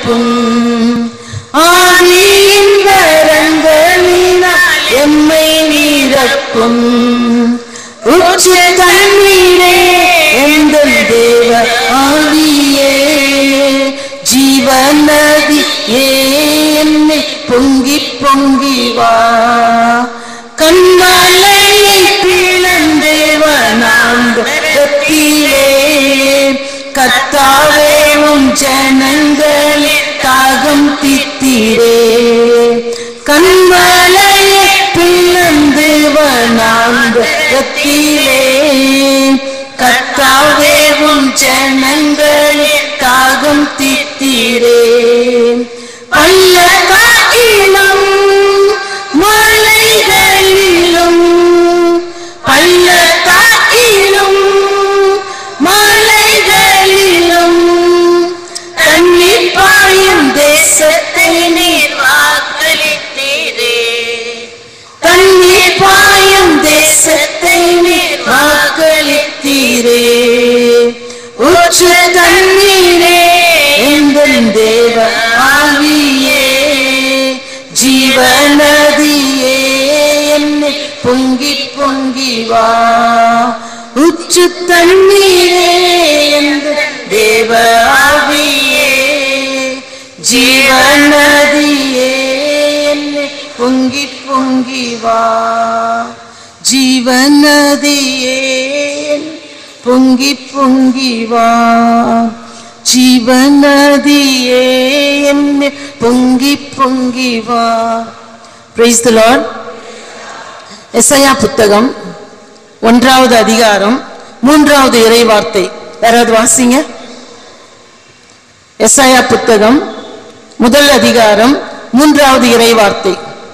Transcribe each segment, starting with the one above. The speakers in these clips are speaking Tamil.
நிரப்பும் ஆவியின் வரங்களினால் எம்மை நிரப்பும் உச்ச தண்ணீரே எங்கள் தேவ ஆவியே ஜீவநதி என்னை பொங்கி பொங்கி வா கண்மலையை பிளந்தேவனாந்தத்திலே கத்தாவேவும் ஜனங்களே தாகம் தித்திரே கண்மலையை பிளந்தேவனாந்தத்திலே கத்தாவேவும் ஜனங்களே தாகம் தித்திரே பள்ளத்தாக்கிலும் மலைகளிலும் பள்ளத்தாக்கிலும் மலைகளிலும் தண்ணீர் பாயும் தேசத்தை நீர் வாக்களித்தீரே தண்ணீர் பாயும் தேசத்தை நீர் வாக்களித்தீரே உச்ச தண்ணீரே எங்கள் தேவ ஆவியே ஜீவநதியே என்னை பொங்கி பொங்கி வா உச்சு தண்ணீரே எங்கள் தேவ ஆவியே ஜீவநதியே என்னை பொங்கி பொங்கி வா ஜீவநதியே பொங்கி பொங்கி வா ஜீவநதியே என்னை பொங்கி பொங்கி வா பிரைஸ் தி லார்ட் எஸ்ஐயா புத்தகம் ஒன்றாவது அதிகாரம் மூன்றாவது இறை வார்த்தை யாராவது வாசிங்க எஸ்ஐயா புத்தகம் முதல் அதிகாரம் மூன்றாவது இறை வார்த்தை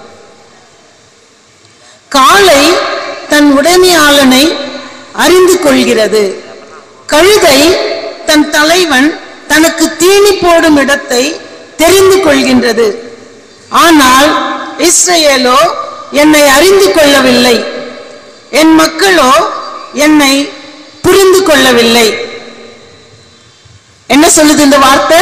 காளை தன் உடைமையாளனை அறிந்து கொள்கிறது கழுதை தன் தலைவன் தனக்கு தீனி போடும் இடத்தை தெரிந்து கொள்கின்றது ஆனால் இஸ்ரவேலோ என்னை அறிந்து கொள்ளவில்லை என் மக்களோ என்னை புரிந்து கொள்ளவில்லை என்ன சொல்லுது இந்த வார்த்தை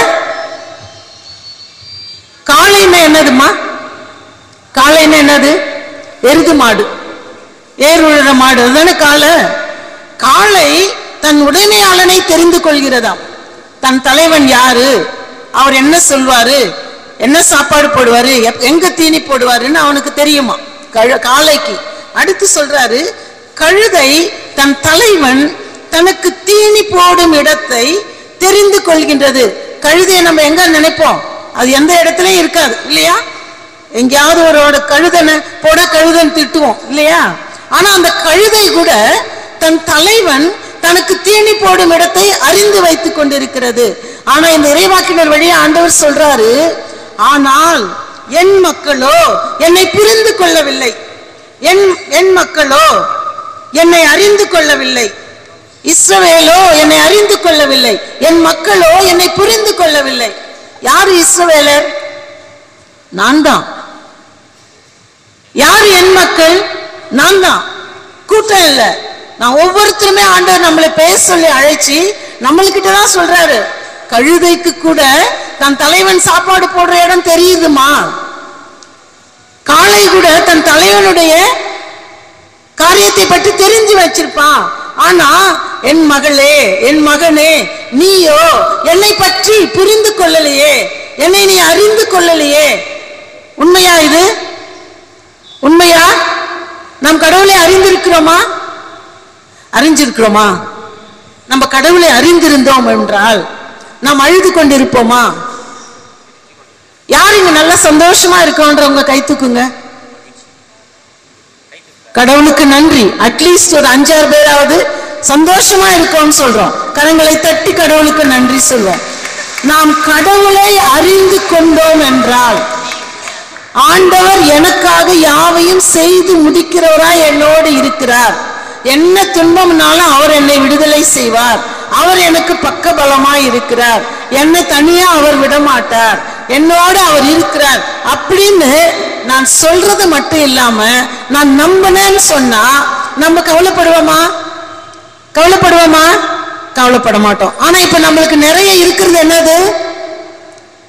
காளைன்னா என்னதுமா காளைன்னா என்னது எருது மாடு ஏர் உழுற மாடு அதுதானே காளை காளை தன் உடைமையாளனை தெரிந்து கொள்கிறதாம் தன் தலைவன் யாரு அவர் என்ன சொல்வாரு என்ன சாப்பாடு போடுவாரு எப்- எங்க தீனி போடுவாருன்னு அவனுக்கு தெரியுமா கழ- காளைக்கு அடுத்து சொல்றாரு கழுதை தன் தலைவன் தனக்கு தீனி போடும் இடத்தை தெரிந்து கொள்கின்றது கழுதையை நம்ம எங்க நினைப்போம் அது எந்த இடத்துலயும் இருக்காது இல்லையா எங்கேயாவது ஒரு கழுதனை போட கழுதன் திட்டுவோம் இல்லையா ஆனா அந்த கழுதை கூட தன் தலைவன் தனக்கு தீனி போடும் இடத்தை அறிந்து வைத்துக் கொண்டிருக்கிறது ஆனா இந்த இறைவாக்கினர் வழியா ஆண்டவர் சொல்றாரு ஆனால் என் மக்களோ என்னை புரிந்து கொள்ளவில்லை என் என் மக்களோ என்னை அறிந்து கொள்ளவில்லை இஸ்ரவேலோ என்னை அறிந்து கொள்ளவில்லை என் மக்களோ என்னை புரிந்து கொள்ளவில்லை யாரு இஸ்ரவேலர் நான் தான் யார் என் மக்கள் நான் தான் கூட்டம் இல்ல நான் ஒவ்வொருத்தருமே ஆண்டவர் நம்மளை பேச சொல்லி அழைச்சி நம்மள்கிட்ட தான் சொல்றாரு கழுதைக்கு கூட தன் தலைவன் சாப்பாடு போடுற இடம் தெரியுதுமா காளை கூட தன் தலைவனுடைய காரியத்தை பற்றி தெரிஞ்சு வச்சிருப்பான் ஆனா என் மகளே என் மகனே நீயோ என்னை பற்றி புரிந்து கொள்ளலையே என்னை நீ அறிந்து கொள்ளலையே உண்மையா இது உண்மையா நாம் கடவுளை அறிந்திருக்கிறோமா அறிஞ்சிருக்கிறோமா நம்ம கடவுளை அறிந்திருந்தோம் என்றால் நாம் அழுது கொண்டிருப்போமா யார் இங்க நல்லா சந்தோஷமா இருக்கோன்றவங்க கை தூக்குங்க கடவுளுக்கு நன்றி அட்லீஸ்ட் ஒரு அஞ்சாறு பேராவது சந்தோஷமா இருக்கோம்னு சொல்றோம் கரங்களை தட்டி கடவுளுக்கு நன்றி சொல்வோம் நாம் கடவுளை அறிந்து கொண்டோம் என்றால் ஆண்டவர் எனக்காக யாவையும் செய்து முடிக்கிறவராய் என்னோடு இருக்கிறார் என்ன துன்பம்னாலும் அவர் என்னை விடுதலை செய்வார் அவர் எனக்கு பக்க பலமாய் இருக்கிறார் என்னை தனியா அவர் விட மாட்டார் என்னோடு அவர் இருக்கிறார் அப்படின்னு நான் சொல்றது மட்டும் இல்லாம நான் நம்பினேன்னு சொன்னா நம்ம கவலைப்படுவோமா கவலைப்படுவோமா கவலைப்பட மாட்டோம் ஆனா இப்ப நம்மளுக்கு நிறைய இருக்கிறது என்னது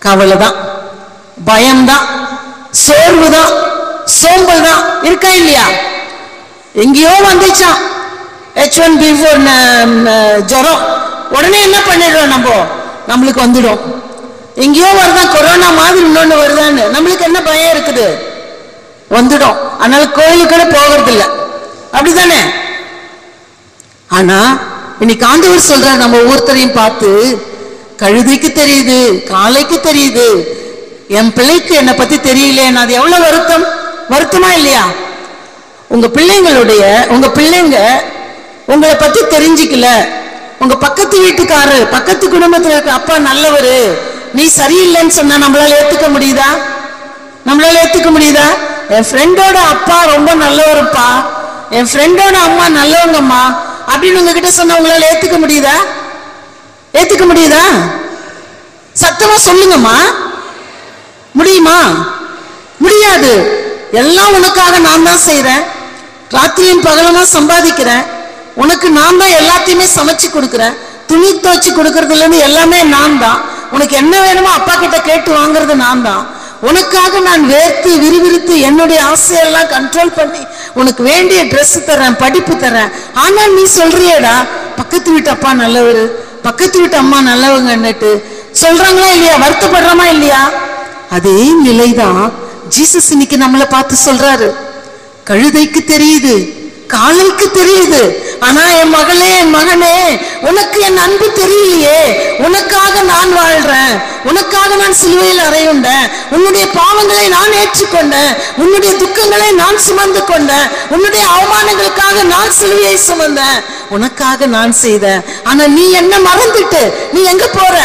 கவலை தான் பயம்தான் சோர்வு தான் சோம்பல் தான் இருக்கா இல்லையா எங்கேயோ வந்துச்சான் ஹெச் ஒன் பி ஃபோர் ஜுரம் உடனே என்ன பண்ணிடுறோம் நம்ம நம்மளுக்கு வந்துடும் எங்கேயோ வருதான் கொரோனா மாதிரி இன்னொன்னு வருதான்னு நம்மளுக்கு என்ன பயம் இருக்குது வந்துடும் அதனால கோயிலுக்குன்னு போகிறது இல்ல அப்படிதானே ஆனா இன்னைக்கு ஆண்டவர் சொல்றார் நம்ம ஒவ்வொருத்தரையும் பார்த்து கழுதைக்கு தெரியுது காளைக்கு தெரியுது என் பிள்ளைக்கு என்னை பத்தி தெரியலையே அது எவ்வளவு வருத்தம் வருத்தமா இல்லையா உங்க பிள்ளைங்களுடைய உங்க பிள்ளைங்க உங்களை பத்தி தெரிஞ்சுக்கல உங்க பக்கத்து வீட்டுக்காரரு பக்கத்து குடும்பத்துல இருக்க அப்பா நல்லவரு நீ சரியில்லைன்னு சொன்னா நம்மளால ஏத்துக்க முடியுதா நம்மளால ஏத்துக்க முடியுதா என் ஃப்ரெண்டோட அப்பா ரொம்ப நல்லவருப்பா என் ஃப்ரெண்டோட அம்மா நல்லவங்கம்மா அப்படின்னு உங்ககிட்ட சொன்னா உங்களால ஏத்துக்க முடியுதா ஏத்துக்க முடியுதா சத்தமா சொல்லுங்கம்மா முடியுமா முடியாது எல்லாம் உனக்காக நான் தான் செய்றேன் ராத்திரியும் பகலமா சம்பாதிக்கிறேன் உனக்கு நான் தான் எல்லாத்தையுமே சமைச்சு கொடுக்குறேன் துணி துவைச்சு கொடுக்கறதுல இருந்து எல்லாமே நான் தான் உனக்கு என்ன வேணுமோ அப்பா கிட்ட கேட்டு வாங்குறது நான் தான் உனக்காக நான் வேர்த்து விறுவிறுத்து என்னுடைய ஆசையெல்லாம் கண்ட்ரோல் பண்ணி உனக்கு வேண்டிய Dress தர்றேன் படிப்பு தர்றேன் ஆனால் நீ சொல்றியேடா பக்கத்து வீட்டு அப்பா நல்லவர் பக்கத்து வீட்டு அம்மா நல்லவங்கன்னுட்டு சொல்றாங்களா இல்லையா வருத்தப்படுறோமா இல்லையா அதே நிலைதான் ஜீசஸ் இன்னைக்கு நம்மளை பார்த்து சொல்றாரு கழுதைக்கு தெரியுது காலைக்கு தெரியுது ஆனா என் மகளே என் மகனே உனக்கு என் அன்பு தெரியலையே உனக்காக நான் வாழ்றேன் உனக்காக நான் சிலுவையில் அறையுண்டேன் உன்னுடைய பாவங்களை நான் ஏற்றுக்கொண்டேன் உன்னுடைய துக்கங்களை நான் சுமந்து கொண்டேன் உன்னுடைய அவமானங்களுக்காக நான் சிலுவையை சுமந்தேன் உனக்காக நான் செய்தேன் ஆனா நீ என்ன மறந்துட்டு நீ எங்க போற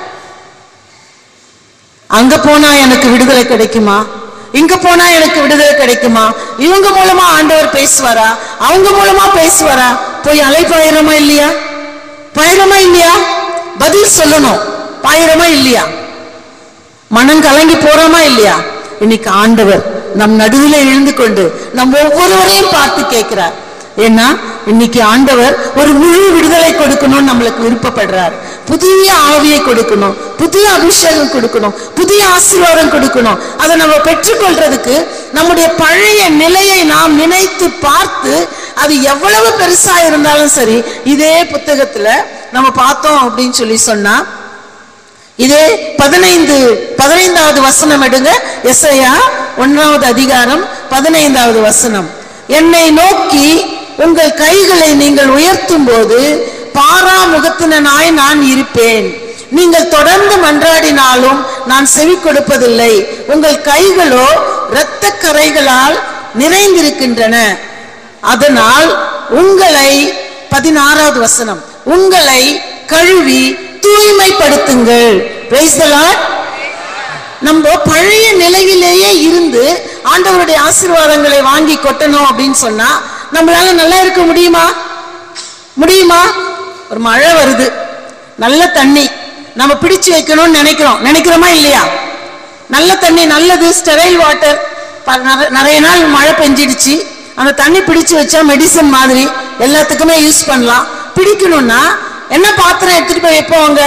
அங்க போனா எனக்கு விடுதலை கிடைக்குமா இங்க போனா எனக்கு விடுதலை கிடைக்குமா இவங்க மூலமா ஆண்டவர் பேசுவாரா அவங்க மூலமா பேசுவாரா போய் அலைப்பாயிரமா இல்லையா பாயிரமா இல்லையா பதில் சொல்லணும் பாயிரமா இல்லையா மனம் கலங்கி போறோமா இல்லையா இன்னைக்கு ஆண்டவர் நம் நடுவில் எழுந்து கொண்டு நம் ஒவ்வொருவரையும் பார்த்து கேட்கிறார் ஏன்னா இன்னைக்கு ஆண்டவர் ஒரு முழு விடுதலை கொடுக்கணும்னு நம்மளுக்கு விருப்பப்படுறார் புதிய ஆவியை கொடுக்கணும் புதிய அபிஷேகம் கொடுக்கணும் புதிய ஆசீர்வாதம் கொடுக்கணும் அதை நம்ம பெற்றுக்கொள்றதுக்கு நம்முடைய பழைய நிலையை நாம் நினைத்து பார்த்து அது எவ்வளவு பெருசா இருந்தாலும் சரி இதே புத்தகத்துல நம்ம பார்த்தோம் அப்படின்னு சொல்லி சொன்னா இதே பதினைந்து பதினைந்தாவது வசனம் எடுங்க எஸ்ஐயா ஒன்றாவது அதிகாரம் பதினைந்தாவது வசனம் என்னை நோக்கி உங்கள் கைகளை நீங்கள் உயர்த்தும் போது பாரா முகத்தினாய் நான் இருப்பேன் நீங்கள் தொடர்ந்து மன்றாடினாலும் நான் செவி கொடுப்பதில்லை உங்கள் கைகளோ இரத்த கரைகளால் நிறைந்திருக்கின்றன அதனால் உங்களை பதினாறாவது வசனம் உங்களை கழுவி தூய்மைப்படுத்துங்கள் Praise the Lord. நம்ம பழைய நிலையிலேயே இருந்து ஆண்டவருடைய ஆசீர்வாதங்களை வாங்கி கொட்டணும் அப்படின்னு சொன்னா நம்மளால நல்லா இருக்க முடியுமா முடியுமா ஒரு மழை வருது நல்ல தண்ணி நம்ம பிடிச்சு வைக்கணும்னு நினைக்கிறோம் நினைக்கிறோமா இல்லையா நல்ல தண்ணி நல்லது ஸ்டெரைல் வாட்டர் நிறைய நாள் மழை பெஞ்சிடுச்சு அந்த தண்ணி பிடிச்சு வச்சா மெடிசன் மாதிரி எல்லாத்துக்குமே யூஸ் பண்ணலாம் பிடிக்கணும்னா என்ன பாத்திரம் எடுத்துட்டு போய் வைப்போம் அங்க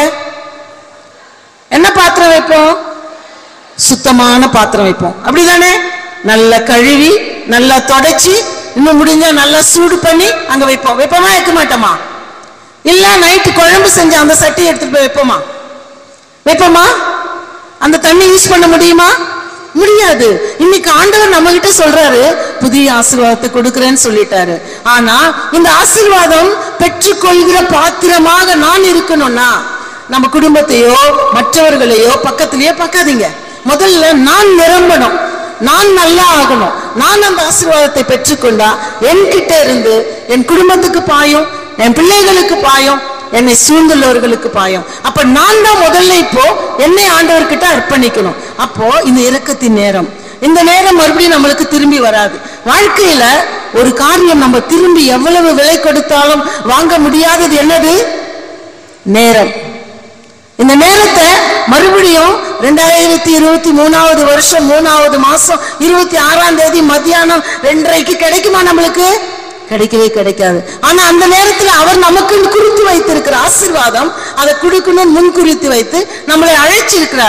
என்ன பாத்திரம் வைப்போம் சுத்தமான பாத்திரம் வைப்போம் அப்படிதானே நல்லா கழுவி நல்லா தொடச்சி இன்னும் முடிஞ்சா நல்லா சூடு பண்ணி அங்க வைப்போம் வைப்போமா வைக்க மாட்டோமா இல்ல நைட்டு குழம்பு செஞ்ச அந்த சட்டி எடுத்துட்டு போய் வைப்போமா வைப்போமா அந்த தண்ணி யூஸ் பண்ண முடியுமா முடியாது இன்னைக்கு ஆண்டவர் நம்ம கிட்ட சொல்றாரு புதிய ஆசீர்வாதத்தை கொடுக்கிறேன்னு சொல்லிட்டாரு ஆனா இந்த ஆசீர்வாதம் பெற்றுக்கொள்கிற பாத்திரமாக நான் இருக்கணும்னா நம்ம குடும்பத்தையோ மற்றவர்களையோ பக்கத்திலேயோ பார்க்காதீங்க முதல்ல நான் நிரம்பணும் நான் நல்லா ஆகணும் நான் அந்த ஆசீர்வாதத்தை பெற்றுக்கொண்டா என்கிட்ட இருந்து என் குடும்பத்துக்கு பாயும் என் பிள்ளைகளுக்கு பாயும் என்னை சூழ்ந்துள்ளவர்களுக்கு பாயும் அப்ப நான் தான் முதல்ல இப்போ என்னை ஆண்டவர்கிட்ட அர்ப்பணிக்கணும் அப்போ இந்த இரக்கத்தின் நேரம் இந்த நேரம் மறுபடியும் நம்மளுக்கு திரும்பி வராது வாழ்க்கையில ஒரு காரியம் நம்ம திரும்பி எவ்வளவு விலை கொடுத்தாலும் வாங்க முடியாதது என்னது நேரம் இந்த நேரத்தை மறுபடியும் ரெண்டாயிரத்தி இருபத்தி மூணாவது வருஷம் மூணாவது மாசம் இருபத்தி ஆறாம் தேதி மத்தியானம் ரெண்டரைக்கு கிடைக்குமா நம்மளுக்கு கிடைக்கவே கிடைக்காது ஆனா அந்த நேரத்துல அவர் நமக்கு குறித்து வைத்திருக்கிற ஆசீர்வாதம் அதை கொடுக்கணும் முன் குறித்து வைத்து நம்மளை அழைச்சிருக்கிறார்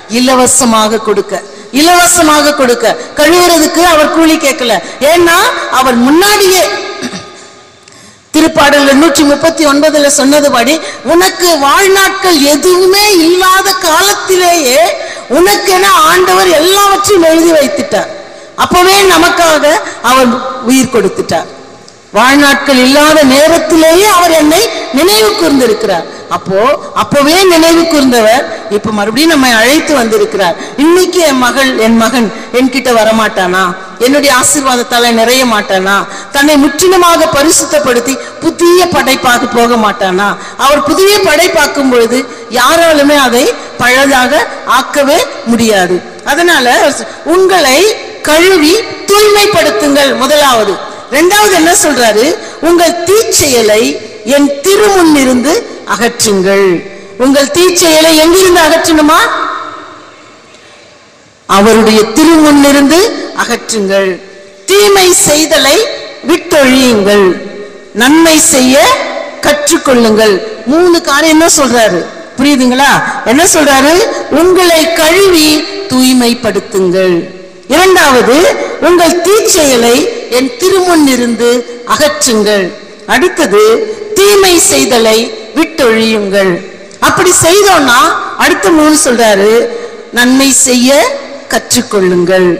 இலவசமாக கொடுக்க இலவசமாக கொடுக்க கழுவுறதுக்கு அவர் கூலி கேட்கல ஏன்னா அவர் முன்னாடியே திருப்பாடல் நூற்றி முப்பத்தி ஒன்பதுல சொன்னதுபடி உனக்கு வாழ்நாட்கள் எதுவுமே இல்லாத காலத்திலேயே உனக்கென ஆண்டவர் எல்லாவற்றையும் எழுதி வைத்துட்டார் அப்பவே நமக்காக அவர் உயிர் கொடுத்துட்டார் வாழ்நாட்கள் இல்லாத நேரத்திலேயே அவர் என்னை நினைவு கூர்ந்திருக்கிறார் அப்போ அப்பவே நினைவு கூர்ந்தவர் இப்ப மறுபடியும் நம்மை அழைத்து வந்திருக்கிறார் இன்னைக்கு என் மகள் என் மகன் என்கிட்ட வரமாட்டானா என்னுடைய ஆசீர்வாதத்தால நிறைய மாட்டானா தன்னை முற்றிலுமாக பரிசுத்தப்படுத்தி புதிய படைப்பாக போக மாட்டானா அவர் புதிய படைப்பாக்கும் பொழுது யாராலுமே அதை பழதாக ஆக்கவே முடியாது அதனால உங்களை கழுவி தூய்மைப்படுத்துங்கள் முதலாவது ரெண்டாவது என்ன சொல்றாரு உங்கள் தீச்செயலை என் திருமுன்னிருந்து அகற்றுங்கள் உங்கள் தீச்செயலை எங்கிருந்து அகற்றணுமா அவருடைய திருமுன்னிருந்து அகற்றுங்கள் தீமை செய்தலை விட்டொழியுங்கள் நன்மை செய்ய கற்றுக்கொள்ளுங்கள் மூணு காரியம் என்ன சொல்றாரு புரியுதுங்களா என்ன சொல்றாரு உங்களை கழுவி தூய்மைப்படுத்துங்கள் இரண்டாவது உங்கள் தீச்செயலை என் திருமுன்னிருந்து அகற்றுங்கள் அடுத்தது தீமை செய்தலை விட்டொழியுங்கள் அப்படி செய்தோம்னா அடுத்த மூணு சொல்றாரு நன்மை செய்ய கற்றுக்கொள்ளுங்கள்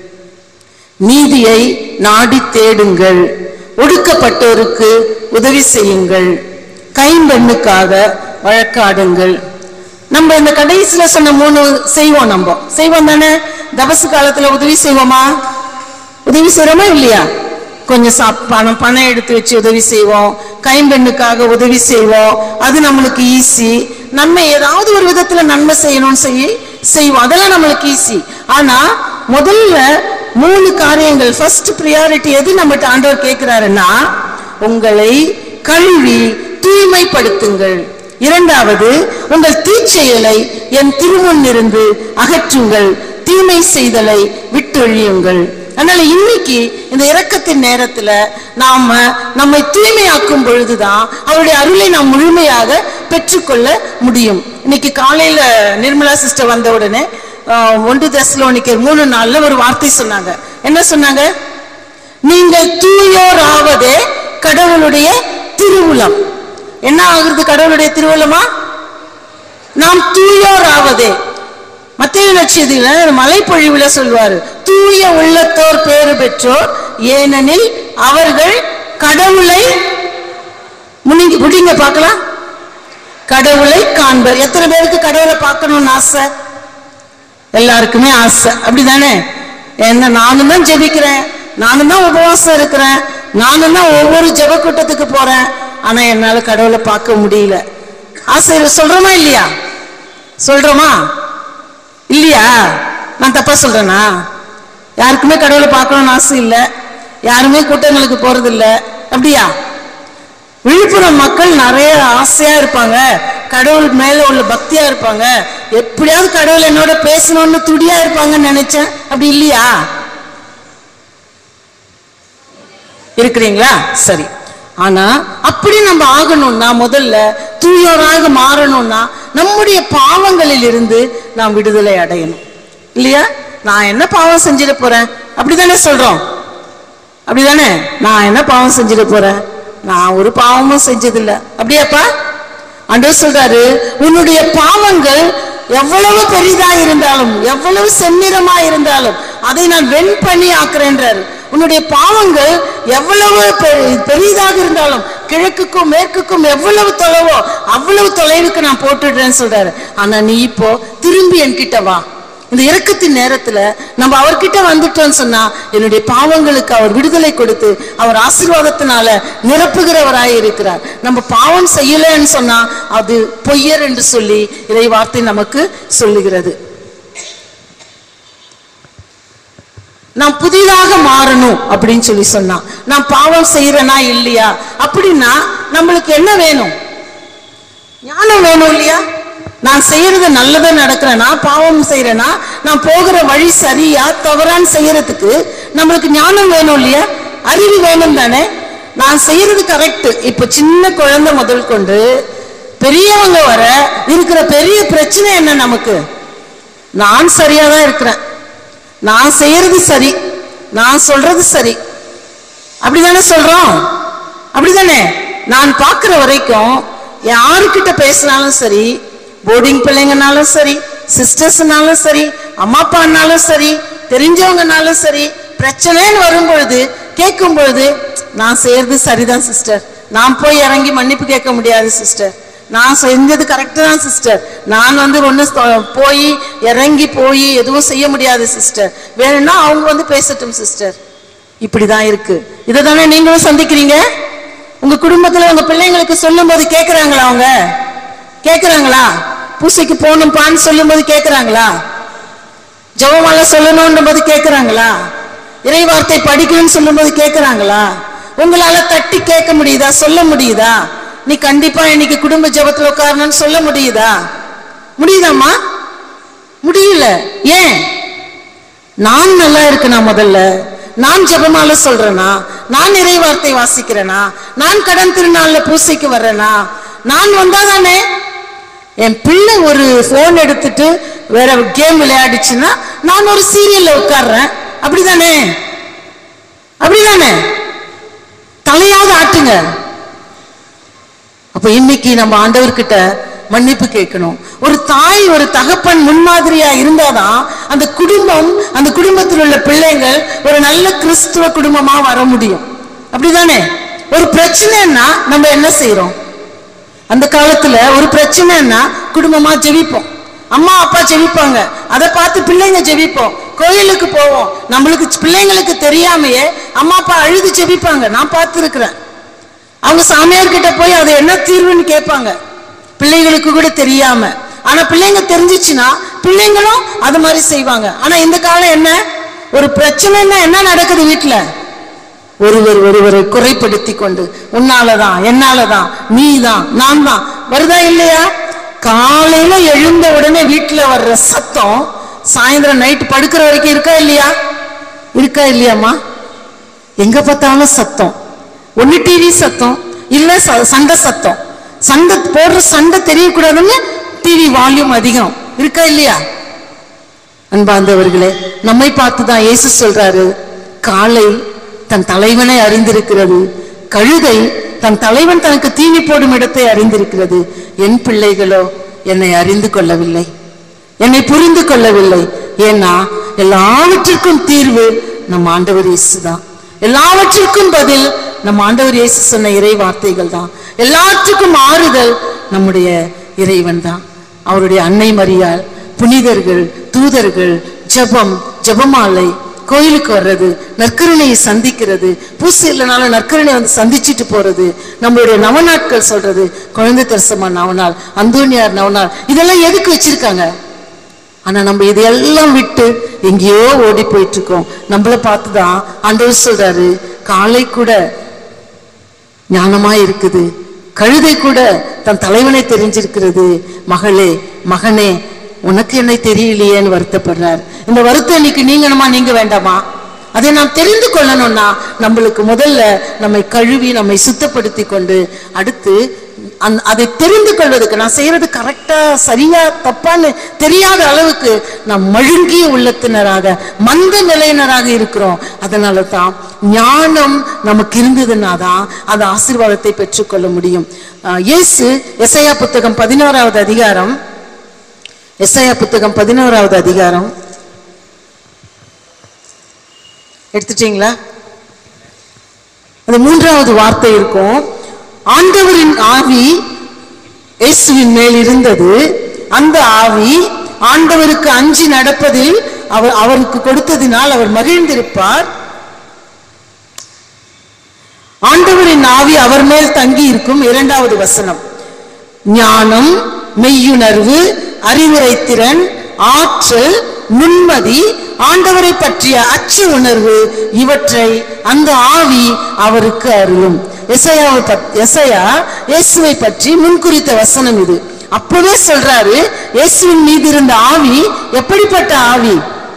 நீதியை நாடி தேடுங்கள் ஒடுக்கப்பட்டோருக்கு உதவி செய்யுங்கள் கைம்பெண்ணுக்காக வழக்காடுங்கள் நம்ம இந்த கடைசியில சொன்ன மூணு செய்வோம் நம்ம செய்வோம் தானே தபசு காலத்துல உதவி செய்வோமா உதவி செய்யறோமா இல்லையா கொஞ்சம் சாப் பணம் பணம் எடுத்து வச்சு உதவி செய்வோம் கைம்பெண்ணுக்காக உதவி செய்வோம் அது நம்மளுக்கு ஈஸி நம்ம ஏதாவது ஒரு விதத்துல நன்மை செய்யணும்னு சொல்லி செய்வோம் அதெல்லாம் நம்மளுக்கு ஈஸி ஆனா முதல்ல மூணு காரியங்கள் ஃபர்ஸ்ட் ப்ரியாரிட்டி எது நம்மகிட்ட ஆண்டவர் கேட்கிறாருன்னா உங்களை கழுவி தூய்மைப்படுத்துங்கள் இரண்டாவது உங்கள் தீச்செயலை என் திருமுன்னிருந்து அகற்றுங்கள் தீமை செய்தலை விட்டொழியுங்கள் அதனால இன்னைக்கு இந்த இரக்கத்தின் நேரத்துல நாம நம்மை தூய்மையாக்கும் பொழுதுதான் அவருடைய அருளை நாம் முழுமையாக பெற்றுக்கொள்ள முடியும் இன்னைக்கு காலையில நிர்மலா சிஸ்டர் வந்த உடனே ஆஹ், ஒன்று தெசலோனிக்கர் மூணு நாள்ல ஒரு வார்த்தை சொன்னாங்க என்ன சொன்னாங்க நீங்கள் தூயோராவதே கடவுளுடைய திருவுளம் என்ன ஆகுறது கடவுளுடைய திருவுளமா நாம் தூயோராவதே மத்திய நட்சத்திர மலைப்பொழிவுல சொல்வாரு தூய உள்ளத்தோர் பேறு பெற்றோர் ஏனெனில் அவர்கள் கடவுளை முனிங்க முடிங்க பார்க்கலாம் கடவுளை காண்பர் எத்தனை பேருக்கு கடவுளை பார்க்கணும்னு ஆசை எல்லாருக்குமே ஆசை அப்படிதானே என்ன நானும் தான் ஜெபிக்கிறேன் நானும் தான் உபவாசம் இருக்கிறேன் நானும் தான் ஒவ்வொரு ஜெப கூட்டத்துக்கு போறேன் ஆனா என்னால கடவுளை பார்க்க முடியல ஆசை சொல்றோமா இல்லையா சொல்றோமா இல்லையா நான் தப்பா சொல்றேனா யாருக்குமே கடவுளை பார்க்கணும்னு ஆசை இல்லை யாருமே கூட்டங்களுக்கு போறது இல்ல அப்படியா விழுப்புரம் மக்கள் நிறைய ஆசையா இருப்பாங்க கடவுள் மேல உள்ள பக்தியா இருப்பாங்க எப்படியாவது கடவுள் என்னோட பேசணும்னு துடியா இருப்பாங்கன்னு நினைச்சேன் அப்படி இல்லையா இருக்கிறீங்களா சரி ஆனா அப்படி நம்ம ஆகணும்னா முதல்ல தூயோராக மாறணும்னா நம்முடைய பாவங்களில் இருந்து நாம் விடுதலை அடையணும் இல்லையா நான் என்ன பாவம் செஞ்சிட போறேன் அப்படிதானே சொல்றோம் அப்படிதானே நான் என்ன பாவம் செஞ்சிட போறேன் நான் ஒரு பாவமும் செஞ்சதில்ல அப்படியாப்பா ஆண்டவர் சொல்றாரு உன்னுடைய பாவங்கள் எவ்வளவு பெரிதா இருந்தாலும் எவ்வளவு செந்நிறமா இருந்தாலும் அதை நான் வெண்பனி ஆக்குறேன்றாரு உன்னுடைய பாவங்கள் எவ்வளவு பெ- பெரிதாக இருந்தாலும் கிழக்குக்கும் மேற்குக்கும் எவ்வளவு தொலைவோ அவ்வளவு தொலைவுக்கு நான் போட்டுடுறேன்னு சொல்றாரு ஆனா நீ இப்போ திரும்பி என்கிட்ட வா இந்த இறக்கத்தின் நேரத்துல நம்ம அவர்கிட்ட வந்துட்டோம்னு சொன்னா என்னுடைய பாவங்களுக்கு அவர் விடுதலை கொடுத்து அவர் ஆசீர்வாதத்தினால நிரப்புகிறவராய் இருக்கிறார் நம்ம பாவம் செய்யலைன்னு சொன்னா அது பொய்யர் என்று சொல்லி இறை வார்த்தை நமக்கு சொல்லுகிறது நான் புதிதாக மாறணும் அப்படின்னு சொல்லி சொன்னா நான் பாவம் செய்யறேனா இல்லையா அப்படின்னா நம்மளுக்கு என்ன வேணும் ஞானம் வேணும் இல்லையா நான் செய்யறது நல்லதா நடக்கிறேனா பாவம் செய்யறேனா நான் போகிற வழி சரியா தவறான்னு செய்யறதுக்கு நம்மளுக்கு ஞானம் வேணும் இல்லையா அறிவு வேணும் தானே நான் செய்யறது கரெக்ட் இப்ப சின்ன குழந்தை முதல் கொண்டு பெரியவங்க வர இருக்கிற பெரிய பிரச்சனை என்ன நமக்கு நான் சரியா தான் இருக்கிறேன் நான் செய்யறது சரி நான் சொல்றது சரி அப்படிதானே சொல்றோம் அப்படிதானே நான் பார்க்கிற வரைக்கும் யாருக்கிட்ட பேசினாலும் சரி போர்டிங் பிள்ளைங்கனாலும் சரி சிஸ்டர்ஸ்னாலும் சரி அம்மா அப்பானாலும் சரி தெரிஞ்சவங்கனாலும் சரி பிரச்சனைன்னு வரும் பொழுது கேட்கும் பொழுது நான் செய்யறது சரிதான் சிஸ்டர் நான் போய் இறங்கி மன்னிப்பு கேட்க முடியாது சிஸ்டர் நான் செஞ்சது கரெக்டு தான் சிஸ்டர் நான் வந்து ஒன்று போய் இறங்கி போய் எதுவும் செய்ய முடியாது சிஸ்டர் வேணும்னா அவங்க வந்து பேசட்டும் சிஸ்டர் இப்படிதான் இருக்கு இதை தானே நீங்களும் சந்திக்கிறீங்க உங்க குடும்பத்துல உங்க பிள்ளைங்களுக்கு சொல்லும் போது கேக்குறாங்களா அவங்க கேக்குறாங்களா பூசைக்கு போகணும்ப்பான்னு சொல்லும் போது கேக்குறாங்களா ஜெபமால சொல்லணும்ன்ற போது கேக்குறாங்களா இறை வார்த்தை படிக்கணும்னு சொல்லும் போது கேக்குறாங்களா உங்களால தட்டி கேட்க முடியுதா சொல்ல முடியுதா நீ கண்டிப்பா இன்னைக்கு குடும்ப ஜெபத்துல உட்காரணும்னு சொல்ல முடியுதா முடியுதாம்மா முடியல ஏன் நான் நல்லா இருக்கேனா முதல்ல நான் ஜெபமால சொல்றேனா நான் இறை வார்த்தை வாசிக்கிறேனா நான் கடன் திருநாள்ல பூசைக்கு வர்றேனா நான் வந்தாதானே என் பிள்ளை ஒரு போன் எடுத்துட்டு வேற கேம் விளையாடிச்சுன்னா நான் ஒரு சீரியல்ல உட்கார்றேன் அப்படிதானே அப்படிதானே தலையாவது ஆட்டுங்க அப்ப இன்னைக்கு நம்ம ஆண்டவர்கிட்ட மன்னிப்பு கேட்கணும் ஒரு தாய் ஒரு தகப்பன் முன்மாதிரியா இருந்தாதான் அந்த குடும்பம் அந்த குடும்பத்தில் உள்ள பிள்ளைங்கள் ஒரு நல்ல கிறிஸ்துவ குடும்பமா வர முடியும் அப்படிதானே ஒரு பிரச்சனைன்னா நம்ம என்ன செய்யறோம் அந்த காலத்துல ஒரு பிரச்சனைன்னா குடும்பமா ஜெபிப்போம் அம்மா அப்பா ஜெபிப்பாங்க அதை பார்த்து பிள்ளைங்க ஜெபிப்போம் கோயிலுக்கு போவோம் நம்மளுக்கு பிள்ளைங்களுக்கு தெரியாமையே அம்மா அப்பா அழுது ஜெபிப்பாங்க நான் பார்த்துருக்கிறேன் அவங்க சாமியார் கிட்ட போய் அது என்ன தீர்வுன்னு கேட்பாங்க பிள்ளைகளுக்கு கூட தெரியாம ஆனா பிள்ளைங்க தெரிஞ்சிச்சுன்னா பிள்ளைங்களும் அது மாதிரி செய்வாங்க ஆனா இந்த காலம் என்ன ஒரு பிரச்சனைன்னா என்ன நடக்குது வீட்டுல ஒருவர் ஒருவரை குறைப்படுத்தி கொண்டு உன்னாலதான் என்னாலதான் நீ தான் நான் தான் வருதா இல்லையா காலையில எழுந்த உடனே வீட்டுல வர்ற சத்தம் சாயந்தரம் நைட்டு படுக்கிற வரைக்கும் இருக்கா இல்லையா இருக்கா இல்லையாம்மா எங்க பார்த்தாலும் சத்தம் ஒண்ணு டிவி சத்தம் இல்ல ச- சண்டை சத்தம் சண்டை போடுற சண்டை தெரியக்கூடாதுன்னு டிவி வால்யூம் அதிகம் இருக்கா இல்லையா அன்பார்ந்தவர்களே நம்மை பார்த்துதான் இயேசு சொல்றாரு காளை தன் தலைவனை அறிந்திருக்கிறது கழுதை தன் தலைவன் தனக்கு தீனி போடும் இடத்தை அறிந்திருக்கிறது என் பிள்ளைகளோ என்னை அறிந்து கொள்ளவில்லை என்னை புரிந்து கொள்ளவில்லை ஏன்னா எல்லாவற்றிற்கும் தீர்வு நம் ஆண்டவர் இயேசு தான் எல்லாவற்றிற்கும் பதில் நம் ஆண்டவர் இயேசு சொன்ன இறை வார்த்தைகள் தான் எல்லாற்றுக்கும் ஆறுதல் நம்முடைய இறைவன் தான் அவருடைய அன்னை மரியாள் புனிதர்கள் தூதர்கள் ஜெபம் ஜெபமாலை கோயிலுக்கு வர்றது நற்கருணையை சந்திக்கிறது பூசை இல்லைனாலும் நற்கருணை வந்து சந்திச்சுட்டு போறது நம்மளுடைய நவநாட்கள் சொல்றது குழந்தை தரிசமா நவநாள் அந்தோனியார் நவநாள் இதெல்லாம் எதுக்கு வச்சிருக்காங்க ஆனா நம்ம இதையெல்லாம் விட்டு எங்கேயோ ஓடி போயிட்டு இருக்கோம் நம்மள பார்த்துதான் ஆண்டவர் சொல்றாரு காலை கூட ஞானமா இருக்குது கழுதை கூட தன் தலைவனை தெரிஞ்சிருக்கிறது மகளே மகனே உனக்கு என்னை தெரியலையேன்னு வருத்தப்படுறார் இந்த வருத்தம் இன்னைக்கு நீங்கணுமா நீங்க வேண்டாமா அதை நாம் தெரிந்து கொள்ளணும்னா நம்மளுக்கு முதல்ல நம்மை கழுவி நம்மை சுத்தப்படுத்தி கொண்டு அடுத்து அந் அதை தெரிந்து கொள்வதற்கு நான் செய்யறது கரெக்டா சரியா தப்பான்னு தெரியாத அளவுக்கு நாம் மழுங்கிய உள்ளத்தினராக மந்த நிலையினராக இருக்கிறோம் அதனால தான் ஞானம் நமக்கு இருந்ததுன்னா தான் அந்த ஆசீர்வாதத்தை பெற்றுக்கொள்ள முடியும் ஆஹ் இயேசு எசையா புத்தகம் பதினோராவது அதிகாரம் எஸ்ஐயா புத்தகம் பதினோராவது அதிகாரம் எடுத்துட்டீங்களா அது மூன்றாவது வார்த்தை இருக்கும் ஆண்டவரின் ஆவி இயேசுவின் மேல் இருந்தது அந்த ஆவி ஆண்டவருக்கு அஞ்சி நடப்பதில் அவர் அவருக்கு கொடுத்ததினால் அவர் மகிழ்ந்திருப்பார் ஆண்டவரின் ஆவி அவர் மேல் தங்கி இருக்கும் இரண்டாவது வசனம் ஞானம் மெய்யுணர்வு அறிவுரை திறன் ஆற்றல் நுண்மதி ஆண்டவரை பற்றிய அச்ச உணர்வு இவற்றை அந்த ஆவி அவருக்கு அருளும் எசையாவை பத்- எசையா இயேசுவை பற்றி முன்குறித்த வசனம் இது அப்பவே சொல்றாரு இயேசுவின் மீது இருந்த ஆவி எப்படிப்பட்ட ஆவி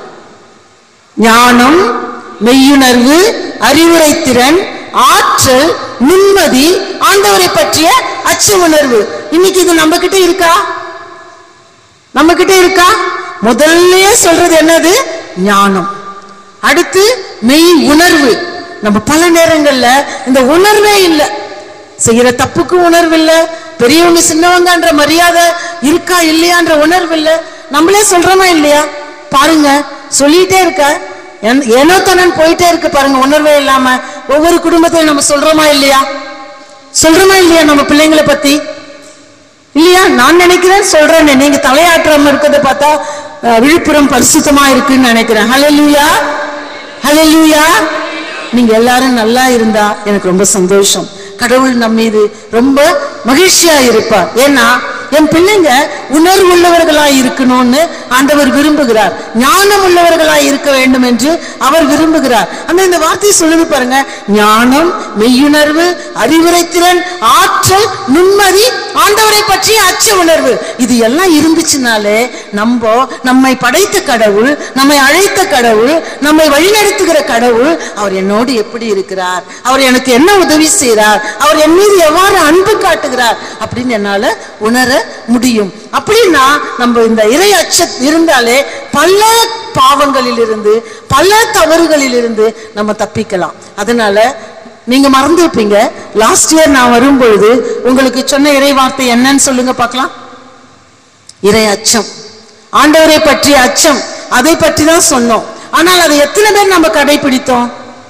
ஞானம் மெய்யுணர்வு அறிவுரை திறன் ஆற்றல் நிம்மதி ஆண்டவரை பற்றிய அச்ச உணர்வு இன்னைக்கு இது நம்ம கிட்ட இருக்கா நம்ம கிட்ட இருக்கா முதல்லயே சொல்றது என்னது ஞானம் அடுத்து மெய் உணர்வு நம்ம பல நேரங்கள்ல இந்த உணர்வே இல்லை செய்யற தப்புக்கு உணர்வு இல்ல பெரியவங்க சின்னவங்கன்ற மரியாதை இருக்கா இல்லையான்ற உணர்வு இல்ல நம்மளே சொல்றோமா இல்லையா பாருங்க சொல்லிட்டே இருக்க என்- ஏனோ தனன் போயிட்டே இருக்கு பாருங்க உணர்வே இல்லாம ஒவ்வொரு குடும்பத்தையும் நம்ம சொல்றோமா இல்லையா சொல்றோமா இல்லையா நம்ம பிள்ளைங்களை பத்தி இல்லையா நான் நினைக்கிறேன் சொல்றேன் நீங்க தலையாற்றாம இருக்கிறத பார்த்தா அஹ், விழுப்புரம் பரிசுத்தமா இருக்குன்னு நினைக்கிறேன் ஹalleluya ஹalleluya நீங்க எல்லாரும் நல்லா இருந்தா எனக்கு ரொம்ப சந்தோஷம் கடவுள் நம் மீது ரொம்ப மகிழ்ச்சியா இருப்பார் ஏன்னா என் பிள்ளைங்க உணர்வு உள்ளவர்களாய் இருக்கணும்னு ஆண்டவர் விரும்புகிறார் ஞானம் உள்ளவர்களாய் இருக்க வேண்டும் என்று அவர் விரும்புகிறார் அந்த இந்த வார்த்தையை சொல்லுது பாருங்க ஞானம் மெய்யுணர்வு அறிவுரைத்திறன் ஆற்றல் நுண்மதி ஆண்டவரை பற்றிய அச்ச உணர்வு இது எல்லாம் இருந்துச்சுனாலே நம்ம நம்மை படைத்த கடவுள் நம்மை அழைத்த கடவுள் நம்மை வழிநடத்துகிற கடவுள் அவர் என்னோடு எப்படி இருக்கிறார் அவர் எனக்கு என்ன உதவி செய்கிறார் அவர் என் மீது எவ்வாறு அன்பு காட்டுகிறார் அப்படின்னு என்னால உணர முடியும் அப்படின்னா நம்ம இந்த இறை அச்ச இருந்தாலே பல பாவங்களில் இருந்து பல தவறுகளில் இருந்து நம்ம தப்பிக்கலாம் அதனால நீங்க மறந்துருப்பீங்க லாஸ்ட் இயர் நான் வரும்பொழுது உங்களுக்கு சொன்ன இறை வார்த்தை என்னன்னு சொல்லுங்க பார்க்கலாம் இறை அச்சம் ஆண்டவரை பற்றிய அச்சம் அதை பற்றி தான் சொன்னோம் ஆனால் அதை எத்தனை பேர் நம்ம கடைபிடித்தோம்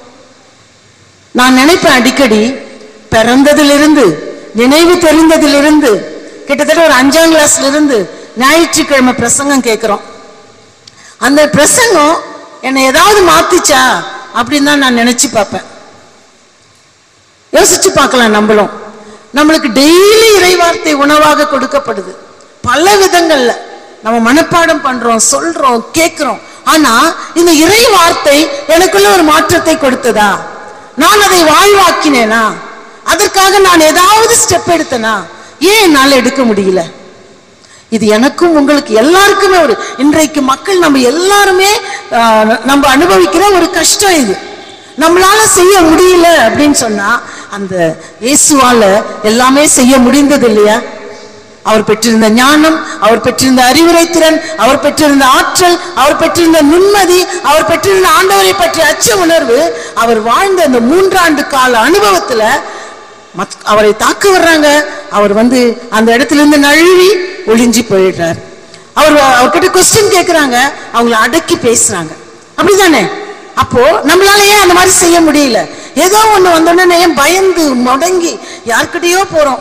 நான் நினைப்பேன் அடிக்கடி பிறந்ததிலிருந்து நினைவு தெரிந்ததிலிருந்து கிட்டத்தட்ட ஒரு அஞ்சாம் கிளாஸ்ல இருந்து ஞாயிற்றுக்கிழமை பிரசங்கம் கேட்கிறோம் அந்த பிரசங்கம் என்னை ஏதாவது மாத்திச்சா அப்படின்னு தான் நான் நினைச்சு பார்ப்பேன் யோசிச்சு பார்க்கலாம் நம்மளும் நம்மளுக்கு டெய்லி இறைவார்த்தை உணவாக கொடுக்கப்படுது பல விதங்கள்ல நம்ம மனப்பாடம் பண்றோம் சொல்றோம் கேட்கிறோம் ஆனா இந்த இறை வார்த்தை எனக்குள்ள ஒரு மாற்றத்தை கொடுத்ததா நான் அதை வாழ்வாக்கினேனா அதற்காக நான் ஏதாவது ஸ்டெப் எடுத்தனா ஏன் என்னால எடுக்க முடியல இது எனக்கும் உங்களுக்கு எல்லாருக்குமே ஒரு இன்றைக்கு மக்கள் நம்ம எல்லாருமே ஆஹ், நம்ம அனுபவிக்கிற ஒரு கஷ்டம் இது நம்மளால செய்ய முடியல அப்படின்னு சொன்னா அந்த இயேசுவால எல்லாமே செய்ய முடிந்தது இல்லையா அவர் பெற்றிருந்த ஞானம் அவர் பெற்றிருந்த அறிவுரைத்திறன் அவர் பெற்றிருந்த ஆற்றல் அவர் பெற்றிருந்த நுண்மதி அவர் பெற்றிருந்த ஆண்டவரை பற்றிய அச்ச உணர்வு அவர் வாழ்ந்த அந்த மூன்றாண்டு கால அனுபவத்துல மத்- அவரை தாக்க வர்றாங்க அவர் வந்து அந்த இடத்துல இருந்து நழுவி ஒளிஞ்சு போயிடுறார் அவர் அவர்கிட்ட கொஸ்டின் கேட்குறாங்க அவங்கள அடக்கி பேசுறாங்க அப்படிதானே அப்போ நம்மளால ஏன் அந்த மாதிரி செய்ய முடியல ஏதோ ஒண்ணு வந்தோடனே பயந்து முடங்கி யார்கிட்டயோ போறோம்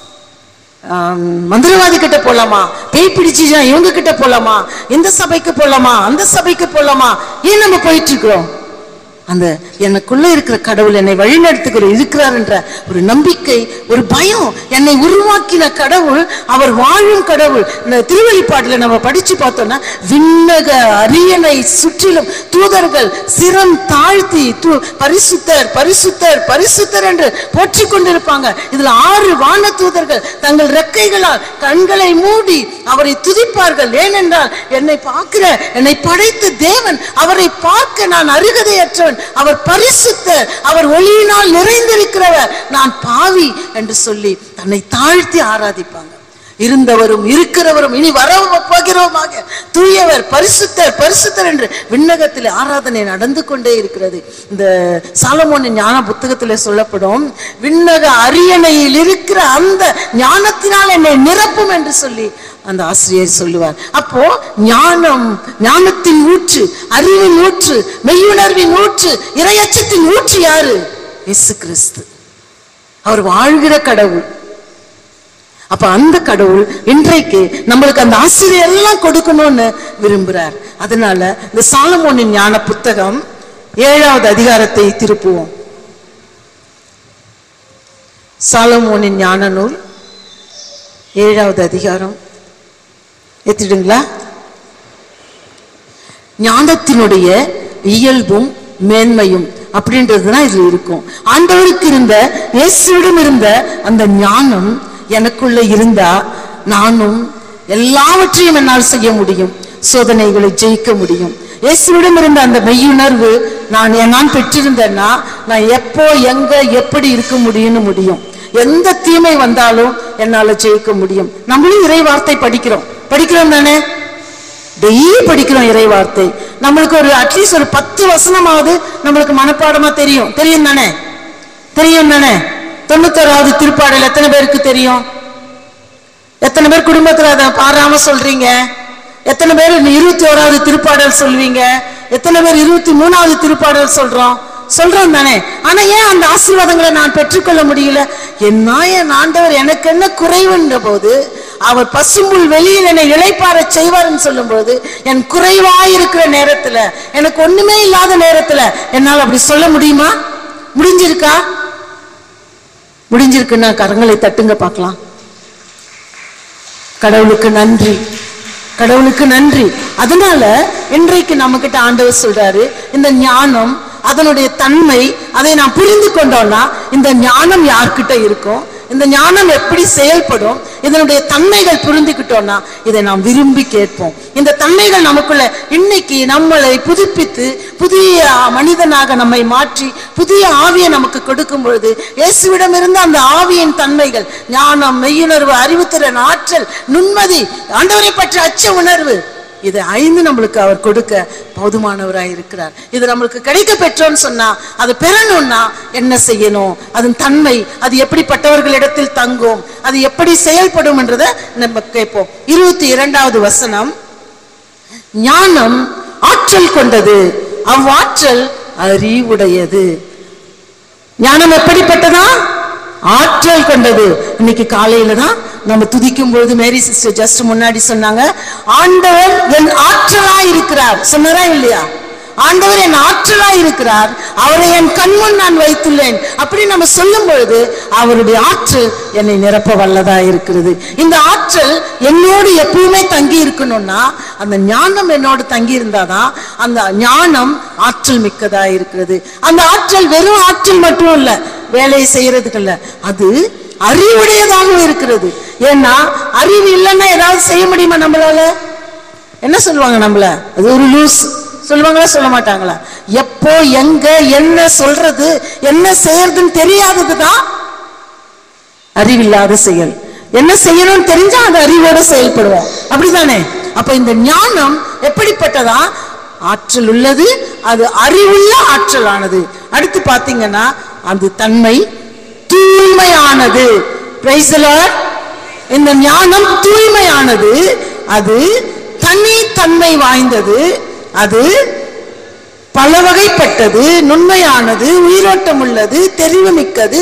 ஆம், மந்திரவாதி கிட்ட போலாமா பேய் பிடிச்சிச்சா இவங்க கிட்ட போலாமா இந்த சபைக்கு போலாமா அந்த சபைக்கு போலாமா ஏன் நம்ம போயிட்டு இருக்கிறோம் அந்த எனக்குள்ள இருக்கிற கடவுள் என்னை வழிநடத்துகிற இருக்கிறார் என்ற ஒரு நம்பிக்கை ஒரு பயம் என்னை உருவாக்கின கடவுள் அவர் வாழும் கடவுள் இந்த திருவெளிப்பாட்டுல நம்ம படிச்சு பார்த்தோம்னா விண்ணக அரியணை சுற்றிலும் தூதர்கள் சிரம் தாழ்த்தி தூ பரிசுத்தர் பரிசுத்தர் பரிசுத்தர் என்று போற்றி கொண்டிருப்பாங்க இதுல ஆறு வான தூதர்கள் தங்கள் ரெக்கைகளால் கண்களை மூடி அவரை துதிப்பார்கள் ஏனென்றால் என்னை பார்க்கிற என்னை படைத்த தேவன் அவரை பார்க்க நான் அருகதையற்றவன் அவர் பரிசுத்தர் அவர் ஒளியினால் நிறைந்திருக்கிறவர் நான் பாவி என்று சொல்லி தன்னை தாழ்த்தி ஆராதிப்பாங்க இருந்தவரும் இருக்கிறவரும் இனி வர போகிறவமாக தூயவர் பரிசுத்தர் பரிசுத்தர் என்று விண்ணகத்தில் ஆராதனை நடந்து கொண்டே இருக்கிறது இந்த சாலமோனின் ஞான புத்தகத்தில் சொல்லப்படும் விண்ணக அரியணையில் இருக்கிற அந்த ஞானத்தினால் என்னை நிரப்பும் என்று சொல்லி அந்த ஆசிரியர் சொல்லுவார் அப்போ ஞானம் ஞானத்தின் ஊற்று அறிவின் ஊற்று மெய்யுணர்வின் ஊற்று இரையச்சத்தின் ஊற்று யாரு இயேசு கிறிஸ்து அவர் வாழ்கிற கடவுள் அப்ப அந்த கடவுள் இன்றைக்கு நம்மளுக்கு அந்த ஆசிரியர் எல்லாம் கொடுக்கணும்னு விரும்புறார் அதனால இந்த சாலமோனின் ஞான புத்தகம் ஏழாவது அதிகாரத்தை திருப்புவோம் சாலமோனின் ஞான நூல் ஏழாவது அதிகாரம் ஏத்திடுங்களா ஞானத்தினுடைய இயல்பும் மேன்மையும் அப்படின்றதுதான் இதுல இருக்கும் ஆண்டவருக்கு இருந்த இயேசுவிடம் இருந்த அந்த ஞானம் எனக்குள்ள இருந்தா நானும் எல்லாவற்றையும் என்னால் செய்ய முடியும் சோதனைகளை ஜெயிக்க முடியும் இயேசுவிடம் இருந்த அந்த மெய்யுணர்வு நான் நான் பெற்றிருந்தேன்னா நான் எப்போ எங்க எப்படி இருக்க முடியும்னு முடியும் எந்த தீமை வந்தாலும் என்னால ஜெயிக்க முடியும் நம்மளும் இறை வார்த்தை படிக்கிறோம் படிக்கிறோம் தானே டெய்லி படிக்கிறோம் இறை வார்த்தை நம்மளுக்கு ஒரு அட்லீஸ்ட் ஒரு பத்து வசனமாவது நம்மளுக்கு மனப்பாடமா தெரியும் தெரியும் தானே தெரியும் தானே தொண்ணூத்தோராவது திருப்பாடல் எத்தனை பேருக்கு தெரியும் எத்தனை பேர் குடும்பத்துல அதை பாராம சொல்றீங்க எத்தனை பேர் இருபத்தி ஓராவது திருப்பாடல் சொல்வீங்க எத்தனை பேர் இருபத்தி மூணாவது திருப்பாடல் சொல்றோம் சொல்றோம் தானே ஆனா ஏன் அந்த ஆசீர்வாதங்களை நான் பெற்றுக்கொள்ள முடியல என்ன என் ஆண்டவர் எனக்கு என்ன குறைவுன்ற போது அவர் பசும்புல் வெளியில் என்னை இளைப்பார செய்வார்னு சொல்லும்போது என் குறைவாயிருக்கிற நேரத்துல எனக்கு ஒண்ணுமே இல்லாத நேரத்துல என்னால் அப்படி சொல்ல முடியுமா முடிஞ்சிருக்கா முடிஞ்சிருக்குன்னா கரங்களை தட்டுங்க பார்க்கலாம் கடவுளுக்கு நன்றி கடவுளுக்கு நன்றி அதனால இன்றைக்கு நம்ம கிட்ட ஆண்டவர் சொல்றாரு இந்த ஞானம் அதனுடைய தன்மை அதை நாம் புரிந்து கொண்டோம்னா இந்த ஞானம் யார்கிட்ட இருக்கும் இந்த ஞானம் எப்படி செயல்படும் இதனுடைய தன்மைகள் புரிந்துக்கிட்டோம்னா இதை நாம் விரும்பி கேட்போம் இந்த தன்மைகள் நமக்குள்ள இன்னைக்கு நம்மளை புதுப்பித்து புதிய மனிதனாக நம்மை மாற்றி புதிய ஆவியை நமக்கு கொடுக்கும் பொழுது இயேசுவிடம் இருந்த அந்த ஆவியின் தன்மைகள் ஞானம் மெய்யுணர்வு அறிவுத்திறன் ஆற்றல் நுண்மதி ஆண்டவரை பற்றிய அச்ச உணர்வு இதை ஐந்து நம்மளுக்கு அவர் கொடுக்க போதுமானவராய் இருக்கிறார் இது நம்மளுக்கு கிடைக்க பெற்றோம்னு சொன்னா அதை பெறணும்னா என்ன செய்யணும் அதன் தன்மை அது எப்படிப்பட்டவர்களிடத்தில் தங்கும் அது எப்படி செயல்படும் என்றதை நம்ம கேட்போம் இருபத்தி இரண்டாவது வசனம் ஞானம் ஆற்றல் கொண்டது அவ்வாற்றல் அறிவுடையது ஞானம் எப்படிப்பட்டதா ஆற்றல் கொண்டது இன்னைக்கு காலையில தான் நம்ம துதிக்கும் பொழுது மேரி சிஸ்டர் ஜஸ்ட் முன்னாடி சொன்னாங்க ஆண்டவர் என் ஆற்றலா இருக்கிறார் சொன்னாரா இல்லையா ஆண்டவர் என் ஆற்றலா இருக்கிறார் அவரை என் கண்முன் நான் வைத்துள்ளேன் அப்படி நம்ம சொல்லும் பொழுது அவருடைய ஆற்றல் என்னை நிரப்ப வல்லதா இருக்கிறது இந்த ஆற்றல் என்னோடு எப்பவுமே தங்கி இருக்கணும்னா அந்த ஞானம் என்னோடு தங்கி இருந்தாதான் அந்த ஞானம் ஆற்றல் மிக்கதா இருக்கிறது அந்த ஆற்றல் வெறும் ஆற்றல் மட்டும் இல்ல வேலையை செய்யறதுக்கு இல்ல அது அறிவுடையதாகவும் இருக்கிறது ஏன்னா அறிவு இல்லைன்னா ஏதாவது செய்ய முடியுமா நம்மளால என்ன சொல்லுவாங்க நம்மள அது ஒரு லூஸ் சொல்லுவாங்களா சொல்ல மாட்டாங்களா எப்போ எங்க என்ன சொல்றது என்ன செய்யறதுன்னு தெரியாததுதான் அறிவில்லாத செயல் என்ன செய்யணும்னு தெரிஞ்சா அந்த அறிவோட செயல்படுவோம் அப்படிதானே அப்ப இந்த ஞானம் எப்படிப்பட்டதா ஆற்றல் உள்ளது அது அறிவுள்ள ஆற்றலானது அடுத்து பாத்தீங்கன்னா அந்த தன்மை தூய்மையானது Praise the Lord. இந்த ஞானம் தூய்மையானது அது தனித்தன்மை வாய்ந்தது அது பல வகைப்பட்டது நுண்மையானது உயிரோட்டம் உள்ளது தெரிவுமிக்கது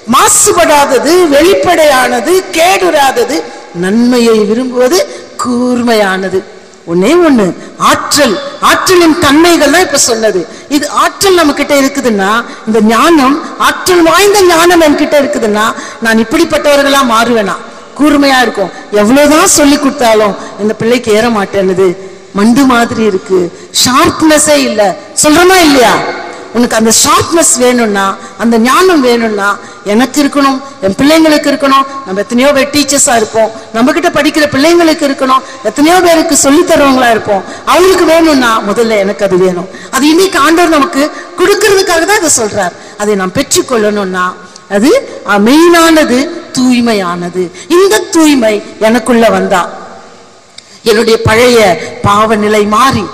மாசுபடாதது வெளிப்படையானது கேடுறாதது நன்மையை விரும்புவது கூர்மையானது ஒண்ணே ஒண்ணு ஆற்றல் ஆற்றலின் தன்மைகள் தான் இப்ப சொன்னது இது ஆற்றல் நம்ம கிட்ட இருக்குதுன்னா இந்த ஞானம் ஆற்றல் வாய்ந்த ஞானம் என்கிட்ட இருக்குதுன்னா நான் இப்படிப்பட்டவர்களா மாறுவேனா கூர்மையா இருக்கும் எவ்வளவுதான் சொல்லி கொடுத்தாலும் இந்த பிள்ளைக்கு ஏற மாட்டேன்னுது மண்டு மாதிரி இருக்கு ஷார்ப்னஸே இல்ல சொல்றமா இல்லையா உனக்கு அந்த ஷார்ப்னஸ் வேணும்னா அந்த ஞானம் வேணும்னா எனக்கு இருக்கணும் என் பிள்ளைங்களுக்கு இருக்கணும் நம்ம எத்தனையோ பேர் டீச்சர்ஸா இருப்போம் நம்ம கிட்ட படிக்கிற பிள்ளைங்களுக்கு இருக்கணும் எத்தனையோ பேருக்கு சொல்லி தருவங்களா இருப்போம் அவங்களுக்கு வேணும்னா முதல்ல எனக்கு அது வேணும் அது இன்னைக்கு ஆண்டவர் நமக்கு கொடுக்கறதுக்காக தான் இதை சொல்றார் அதை நாம் பெற்றுக்கொள்ளணும்னா அது அஹ், மெயினானது தூய்மையானது இந்த தூய்மை எனக்குள்ள வந்தா என்னுடைய பழைய பாவ நிலை மாறி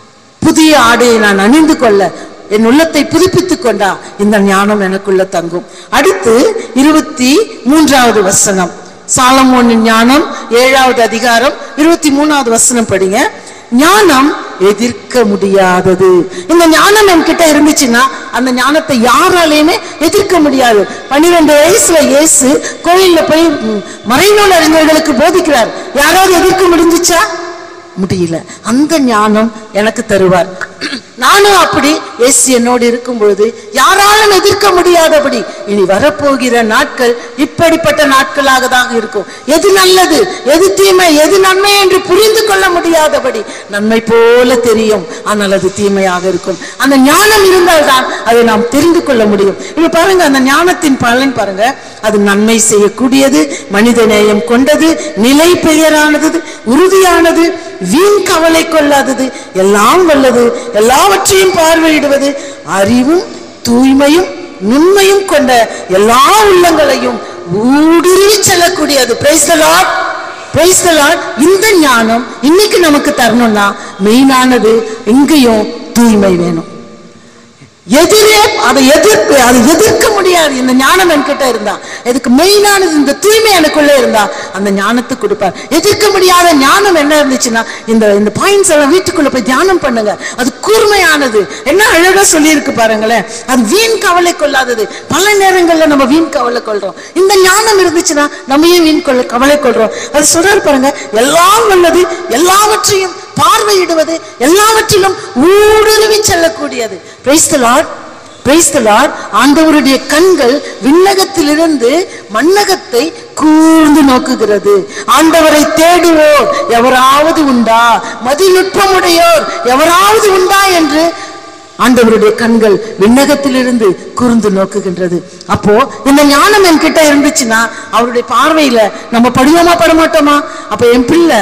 புதிய ஆடையை நான் அணிந்து கொள்ள என் உள்ளத்தை புதுப்பித்துக் கொண்டா இந்த ஞானம் எனக்குள்ள தங்கும் அடுத்து இருபத்தி மூன்றாவது வசனம் சாலமோனின் ஞானம் ஏழாவது அதிகாரம் இருபத்தி மூணாவது வசனம் படிங்க ஞானம் எதிர்க்க முடியாதது இந்த ஞானம் என்கிட்ட இருந்துச்சுன்னா அந்த ஞானத்தை யாராலையுமே எதிர்க்க முடியாது பன்னிரெண்டு வயசுல இயேசு கோயில்ல போய் ம், மறைநூல் அறிஞர்களுக்கு போதிக்கிறார் யாராவது எதிர்க்க முடிஞ்சுச்சா முடியல அந்த ஞானம் எனக்கு தருவார் நானும் அப்படி இயேசு என்னோடு இருக்கும் பொழுது யாராலும் எதிர்க்க முடியாதபடி இனி வரப்போகிற நாட்கள் இப்படிப்பட்ட நாட்களாக தான் இருக்கும் எது நல்லது எது தீமை எது நன்மை என்று புரிந்து கொள்ள முடியாதபடி நன்மை போல தெரியும் ஆனால் அது தீமையாக இருக்கும் அந்த ஞானம் இருந்தால்தான் அதை நாம் தெரிந்து கொள்ள முடியும் இப்ப பாருங்க அந்த ஞானத்தின் பலன் பாருங்க அது நன்மை செய்யக்கூடியது மனித நேயம் கொண்டது நிலை பெயரானது உறுதியானது வீண் கவலை கொள்ளாதது எல்லாம் வல்லது எல்லாவற்றையும் பார்வையிடுவது அறிவும் தூய்மையும் நுண்மையும் கொண்ட எல்லா உள்ளங்களையும் ஊடுருவி செல்லக்கூடியது praise the lord Praise the Lord. இந்த ஞானம் இன்னைக்கு நமக்கு தரணும்னா மெயினானது எங்கேயும் தூய்மை வேணும் எதிரே அதை எதிர்ப்பு அதை எதிர்க்க முடியாது இந்த ஞானம் என்கிட்ட இருந்தா இதுக்கு மெயினானது இந்த தூய்மை எனக்குள்ள இருந்தா அந்த ஞானத்தை கொடுப்பார் எதிர்க்க முடியாத ஞானம் என்ன இருந்துச்சுன்னா இந்த இந்த பாயிண்ட்ஸ் எல்லாம் வீட்டுக்குள்ள போய் தியானம் பண்ணுங்க அது கூர்மையானது என்ன அழகா சொல்லியிருக்கு பாருங்களேன் அது வீண் கவலை கொள்ளாதது பல நேரங்கள்ல நம்ம வீண் கவலை கொள்றோம் இந்த ஞானம் இருந்துச்சுன்னா நம்ம ஏன் வீண் கொள்ள கவலை கொள்றோம் அது சொல்றாரு பாருங்க எல்லாம் வல்லது எல்லாவற்றையும் பார்வையிடுவது எல்லாவற்றிலும் ஊடுருவி செல்லக்கூடியது praise the lord praise the lord ஆண்டவருடைய கண்கள் விண்ணகத்திலிருந்து மண்ணகத்தை கூர்ந்து நோக்குகிறது ஆண்டவரை தேடுவோர் எவராவது உண்டா மதிநுட்பமுடையோர் எவராவது உண்டா என்று ஆண்டவருடைய கண்கள் விண்ணகத்திலிருந்து கூர்ந்து நோக்குகின்றது அப்போ இந்த ஞானம் என்கிட்ட இருந்துச்சுன்னா அவருடைய பார்வையில நம்ம படுவோமா படமாட்டோமா அப்ப என் பிள்ளை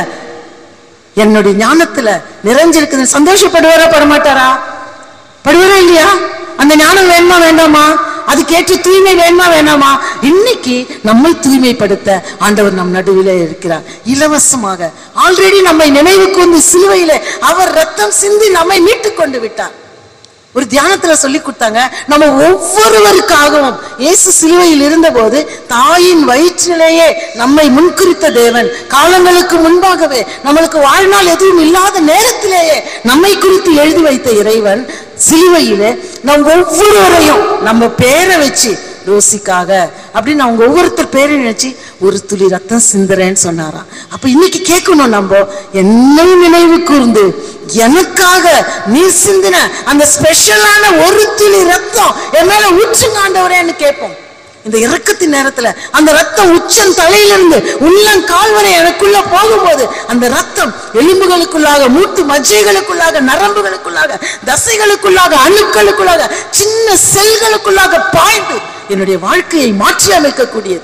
என்னுடைய ஞானத்துல நிறைஞ்சிருக்குது சந்தோஷப்படுவாரா படமாட்டாரா படுவாரா இல்லையா அந்த ஞானம் வேணுமா வேண்டாமா அதுக்கேற்ற தூய்மை வேணுமா வேணாமா இன்னைக்கு நம்மை தூய்மைப்படுத்த ஆண்டவர் நம் நடுவிலே இருக்கிறார் இலவசமாக ஆல்ரெடி நம்மை நினைவு கூர்ந்து சிலுவையிலே அவர் ரத்தம் சிந்தி நம்மை மீட்டுக் கொண்டு விட்டார் ஒரு தியானத்துல சொல்லி கொடுத்தாங்க நம்ம ஒவ்வொருவருக்காகவும் இயேசு சிலுவையில் இருந்தபோது தாயின் வயிற்றிலேயே நம்மை முன்குறித்த தேவன் காலங்களுக்கு முன்பாகவே நம்மளுக்கு வாழ்நாள் எதுவும் இல்லாத நேரத்திலேயே நம்மை குறித்து எழுதி வைத்த இறைவன் சிலுவையிலே நம் ஒவ்வொருவரையும் நம்ம பேரை வச்சு ரோசிக்காக அப்படின்னு அவங்க ஒவ்வொருத்தர் பேரை நினைச்சு ஒரு துளி ரத்தம் சிந்துறேன்னு சொன்னாராம் அப்ப இன்னைக்கு கேட்கணும் நம்ம என்னை நினைவு கூர்ந்து எனக்காக நீர் சிந்தின அந்த ஸ்பெஷலான ஒரு துளி ரத்தம் என் மேல ஊற்றுங்க ஆண்டவரேன்னு கேட்போம் இந்த இறக்கத்தின் நேரத்துல அந்த ரத்தம் உச்சம் தலையிலிருந்து உள்ளம் கால்வரை எனக்குள்ள போகும்போது அந்த ரத்தம் எலும்புகளுக்குள்ளாக மூட்டு மஜ்ஜைகளுக்குள்ளாக நரம்புகளுக்குள்ளாக தசைகளுக்குள்ளாக அணுக்களுக்குள்ளாக சின்ன செல்களுக்குள்ளாக பாய்ந்து என்னுடைய வாழ்க்கையை மாற்றி அமைக்கக்கூடியது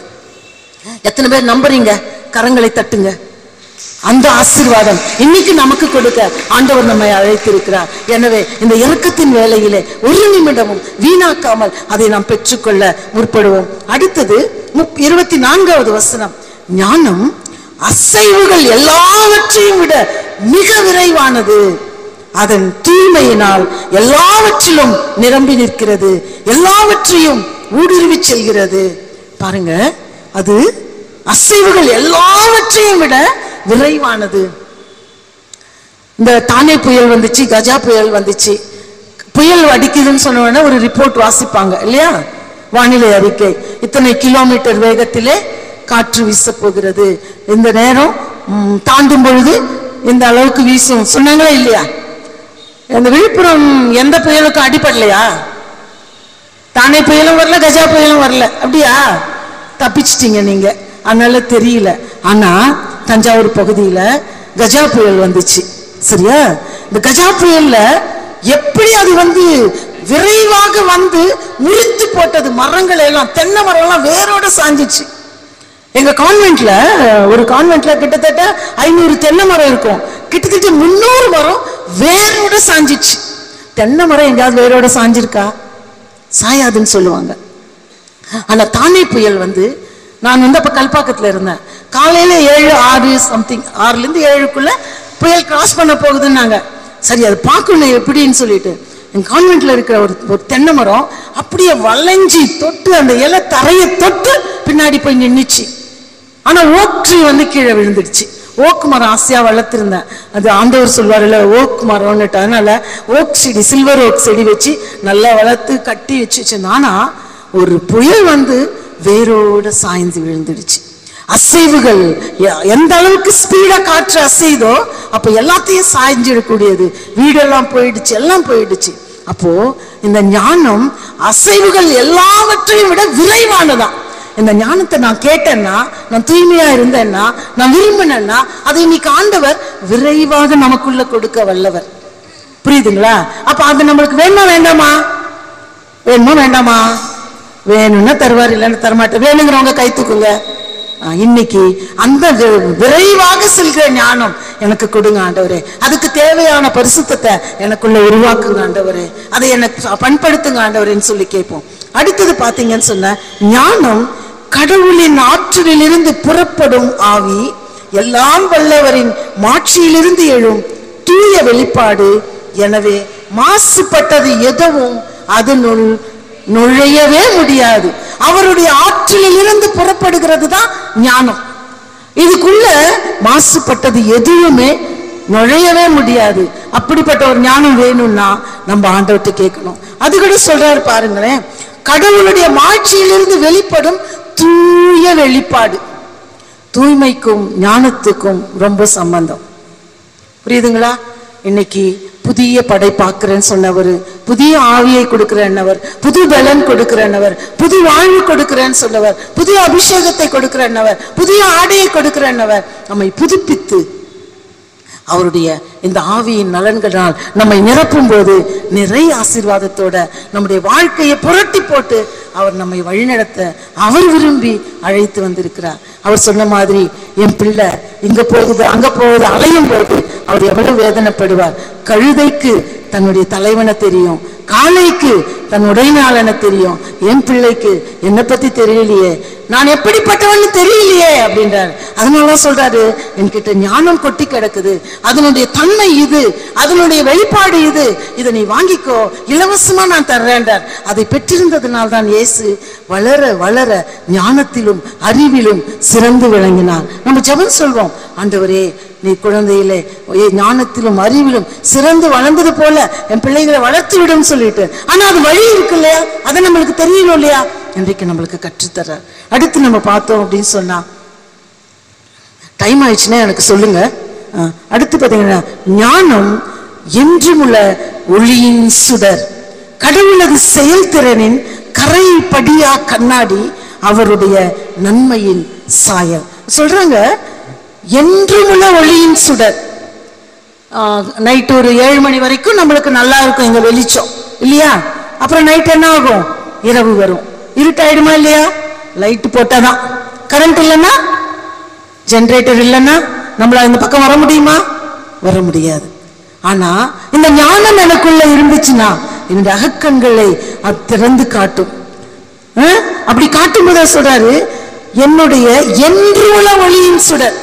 எத்தனை பேர் நம்புறீங்க கரங்களை தட்டுங்க அந்த ஆசீர்வாதம் இன்னைக்கு நமக்கு கொடுக்க ஆண்டவர் நம்மை அழைத்திருக்கிறார் எனவே இந்த இறக்கத்தின் வேலையிலே ஒரு நிமிடமும் வீணாக்காமல் அதை நாம் பெற்றுக்கொள்ள முற்படுவோம் அடுத்தது முப்- இருபத்தி நான்காவது வசனம் ஞானம் அசைவுகள் எல்லாவற்றையும் விட மிக விரைவானது அதன் தூய்மையினால் எல்லாவற்றிலும் நிரம்பி நிற்கிறது எல்லாவற்றையும் ஊடுருவி செல்கிறது பாருங்க அது அசைவுகள் எல்லாவற்றையும் விட விரைவானது இந்த தானே புயல் வந்துச்சு கஜா புயல் வந்துச்சு புயல் அடிக்குதுன்னு சொன்ன உடனே ஒரு ரிப்போர்ட் வாசிப்பாங்க இல்லையா வானிலை அறிக்கை இத்தனை கிலோமீட்டர் வேகத்திலே காற்று வீசப் போகிறது இந்த நேரம் ம், தாண்டும் பொழுது இந்த அளவுக்கு வீசும் சொன்னாங்களா இல்லையா இந்த விழுப்புரம் எந்த புயலுக்கும் அடிபடலையா தானே புயலும் வரல கஜா புயலும் வரல அப்படியா தப்பிச்சிட்டீங்க நீங்க அதனால தெரியல ஆனா தஞ்சாவூர் பகுதியில கஜா புயல் வந்துச்சு சரியா இந்த கஜா புயல்ல எப்படி அது வந்து விரைவாக வந்து முறித்து போட்டது மரங்கள் எல்லாம் தென்னை மரம் எல்லாம் வேரோட சாஞ்சிச்சு எங்க கான்வென்ட்ல ஒரு கான்வென்ட்ல கிட்டத்தட்ட ஐநூறு தென்னை மரம் இருக்கும் கிட்டத்தட்ட முன்னூறு மரம் வேரோட சாஞ்சிச்சு தென்னை மரம் எங்கேயாவது வேரோட சாஞ்சிருக்கா சாயாதுன்னு சொல்லுவாங்க ஆனா தானே புயல் வந்து நான் வந்து அப்ப கல்பாக்கத்துல இருந்தேன் காலையில ஏழு ஆறு சம்திங் ஆறுல இருந்து ஏழுக்குள்ள புயல் கிராஸ் பண்ண போகுதுன்னாங்க சரி அது பார்க்கணும் எப்படின்னு சொல்லிட்டு என் கான்வென்ட்ல இருக்கிற ஒரு ஒரு தென்னை மரம் அப்படியே வளைஞ்சி தொட்டு அந்த இலை தரையை தொட்டு பின்னாடி போய் நின்னுச்சு ஆனா ஓக் ட்ரீ வந்து கீழே விழுந்துடுச்சு ஓக் மரம் ஆசையா வளர்த்திருந்தேன் அது ஆண்டவர் சொல்வாருல்ல ஓக் மரம்னுட்டு அதனால ஓக் செடி சில்வர் ஓக் செடி வச்சு நல்லா வளர்த்து கட்டி வச்சு வச்சிருந்தேன் ஆனா ஒரு புயல் வந்து வேரோட சாய்ந்து விழுந்துடுச்சு அசைவுகள் எ- எந்த அளவுக்கு ஸ்பீடா காற்று அசைதோ அப்ப எல்லாத்தையும் சாய்ஞ்சிடக்கூடியது வீடெல்லாம் போயிடுச்சு எல்லாம் போயிடுச்சு அப்போ இந்த ஞானம் அசைவுகள் எல்லாவற்றையும் விட விரைவானதான் இந்த ஞானத்தை நான் கேட்டேன்னா நான் தூய்மையா இருந்தேன்னா நான் விரும்பினேன்னா அதை இன்னைக்கு ஆண்டவர் விரைவாக நமக்குள்ள கொடுக்க வல்லவர் புரியுதுங்களா அப்ப அது நம்மளுக்கு வேணுமா வேண்டாமா வேணுமா வேண்டாமா வேணும்னா தருவார் இல்லைன்னு தரமாட்டேன் வேணுங்கிறவங்க கை தூக்குங்க ஆ, இன்னைக்கு அந்த வி- விரைவாக செல்கிற ஞானம் எனக்கு கொடுங்க ஆண்டவரே அதுக்கு தேவையான பரிசுத்தத்தை எனக்குள்ள உருவாக்குங்க ஆண்டவரே அதை எனக்கு பண்படுத்துங்க ஆண்டவரேன்னு சொல்லி கேட்போம் அடுத்தது பாத்தீங்கன்னு சொன்ன ஞானம் கடவுளின் ஆற்றலிலிருந்து புறப்படும் ஆவி எல்லாம் வல்லவரின் மாட்சியிலிருந்து எழும் தூய வெளிப்பாடு எனவே மாசுபட்டது எதுவும் அதனுள் நுழையவே முடியாது அவருடைய ஆற்றலிலிருந்து புறப்படுகிறது தான் ஞானம் இதுக்குள்ள மாசுபட்டது எதுவுமே நுழையவே முடியாது அப்படிப்பட்ட ஒரு ஞானம் வேணும்னா நம்ம ஆண்டவர்கிட்ட கேட்கணும் அது கூட சொல்றாரு பாருங்களேன் கடவுளுடைய மாட்சியிலிருந்து வெளிப்படும் தூய வெளிப்பாடு தூய்மைக்கும் ஞானத்துக்கும் ரொம்ப சம்பந்தம் புரியுதுங்களா இன்னைக்கு புதிய படைப்பாக்குறேன்னு சொன்னவர் புதிய ஆவியை கொடுக்கிறேன்னவர் புது பலன் கொடுக்கிறேன்னவர் புது வாழ்வு கொடுக்கிறேன்னு சொன்னவர் புதிய அபிஷேகத்தை கொடுக்கிறேன்னவர் புதிய ஆடையை கொடுக்கிறேன்னவர் நம்மை புதுப்பித்து அவருடைய இந்த ஆவியின் நலன்களால் நம்மை நிரப்பும் போது நிறை ஆசீர்வாதத்தோட நம்முடைய வாழ்க்கையை புரட்டி போட்டு அவர் நம்மை வழிநடத்த அவர் விரும்பி அழைத்து வந்திருக்கிறார் அவர் சொன்ன மாதிரி என் பிள்ளை இங்க போகுது அங்க போகுது அலையும் போது அவர் எவ்வளவு வேதனைப்படுவார் கழுதைக்கு தன்னுடைய தலைவனை தெரியும் காளைக்கு தன் உடைமையாளனை தெரியும் என் பிள்ளைக்கு என்னை பத்தி தெரியலையே நான் எப்படிப்பட்டவன்னு தெரியலையே அப்படின்றாரு அதனாலதான் சொல்றாரு என்கிட்ட ஞானம் கொட்டி கிடக்குது அதனுடைய தன்மை இது அதனுடைய வெளிப்பாடு இது இதை நீ வாங்கிக்கோ இலவசமா நான் தர்றேன்றார் அதை பெற்றிருந்ததுனால் தான் இயேசு வளர வளர ஞானத்திலும் அறிவிலும் சிறந்து விளங்கினார் நம்ம ஜெபம் சொல்வோம் ஆண்டவரே நீ குழந்தையிலே ஏ, ஞானத்திலும் அறிவிலும் சிறந்து வளர்ந்தது போல என் பிள்ளைகளை வளர்த்து விடும் சொல்லிட்டு ஆனா அது வழி இருக்கு இல்லையா அது நம்மளுக்கு தெரியணும் இல்லையா இன்றைக்கு நம்மளுக்கு கற்றுத்தர்றார் அடுத்து நம்ம பார்த்தோம் அப்படின்னு சொன்னா டைம் ஆயிடுச்சுன்னா எனக்கு சொல்லுங்க அஹ், அடுத்து பார்த்தீங்கன்னா ஞானம் என்றுமுள்ள ஒளியின் சுடர் கடவுளது செயல்திறனின் கரை படியா கண்ணாடி அவருடைய நன்மையின் சாயல் சொல்றாங்க என்றுமுள்ள ஒளியின் சுடர் நைட் ஒரு ஏழு மணி வரைக்கும் நம்மளுக்கு நல்லா இருக்கும் இங்க வெளிச்சம் இல்லையா அப்புறம் நைட் என்ன ஆகும் இரவு வரும் இருட்டாயிடுமா இல்லையா லைட் போட்டாதான் கரண்ட் இல்லைன்னா ஜெனரேட்டர் இல்லைன்னா நம்மள இந்த பக்கம் வர முடியுமா வர முடியாது ஆனா இந்த ஞானம் எனக்குள்ள இருந்துச்சுன்னா என்னுடைய அகக்கண்களை அது திறந்து காட்டும் அஹ்? அப்படி காட்டும் போது சொல்றாரு என்னுடைய என்று உள்ள ஒளியின் சுடர்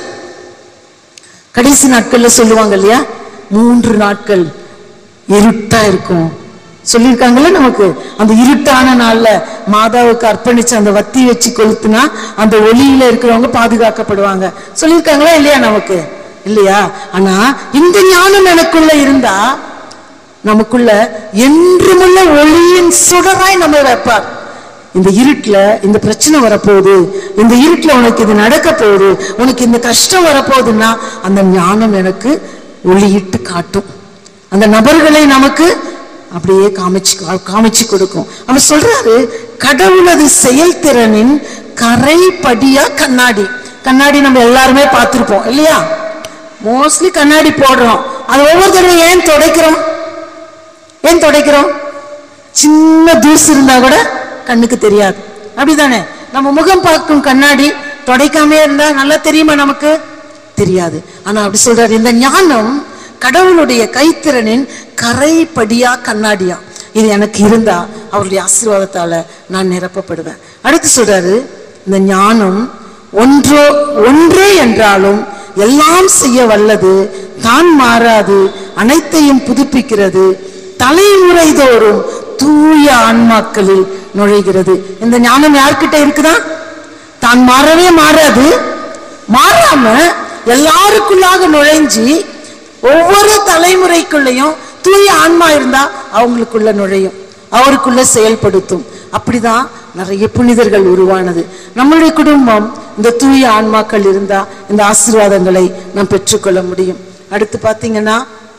கடைசி நாட்கள்ல சொல்லுவாங்க இல்லையா மூன்று நாட்கள் இருட்டா இருக்கும் சொல்லியிருக்காங்கல்ல நமக்கு அந்த இருட்டான நாள்ல மாதாவுக்கு அர்ப்பணிச்சு அந்த வத்தி வச்சு கொளுத்துனா அந்த ஒளியில இருக்கிறவங்க பாதுகாக்கப்படுவாங்க சொல்லியிருக்காங்களா இல்லையா நமக்கு இல்லையா ஆனா இந்த ஞானம் எனக்குள்ள இருந்தா நமக்குள்ள என்றுமுள்ள ஒளியின் சுடராய் நம்ம வைப்பார் இந்த இருட்டுல இந்த பிரச்சனை வரப்போகுது இந்த இருட்டுல உனக்கு இது நடக்க போகுது உனக்கு இந்த கஷ்டம் வரப்போகுதுன்னா அந்த ஞானம் எனக்கு ஒளியிட்டு காட்டும் அந்த நபர்களை நமக்கு அப்படியே காமிச்சு காமிச்சு கொடுக்கும் அவர் சொல்றாரு கடவுளது செயல்திறனின் கரைபடியா கண்ணாடி கண்ணாடி நம்ம எல்லாருமே பார்த்திருப்போம் இல்லையா மோஸ்ட்லி கண்ணாடி போடுறோம் அது ஒவ்வொரு தடவை ஏன் துடைக்கிறோம் ஏன் துடைக்கிறோம் சின்ன தூசு இருந்தா கூட கண்ணுக்கு தெரியாது அப்படிதானே நம்ம முகம் பார்க்கும் கண்ணாடி துடைக்காம இருந்தா நல்லா தெரியுமா நமக்கு தெரியாது ஆனா அப்படி சொல்றாரு இந்த ஞானம் கடவுளுடைய கைத்திறனின் கரைப்படியா கண்ணாடியா இது எனக்கு இருந்தா அவருடைய ஆசீர்வாதத்தால நான் நிரப்பப்படுவேன் அடுத்து சொல்றாரு இந்த ஞானம் ஒன்றோ ஒன்றே என்றாலும் எல்லாம் செய்ய வல்லது தான் மாறாது அனைத்தையும் புதுப்பிக்கிறது தலைமுறை தோறும் தூய ஆன்மாக்களில் நுழைகிறது இந்த ஞானம் யார்கிட்ட இருக்குதா தான் மாறவே மாறாது மாறாம எல்லாருக்குள்ளாக நுழைஞ்சு ஒவ்வொரு தலைமுறைக்குள்ளேயும் தூய ஆன்மா இருந்தா அவங்களுக்குள்ள நுழையும் அவருக்குள்ள செயல்படுத்தும் அப்படிதான் நிறைய புனிதர்கள் உருவானது நம்மளுடைய குடும்பம் இந்த தூய ஆன்மாக்கள் இருந்தா இந்த ஆசீர்வாதங்களை நாம் பெற்றுக்கொள்ள முடியும் அடுத்து பாத்தீங்கன்னா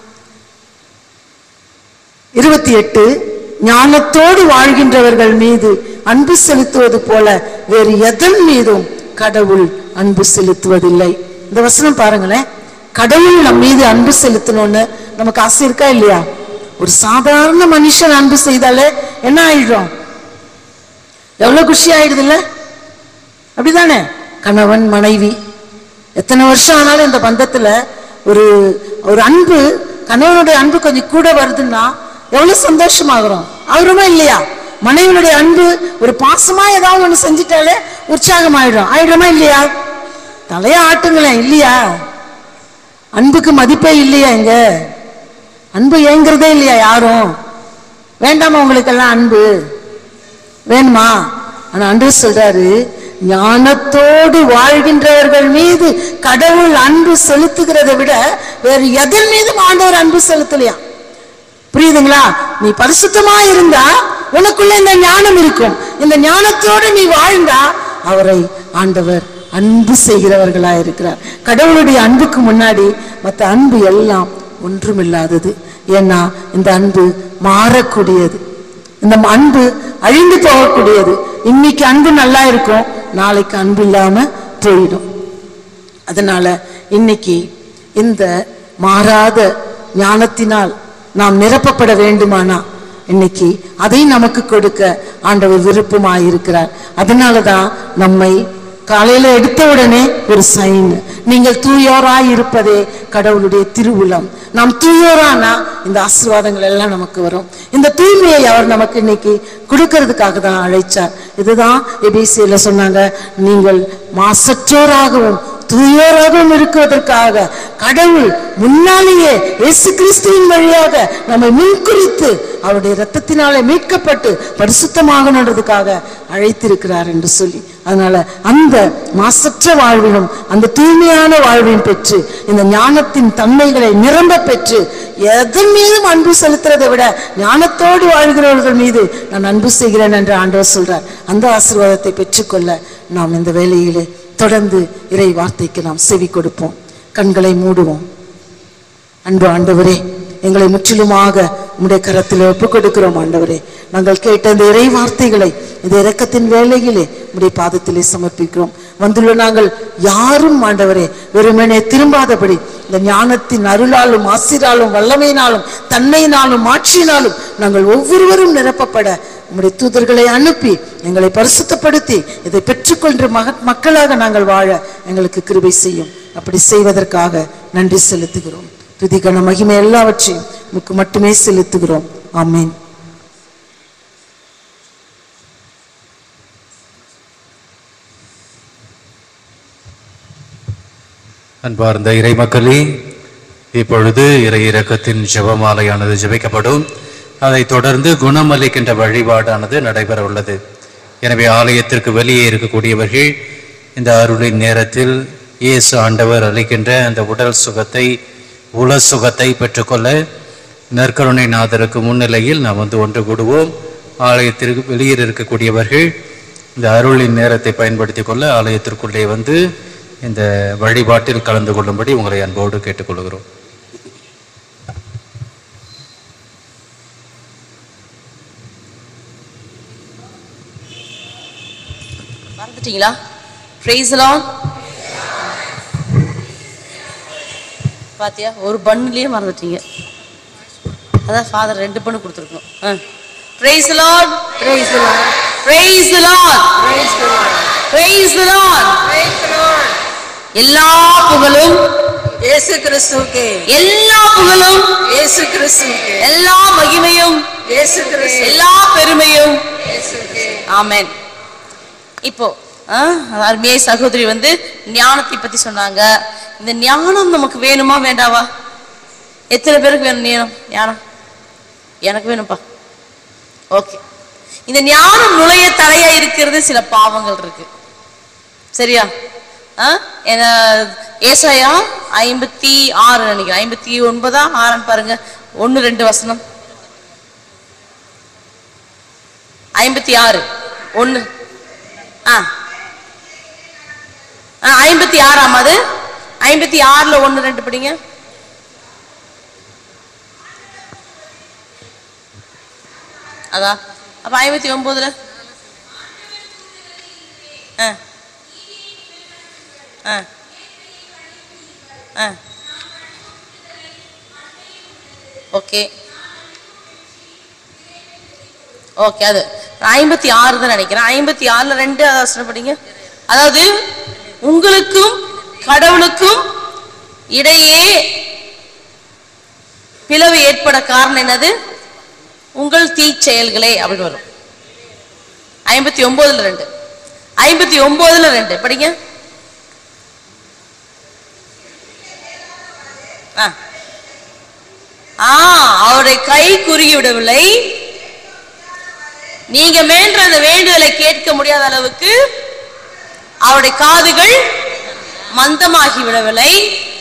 இருபத்தி எட்டு ஞானத்தோடு வாழ்கின்றவர்கள் மீது அன்பு செலுத்துவது போல வேறு எதன் மீதும் கடவுள் அன்பு செலுத்துவதில்லை இந்த வசனம் பாருங்களேன் கடவுள் நம் மீது அன்பு செலுத்தணும்னு நமக்கு ஆசை இருக்கா இல்லையா ஒரு சாதாரண மனுஷன் அன்பு செய்தாலே என்ன ஆயிடும் எவ்வளவு குஷி ஆயிடுது இல்ல அப்படிதானே கணவன் மனைவி எத்தனை வருஷம் ஆனாலும் இந்த பந்தத்துல ஒரு ஒரு அன்பு கணவனுடைய அன்பு கொஞ்சம் கூட வருதுன்னா எவ்வளவு சந்தோஷமாகறோம் ஆகுறோமா இல்லையா மனைவியுடைய அன்பு ஒரு பாசமா ஏதாவது ஒண்ணு செஞ்சிட்டாலே உற்சாகம் ஆயிடும் ஆயிடுமா இல்லையா தலைய ஆட்டுங்களேன் இல்லையா அன்புக்கு மதிப்பே இல்லையா இங்க அன்பு ஏங்குறதே இல்லையா யாரும் வேண்டாமா உங்களுக்கெல்லாம் அன்பு வேணுமா ஆனா அன்று சொல்றாரு ஞானத்தோடு வாழ்கின்றவர்கள் மீது கடவுள் அன்பு செலுத்துகிறதை விட வேறு எதன் மீதும் ஆண்டவர் அன்பு செலுத்தலையா புரியுதுங்களா நீ பரிசுத்தமா இருந்தா உனக்குள்ள இந்த ஞானம் இருக்கும் இந்த ஞானத்தோடு நீ வாழ்ந்தா அவரை ஆண்டவர் அன்பு செய்கிறவர்களா இருக்கிறார் கடவுளுடைய அன்புக்கு முன்னாடி மற்ற அன்பு எல்லாம் ஒன்றுமில்லாதது ஏன்னா இந்த அன்பு மாறக்கூடியது இந்த அன்பு அழிந்து போகக்கூடியது இன்னைக்கு அன்பு நல்லா இருக்கும் நாளைக்கு அன்பு இல்லாம போயிடும் அதனால இன்னைக்கு இந்த மாறாத ஞானத்தினால் நாம் நிரப்பப்பட வேண்டுமானா இன்னைக்கு அதை நமக்கு கொடுக்க ஆண்டவர் விருப்பமாயிருக்கிறார் அதனாலதான் நம்மை காலையில எடுத்த உடனே ஒரு சைன் நீங்கள் தூயோராய் இருப்பதே கடவுளுடைய திருவுளம் நாம் தூயோரானா இந்த ஆசீர்வாதங்கள் எல்லாம் நமக்கு வரும் இந்த தூய்மையை அவர் நமக்கு இன்னைக்கு கொடுக்கறதுக்காக தான் அழைச்சார் இதுதான் எபிசியில சொன்னாங்க நீங்கள் மாசற்றோராகவும் தூயோராகவும் இருக்குவதற்காக கடவுள் முன்னாலேயே இயேசு கிறிஸ்துவின் வழியாக நம்மை முன்குறித்து அவருடைய இரத்தத்தினாலே மீட்கப்பட்டு பரிசுத்தமாகணுன்றதுக்காக அழைத்திருக்கிறார் என்று சொல்லி அதனால அந்த மாசற்ற வாழ்விலும் அந்த தூய்மையான வாழ்வையும் பெற்று இந்த ஞானத்தின் தன்மைகளை நிரம்ப பெற்று எதன் மீதும் அன்பு செலுத்துறதை விட ஞானத்தோடு வாழ்கிறவர்கள் மீது நான் அன்பு செய்கிறேன் என்று ஆண்டவர் சொல்றார் அந்த ஆசீர்வாதத்தை பெற்றுக்கொள்ள நாம் இந்த வேலையிலே தொடர்ந்து இறை வார்த்தைக்கு நாம் செவி கொடுப்போம் கண்களை மூடுவோம் அன்பு ஆண்டவரே எங்களை முற்றிலுமாக உம்முடைய கரத்தில் ஒப்புக் கொடுக்கிறோம் ஆண்டவரே நாங்கள் கேட்ட இந்த இறை வார்த்தைகளை இந்த இரக்கத்தின் வேலையிலே உம்முடைய பாதத்திலே சமர்ப்பிக்கிறோம் வந்துள்ள நாங்கள் யாரும் ஆண்டவரே வெறுமனே திரும்பாதபடி இந்த ஞானத்தின் அருளாலும் ஆசிராலும் வல்லமையினாலும் தன்மையினாலும் மாற்றினாலும் நாங்கள் ஒவ்வொருவரும் நிரப்பப்பட உம்முடைய தூதர்களை அனுப்பி எங்களை பரிசுத்தப்படுத்தி இதை பெற்றுக்கொண்ட மக மக்களாக நாங்கள் வாழ எங்களுக்கு கிருபை செய்யும் அப்படி செய்வதற்காக நன்றி செலுத்துகிறோம் துதிகன மகிமை எல்லாவற்றையும் உமக்கு மட்டுமே செலுத்துகிறோம் ஆமென் அன்பார்ந்த இறைமக்களே இப்பொழுது இறை இரக்கத்தின் ஜெபமாலையானது ஜெபிக்கப்படும் அதைத் தொடர்ந்து குணமளிக்கின்ற வழிபாடானது நடைபெற உள்ளது எனவே ஆலயத்திற்கு வெளியே இருக்கக்கூடியவர்கள் இந்த அருளின் நேரத்தில் இயேசு ஆண்டவர் அளிக்கின்ற அந்த உடல் சுகத்தை உல சுகத்தை பெற்றுக்கொள்ள நற்கருணை நாதருக்கு முன்னிலையில் நாம் வந்து ஒன்று கூடுவோம் ஆலயத்திற்கு வெளியே இருக்கக்கூடியவர்கள் இந்த அருளின் நேரத்தை பயன்படுத்தி கொள்ள ஆலயத்திற்குள்ளே வந்து இந்த வழிபாட்டில் கலந்து கொள்ளும்படி உங்களை அன்போடு கேட்டுக்கொள்கிறோம் மறந்துட்டீங்களா பிரைஸ் லார்ட் பாத்தியா ஒரு பண்ணுலயே மறந்துட்டீங்க அதான் ஃபாதர் ரெண்டு பண்ணு கொடுத்துருக்கணும் praise lord praise lord praise lord praise lord எல்லா புகழும் இயேசு கிறிஸ்துவுக்கு எல்லா புகழும் இயேசு கிறிஸ்துவுக்கு எல்லா மகிமையும் இயேசு கிறிஸ்து எல்லா பெருமையும் ஆமென் இப்போ ஆ, அருமையை சகோதரி வந்து ஞானத்தை பத்தி சொன்னாங்க இந்த ஞானம் நமக்கு வேணுமா வேண்டாவா எத்தனை பேருக்கு வேணும் ஞானம் ஞானம் எனக்கு வேணும்ப்பா ஓகே இந்த ஞானம் நுழைய தடையா இருக்கிறது சில பாவங்கள் இருக்கு சரியா ஆ? என்ன- ஏசாயா ஐம்பத்தி ஆறு நினைக்கிறேன் ஐம்பத்தி ஒன்பதா ஆறான்னு பாருங்க ஒன்னு ரெண்டு வசனம் ஐம்பத்தி ஆறு ஒன்னு ஆ ஆ, ஐம்பத்தி ஆறாம் அது ஐம்பத்தி ஆறுல ஒன்னு ரெண்டு படிங்க அதான் அப்ப ஐம்பத்தி ஒன்பதுல ஆ ஆ ஆ ஓகே ஓகே அது ஐம்பத்தி ஆறு தான் நினைக்கிறேன் ஐம்பத்தி ஆறுல ரெண்டு அதாவது படிங்க அதாவது உங்களுக்கும் கடவுளுக்கும் இடையே பிளவு ஏற்பட காரணம் என்னது உங்கள் தீச்செயல்களே அப்படின்னு வரும் ஐம்பத்தி ஒன்பதுல ரெண்டு ஐம்பத்தி ஒன்பதுல ரெண்டு படிங்க ஆ. ஆ அவருடைய கை குறுகி விடவில்லை நீங்க வேண்ட அந்த வேண்டுதலை கேட்க முடியாத அளவுக்கு அவருடைய காதுகள் மந்தமாகி விடவில்லை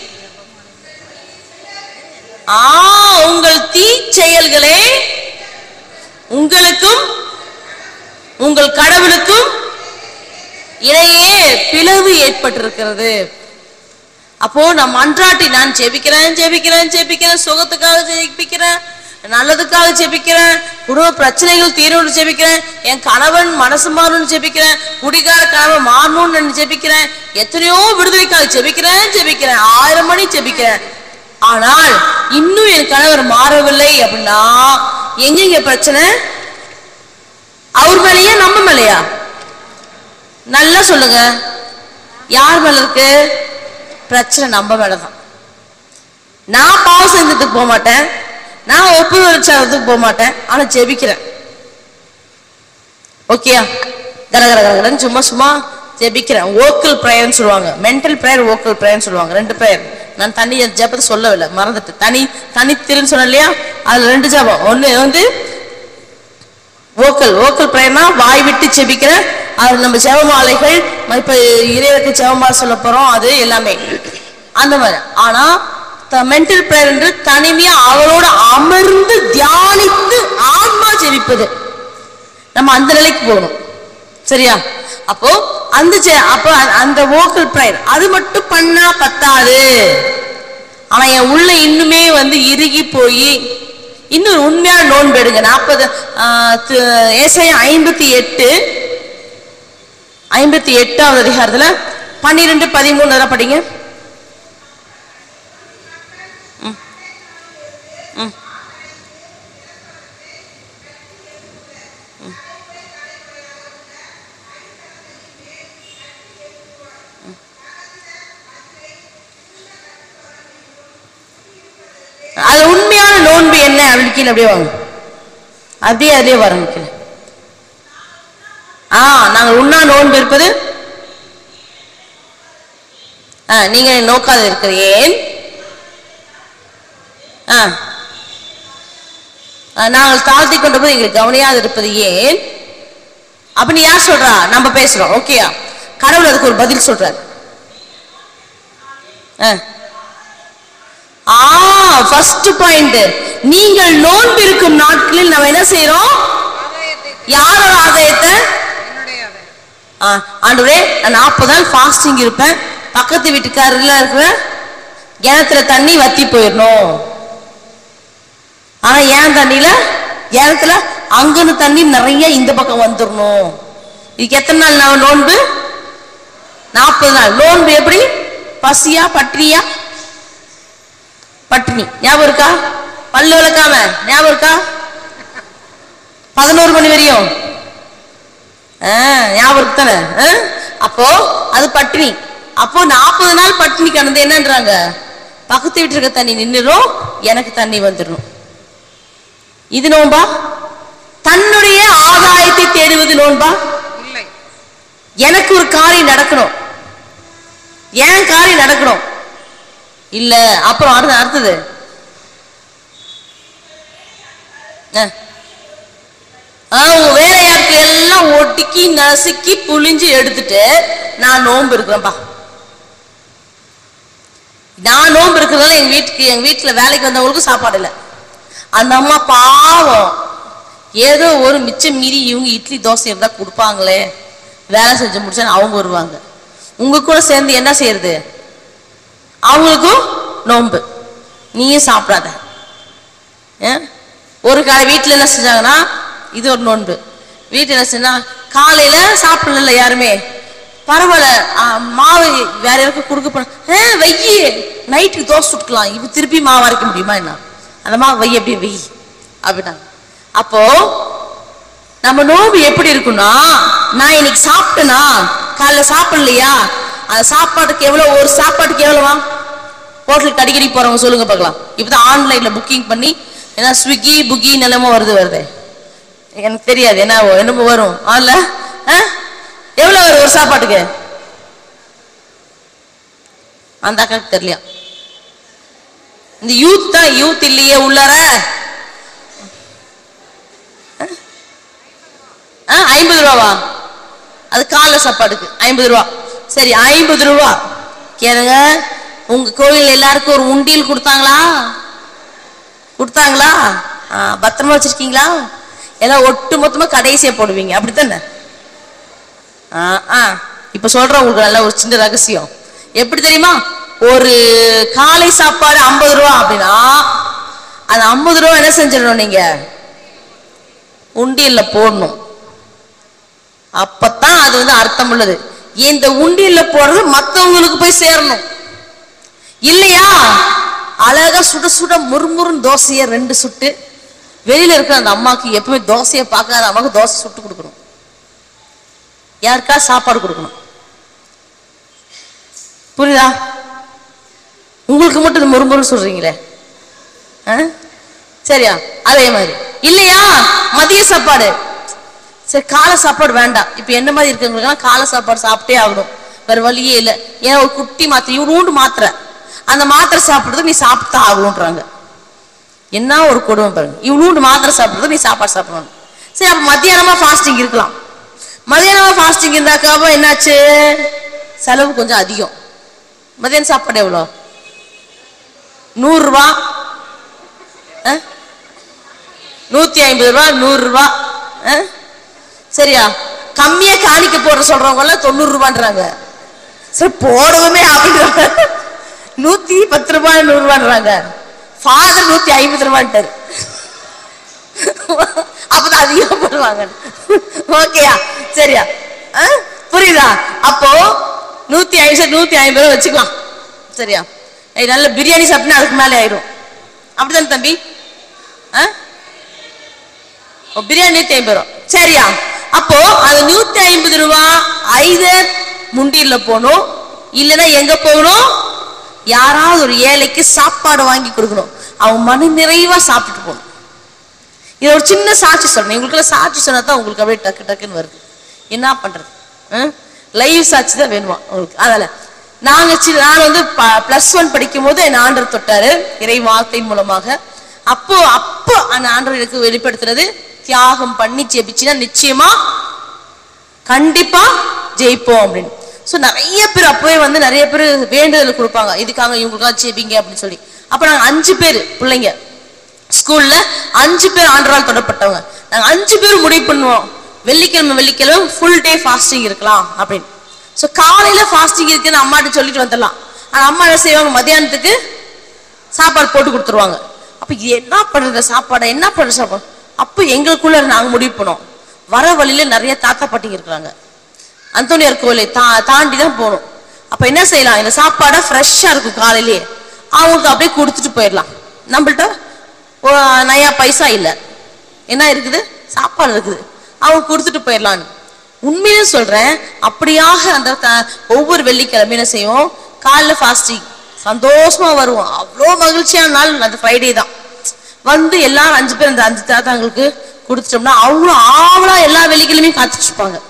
ஆ உங்கள் தீ செயல்களே உங்களுக்கும் உங்கள் கடவுளுக்கும் இடையே பிளவு ஏற்பட்டிருக்கிறது அப்போ நான் மன்றாட்டி நான் ஜெபிக்கிறேன் ஜெபிக்கிறேன் ஜெபிக்கிறேன் சுகத்துக்காக ஜெபிக்கிறேன் நல்லதுக்காக ஜெபிக்கிறேன் குடும்ப பிரச்சனைகள் தீரணும்னு ஜெபிக்கிறேன் என் கணவன் மனசு மாறணும்னு ஜெபிக்கிறேன் குடிகார கணவன் மாறணும்னு நான் ஜெபிக்கிறேன் எத்தனையோ விடுதலைக்காக ஜெபிக்கிறேன் ஜெபிக்கிறேன் ஆயிரம் மணி ஜெபிக்கிறேன் ஆனால் இன்னும் என் கணவர் மாறவில்லை அப்படின்னா எங்கெங்க பிரச்சனை அவர் மேலேயா நம்ம மேலையா நல்லா சொல்லுங்க யார் மேல இருக்கு பிரச்சனை நம்ம மேலதான் நான் பாவம் செஞ்சதுக்கு போக மாட்டேன் நான் ஒப்பு வச்சதுக்கு போக மாட்டேன் ஆனா ஜெபிக்கிறேன் ஓகேயா கர கர கர கடன்னு சும்மா சும்மா ஜெபிக்கிறேன் ஓக்கல் ப்ரேயர்னு சொல்லுவாங்க மென்டல் ப்ரேயர் ஓக்கல் ப்ரேயர்னு சொல்லுவாங்க ரெண்டு ப்ரேயர் நான் தனி ஜெபத்தை சொல்லவில்லை மறந்துட்டு தனி தனித்திருன்னு சொன்னேன் இல்லையா அதுல ரெண்டு ஜெபம் ஒண்ணு வந்து ஓக்கல் ஓக்கல் ப்ரேயர்னா வாய் விட்டு ஜெபிக்கிறேன் அது நம்ம ஜெபமாலைகள் இப்ப இறைவனுக்கு ஜெபமாலை சொல்ல போறோம் அது எல்லாமே அந்த மாதிரி ஆனா மென்டல் ப்ரேயர் என்று தனிமையா அவரோட அமர்ந்து தியானித்து ஆன்மா ஜெபிப்பது நம்ம அந்த நிலைக்கு போகணும் சரியா அப்போ அந்த ஜெ- அப்போ அ- அந்த ஓக்கல் ப்ரேயர் அது மட்டும் பண்ணா பத்தாது ஆனா என் உள்ள இன்னுமே வந்து இறுகி போய் இன்னொரு உண்மையான நோன்பு எடுங்க நாற்பது ஏசாயா ஐம்பத்தி எட்டு ஐம்பத்தி எட்டாவது அதிகாரத்துல பன்னிரெண்டு பதிமூணு அதெல்லாம் படிங்க ம். ம். ம். ம். அது உண்மையான நோன்பு என்ன அப்படின்னு கீழே அப்படியே வாங்க அப்படியே அதே வரணும் கீழே ஆ நாங்கள் உண்ணா நோன்பு இருப்பது ஆ நீங்க நோக்காத இருக்கிற ஏன் ஆ ஆ, நாங்கள் தாழ்த்தி கொண்ட போது எங்களுக்கு கவனியாது இருப்பது ஏன் அப்படின்னு யார் சொல்றா நம்ம பேசுறோம் ஓகேயா கடவுள் அதுக்கு ஒரு பதில் சொல்றாரு ஆ ஆ ஃபர்ஸ்ட் பாயிண்ட் நீங்கள் நோன்பு இருக்கும் நாட்களில் நம்ம என்ன செய்யறோம் யாரோட ஆதாயத்தை ஆ, ஆண்டவரே நான் நாற்பது நாள் ஃபாஸ்டிங் இருப்பேன் பக்கத்து வீட்டுக்காரர்ல இருக்கிற கிணத்துல தண்ணி வத்தி போயிடணும் ஆனா ஏன் தண்ணியில கிணத்துல அங்கன்னு தண்ணி நிறைய இந்த பக்கம் வந்துடணும் இதுக்கு எத்தனை நாள் நான் நோன்பு நாற்பது நாள் நோன்பு எப்படி பசியா பட்டினியா பட்டினி ஞாபகம் இருக்கா பல்லு விளக்காம ஞாபகம் இருக்கா பதினோரு மணி வரையும் ஆ, ஞாபகம் இருக்கு தானே ஆ? அப்போ அது பட்டினி அப்போ நாற்பது நாள் பட்டினி கடந்து என்னன்றாங்க பக்கத்து வீட்டு இருக்க தண்ணி நின்னுரும் எனக்கு தண்ணி வந்துடும் இது நோன்பா தன்னுடைய ஆதாயத்தை தேடுவது நோன்பா இல்லை எனக்கு ஒரு காரியம் நடக்கணும் ஏன் காரியம் நடக்கணும் இல்ல அப்புறம் அடுத்து அடுத்தது அஹ். ஆ, உங்க வேலையாட்கள் எல்லாம் ஒட்டிக்கி நசுக்கி புழிஞ்சு எடுத்துட்டு நான் நோன்பு இருக்கிறேன்பா நான் நோன்பு இருக்கிறதால எங்க வீட்டுக்கு எங்க வீட்டுல வேலைக்கு வந்தவங்களுக்கும் சாப்பாடு இல்லை அந்த அம்மா பாவம் ஏதோ ஒரு மிச்சம் மீறி இவங்க இட்லி தோசை இருந்தா கொடுப்பாங்களே வேலை செஞ்சு முடிச்சா அவங்க வருவாங்க உங்க கூட சேர்ந்து என்ன செய்யறது அவங்களுக்கும் நோன்பு நீயும் சாப்பிடாத ஏன்? ஒரு காலை வீட்டில் என்ன செஞ்சாங்கன்னா இது ஒரு நோன்பு வீட்டில் என்ன செஞ்சா காலையில சாப்பிடல யாருமே பரவாயில்ல ஆ, மாவு வேற யாருக்கும் கொடுக்க போன ஏ வெய்யி நைட்டுக்கு தோசை சுட்டுக்கலாம் இப்போ திருப்பி மாவு அரைக்க முடியுமா என்ன அந்த மாவு வெய்ய அப்படியே வெய் அப்படின்னாங்க அப்போ நம்ம நோன்பு எப்படி இருக்கும்னா நான் இன்னைக்கு சாப்பிட்டேனா காலைல சாப்பிடலையா அந்த சாப்பாட்டுக்கு எவ்வளவு ஒரு சாப்பாட்டுக்கு எவ்வளவா ஹோட்டலுக்கு அடிக்கடி போறவங்க சொல்லுங்க பார்க்கலாம் இப்பதான் ஆன்லைன்ல புக்கிங் பண்ணி ஏன்னா ஸ்விக்கி புக்கி நிலமும் வருது வருது எனக்கு தெரியாது என்ன என்னமோ வரும் ஆன்ல எவ்வளவு வரும் ஒரு சாப்பாட்டுக்கு அந்த அக்காக்கு தெரியலையா இந்த யூத் தான் யூத் இல்லையே உள்ளார ஆ, ஐம்பது ரூபாவா அது காலை சாப்பாடுக்கு ஐம்பது ரூபா சரி ஐம்பது ரூபா கேளுங்க உங்க கோவில் எல்லாருக்கும் ஒரு உண்டியல் கொடுத்தாங்களா கொடுத்தாங்களா ஆ, பத்திரமா வச்சிருக்கீங்களா எல்லாம் ஒட்டு மொத்தமா கடைசியா போடுவீங்க அப்படித்தானே ஆ, ஆ. இப்ப சொல்றேன் உங்களுக்கு நல்ல ஒரு சின்ன ரகசியம் எப்படி தெரியுமா ஒரு காலை சாப்பாடு ஐம்பது ரூபா அப்படின்னா அந்த ஐம்பது ரூபா என்ன செஞ்சிடணும் நீங்க உண்டியல்ல போடணும் அப்பதான் அது வந்து அர்த்தம் உள்ளது இந்த உண்டியல்ல போடுறது மத்தவங்களுக்கு போய் சேரணும் இல்லையா அழகா சுட சுட முறுமுறுன்னு தோசைய ரெண்டு சுட்டு வெளியில இருக்கிற அந்த அம்மாக்கு எப்பவுமே தோசையை பார்க்காத அம்மாக்கு தோசை சுட்டு கொடுக்கணும் யாருக்கா சாப்பாடு கொடுக்கணும் புரியுதா உங்களுக்கு மட்டும் இந்த முறுமுறுன்னு சொல்றீங்களே ஆ? சரியா அதே மாதிரி இல்லையா மதிய சாப்பாடு சரி காலை சாப்பாடு வேண்டாம் இப்ப என்ன மாதிரி இருக்கவங்களுக்கெல்லாம் காலை சாப்பாடு சாப்பிட்டே ஆகணும் வேற வழியே இல்லை ஏன்னா ஒரு குட்டி மாத்திரை இவ்வளோண்டு மாத்திரை அந்த மாத்திரை சாப்பிடுறது நீ சாப்பிட்டு தான் ஆகணுன்றாங்க என்ன ஒரு கொடுமை பாருங்க இவ்வளோண்டு மாத்திரை சாப்பிடுறது நீ சாப்பாடு சாப்பிடணும் சரி அப்ப மத்தியானமா ஃபாஸ்டிங் இருக்கலாம் மதியானமா ஃபாஸ்டிங் இருந்தாக்காம என்னாச்சு செலவு கொஞ்சம் அதிகம் மதியானம் சாப்பாடு எவ்வளோ நூறுரூவா நூத்தி ஐம்பது ரூபா நூறு ரூபா ஆ? சரியா கம்மியா காணிக்க போடுற சொல்றவங்க எல்லாம் தொண்ணூறு ரூபான்றாங்க சரி போடவுமே அப்படின்றாங்க நூத்தி பத்து ரூபாய் நூறு ரூபான்றாங்க ஃபாதர் நூத்தி ஐம்பது ரூபான்ட்டாரு அப்பதான் அதிகமா போடுவாங்க ஓகேயா சரியா ஆ? புரியுதா அப்போ நூத்தி ஐம்பது நூத்தி ஐம்பது ரூபா வச்சுக்கலாம் சரியா ஏய், நல்ல பிரியாணி சாப்பிட்டா அதுக்கு மேலே ஆயிரும் அப்படித்தானே தம்பி ஆ ஓ, பிரியாணி நூத்தி ஐம்பது ரூபா சரியா அப்போ அது நூத்தி ஐம்பது ரூபா ஐதர் முண்டியில போகணும் இல்லைன்னா எங்க போகணும் யாராவது ஒரு ஏழைக்கு சாப்பாடு வாங்கி கொடுக்கணும் அவன் மன நிறைவா சாப்பிட்டுட்டு போகணும் இது ஒரு சின்ன சாட்சி சொல்றேன் உங்களுக்கு சாட்சி சொன்னா தான் உங்களுக்கு அப்படியே டக்கு டக்குன்னு வருது என்ன பண்றது லைவ் சாட்சி தான் வேணுமா உங்களுக்கு அதனால நாங்க சின்ன நான் வந்து பிளஸ் ஒன் படிக்கும் போது என் ஆண்டர் தொட்டாரு இறை வார்த்தையின் மூலமாக அப்போ அப்போ அந்த ஆண்டவர் எனக்கு வெளிப்படுத்துறது தியாகம் பண்ணி ஜெபிச்சுன்னா நிச்சயமா கண்டிப்பா ஜெயிப்போம் அப்படின்னு ஸோ நிறைய பேர் அப்பவே வந்து நிறைய பேர் வேண்டுதல் கொடுப்பாங்க இதுக்காக இவங்களுக்காக ஜெபிங்க அப்படின்னு சொல்லி அப்ப நாங்க அஞ்சு பேர் பிள்ளைங்க ஸ்கூல்ல அஞ்சு பேர் ஆண்டரால் தொடப்பட்டவங்க நாங்க அஞ்சு பேர் முடிவு பண்ணுவோம் வெள்ளிக்கிழமை வெள்ளிக்கிழமை ஃபுல் டே ஃபாஸ்டிங் இருக்கலாம் அப்படின்னு ஸோ காலையில ஃபாஸ்டிங் இருக்குன்னு அம்மாட்ட சொல்லிட்டு வந்துடலாம் ஆனா அம்மா என்ன செய்வாங்க மத்தியானத்துக்கு சாப்பாடு போட்டு கொடுத்துருவாங்க அப்ப இது என்ன பண்றது சாப்பாடை என்ன பண்ற சாப்பாடு அப்போ எங்களுக்குள்ள நாங்க முடிவு பண்ணோம் வர வழியில நிறைய தாத்தா பாட்டிங்க இருக்கிறாங்க அந்தோனியார் கோயிலை தா தாண்டி தான் போகணும் அப்ப என்ன செய்யலாம் இந்த சாப்பாடை ஃப்ரெஷ்ஷா இருக்கும் காலையிலேயே அவங்களுக்கு அப்படியே கொடுத்துட்டு போயிடலாம் நம்மள்ட்ட ஒரு நயா பைசா இல்லை என்ன இருக்குது சாப்பாடு இருக்குது அவங்க கொடுத்துட்டு போயிடலான்னு உண்மையிலே சொல்றேன் அப்படியாக அந்த த- ஒவ்வொரு வெள்ளிக்கிழமை என்ன செய்வோம் காலைல ஃபாஸ்டிங் சந்தோஷமா வருவோம் அவ்வளோ மகிழ்ச்சியான நாள் அந்த ஃப்ரைடே தான் வந்து எல்லாரும் அஞ்சு பேர் அந்த அஞ்சு தாத்தாங்களுக்கு கொடுத்துட்டோம்னா அவங்களும் ஆவலா எல்லா வெள்ளிக்கிழமையும் காத்துட்டு இருப்பாங்க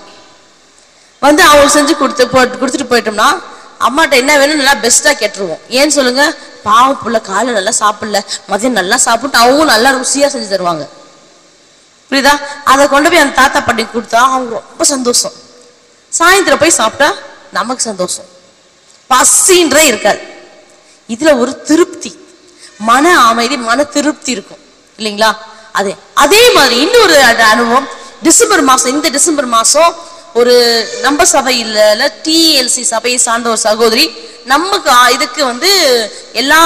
வந்து அவங்களுக்கு செஞ்சு கொடுத்து போட்டு கொடுத்துட்டு போயிட்டோம்னா அம்மாட்ட என்ன வேணும் நல்லா பெஸ்ட்டாக கேட்டுருவோம் ஏன்னு சொல்லுங்க பாவம் புள்ள காலைல நல்லா சாப்பிடல மதியம் நல்லா சாப்பிட்டு அவங்களும் நல்லா ருசியாக செஞ்சு தருவாங்க புரியுதா அதை கொண்டு போய் அந்த தாத்தா பாட்டி கொடுத்தா அவங்க ரொம்ப சந்தோஷம் சாயந்தரம் போய் சாப்பிட்டா நமக்கு சந்தோஷம் பசின்றே இருக்காது இதுல ஒரு திருப்தி மன அமைதி மன திருப்தி இருக்கும் இல்லைங்களா அதே அதே மாதிரி இன்னொரு அட- அனுபவம் டிசம்பர் மாசம் இந்த டிசம்பர் மாசம் ஒரு நம்ம சபையில டிஎல்சி சபையை சார்ந்த ஒரு சகோதரி நமக்கு ஆ- இதுக்கு வந்து எல்லா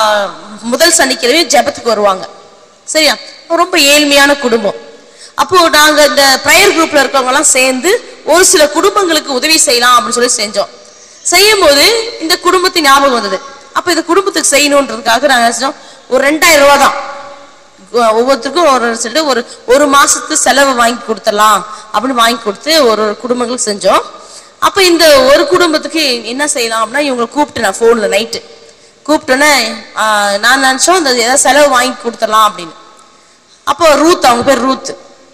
முதல் சனிக்கிழமையும் ஜெபத்துக்கு வருவாங்க சரியா ரொம்ப ஏழ்மையான குடும்பம் அப்போ நாங்க இந்த ப்ரேயர் குரூப்ல இருக்கவங்க எல்லாம் சேர்ந்து ஒரு சில குடும்பங்களுக்கு உதவி செய்யலாம் அப்படின்னு சொல்லி செஞ்சோம் செய்யும் போது இந்த குடும்பத்தின் ஞாபகம் வந்தது அப்ப இந்த குடும்பத்துக்கு செய்யணுன்றதுக்காக நாங்க என்ன செஞ்சோம் ஒரு ரெண்டாயிரம் ரூபாய் தான் ஒ- ஒவ்வொருத்தருக்கும் ஒரு சொல்லிட்டு ஒரு ஒரு மாசத்து செலவு வாங்கி கொடுத்துடலாம் அப்படின்னு வாங்கி கொடுத்து ஒரு ஒரு குடும்பங்களுக்கு செஞ்சோம் அப்ப இந்த ஒரு குடும்பத்துக்கு என்ன செய்யலாம் அப்படின்னா இவங்களை கூப்பிட்டு நான் ஃபோன்ல நைட்டு கூப்பிட்டோன்னே ஆஹ், நான் நினைச்சோம் இந்த ஏதாவது செலவு வாங்கி கொடுத்துடலாம் அப்படின்னு அப்போ ரூத் அவங்க பேர் ரூத்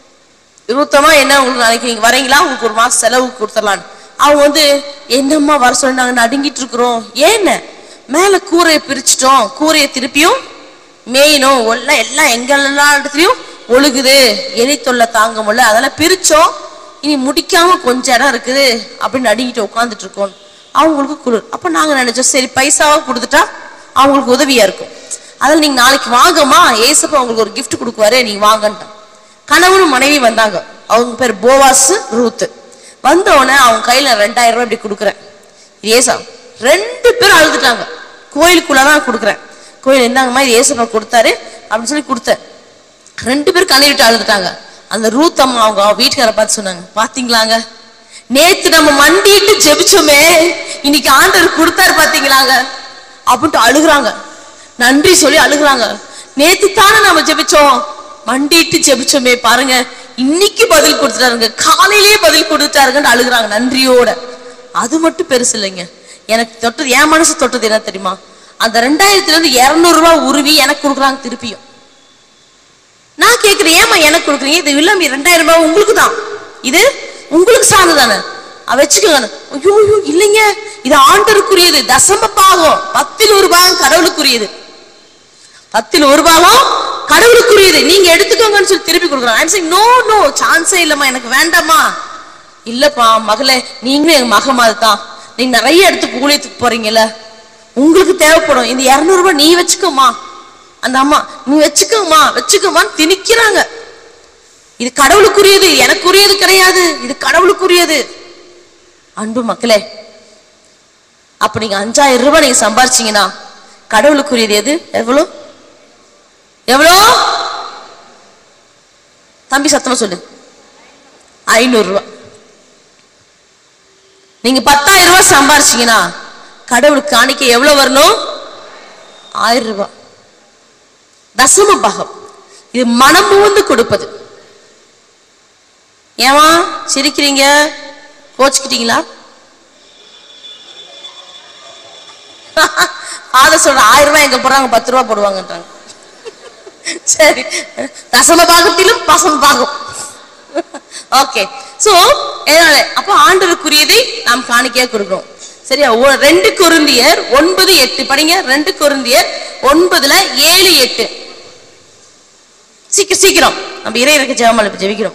ரூத்தமா என்ன உங்களுக்கு நாளைக்கு நீங்க வரீங்களா உங்களுக்கு ஒரு மாசம் செலவுக்கு கொடுத்துடலான்னு அவங்க வந்து என்னம்மா வர சொல்லி நாங்க நடுங்கிட்டு இருக்கிறோம் ஏன்னு மேல கூரையை பிரிச்சிட்டோம் கூரையை திருப்பியும் மேயணும் ஒல்ல எல்லாம் எங்க எல்லா இடத்துலயும் ஒழுகுது எலி தொல்லை தாங்க முடியல அதெல்லாம் பிரிச்சோம் இனி முடிக்காம கொஞ்சம் இடம் இருக்குது அப்படின்னு அடிக்கிட்டு உட்காந்துட்டு இருக்கோம் அவங்களுக்கு குளிர் அப்ப நாங்க நினைச்சோம் சரி பைசாவா கொடுத்துட்டா அவங்களுக்கு உதவியா இருக்கும் அதில் நீங்க நாளைக்கு வாங்கம்மா ஏசப்பா உங்களுக்கு ஒரு gift கொடுக்குவாரு நீங்க வாங்கன்ட்டான் கணவனும் மனைவி வந்தாங்க அவங்க பேர் போவாஸ் ரூத் வந்த உடனே அவங்க கையில ரெண்டாயிரம் ரூபாய் இப்படி கொடுக்குறேன் இது ஏசா ரெண்டு பேரும் அழுதுட்டாங்க கோயிலுக்குள்ள தான் கொடுக்குறேன் கோயில் என்னங்கம்மா இது ஏசப்பா கொடுத்தாரு அப்படின்னு சொல்லி கொடுத்தேன் ரெண்டு பேரும் கண்ணீர் விட்டு அழுதுட்டாங்க அந்த ரூத் அம்மா அவங்க வீட்டுக்கார பார்த்து சொன்னாங்க பாத்தீங்களாங்க நேத்து நம்ம மண்டிட்டு ஜெபிச்சோமே இன்னைக்கு ஆண்டவர் கொடுத்தாரு பாத்தீங்களாங்க அப்படின்ட்டு அழுகுறாங்க நன்றி சொல்லி அழுகுறாங்க நேத்து தானே நம்ம ஜெபிச்சோம் மண்டிட்டு ஜெபிச்சோமே பாருங்க இன்னைக்கு பதில் கொடுத்துட்டாருங்க காலையிலேயே பதில் கொடுத்துட்டாருங்கன்னு அழுகுறாங்க நன்றியோட அது மட்டும் பெருசு இல்லைங்க எனக்கு தொட்டது என் மனசு தொட்டது என்ன தெரியுமா அந்த ரெண்டாயிரத்துல இருந்து இருநூறு ரூபாய் உருவி எனக்கு கொடுக்குறாங்க திருப்பியும் நான் கேக்குறேன் ஏமா எனக்கு கொடுக்குறீங்க இது இல்ல ரெண்டாயிரம் ரூபாய் உங்களுக்கு தான் இது உங்களுக்கு சார்ந்ததானே அ, வச்சுக்கோங்க ஐயோ ஐயோ இல்லைங்க இது ஆண்டருக்குரியது தசம பாகம் பத்தில் ஒரு பாகம் கடவுளுக்குரியது பத்தில் ஒரு பாகம் கடவுளுக்குரியது நீங்க எடுத்துக்கோங்கன்னு சொல்லி திருப்பி கொடுக்குறாங்க நோ நோ சான்ஸே இல்லம்மா எனக்கு வேண்டாமா இல்லப்பா மகளே நீங்களும் எங்க மக மாதிரி தான் நீங்க நிறைய இடத்துக்கு ஊழியத்துக்கு போறீங்கல்ல உங்களுக்கு தேவைப்படும் இந்த இருநூறு ரூபாய் நீ வச்சுக்கோமா அந்த அம்மா நீ வச்சுக்கோமா வச்சுக்கோமான்னு திணிக்கிறாங்க இது கடவுளுக்குரியது எனக்குரியது கிடையாது இது கடவுளுக்குரியது அன்பு மக்களே அப்ப நீங்க அஞ்சாயிரம் ரூபாய் நீங்க சம்பாரிச்சீங்கன்னா கடவுளுக்குரியது எது எவ்வளவு எவ்வளோ தம்பி சத்தமா சொல்லு ஐநூறு ரூபாய் நீங்க பத்தாயிரம் ரூபாய் சம்பாரிச்சீங்கன்னா கடவுளுக்கு காணிக்க எவ்வளவு வரணும் ஆயிரம் ரூபாய் தசம பாகம் இது மனம் வந்து கொடுப்பது ஏமா சிரிக்கிறீங்க கோச்சுக்கிட்டீங்களா ஆத சொல்ற ஆயிரம் ரூபாய் எங்க போடுறாங்க பத்து ரூபாய் போடுவாங்கன்றாங்க சரி தசம பாகத்திலும் பசம பாகம் ஓகே சோ எதனால அப்போ ஆண்டருக்குரியதை நாம் காணிக்கையா கொடுக்கிறோம் சரியா ஒ- ரெண்டு கொருந்தியர் ஒன்பது எட்டு படிங்க ரெண்டு கொருந்தியர் ஒன்பதுல ஏழு எட்டு சீக்கிரம் சீக்கிரம் நம்ம இறை இறக்க ஜெபமால இப்ப ஜெபிக்கிறோம்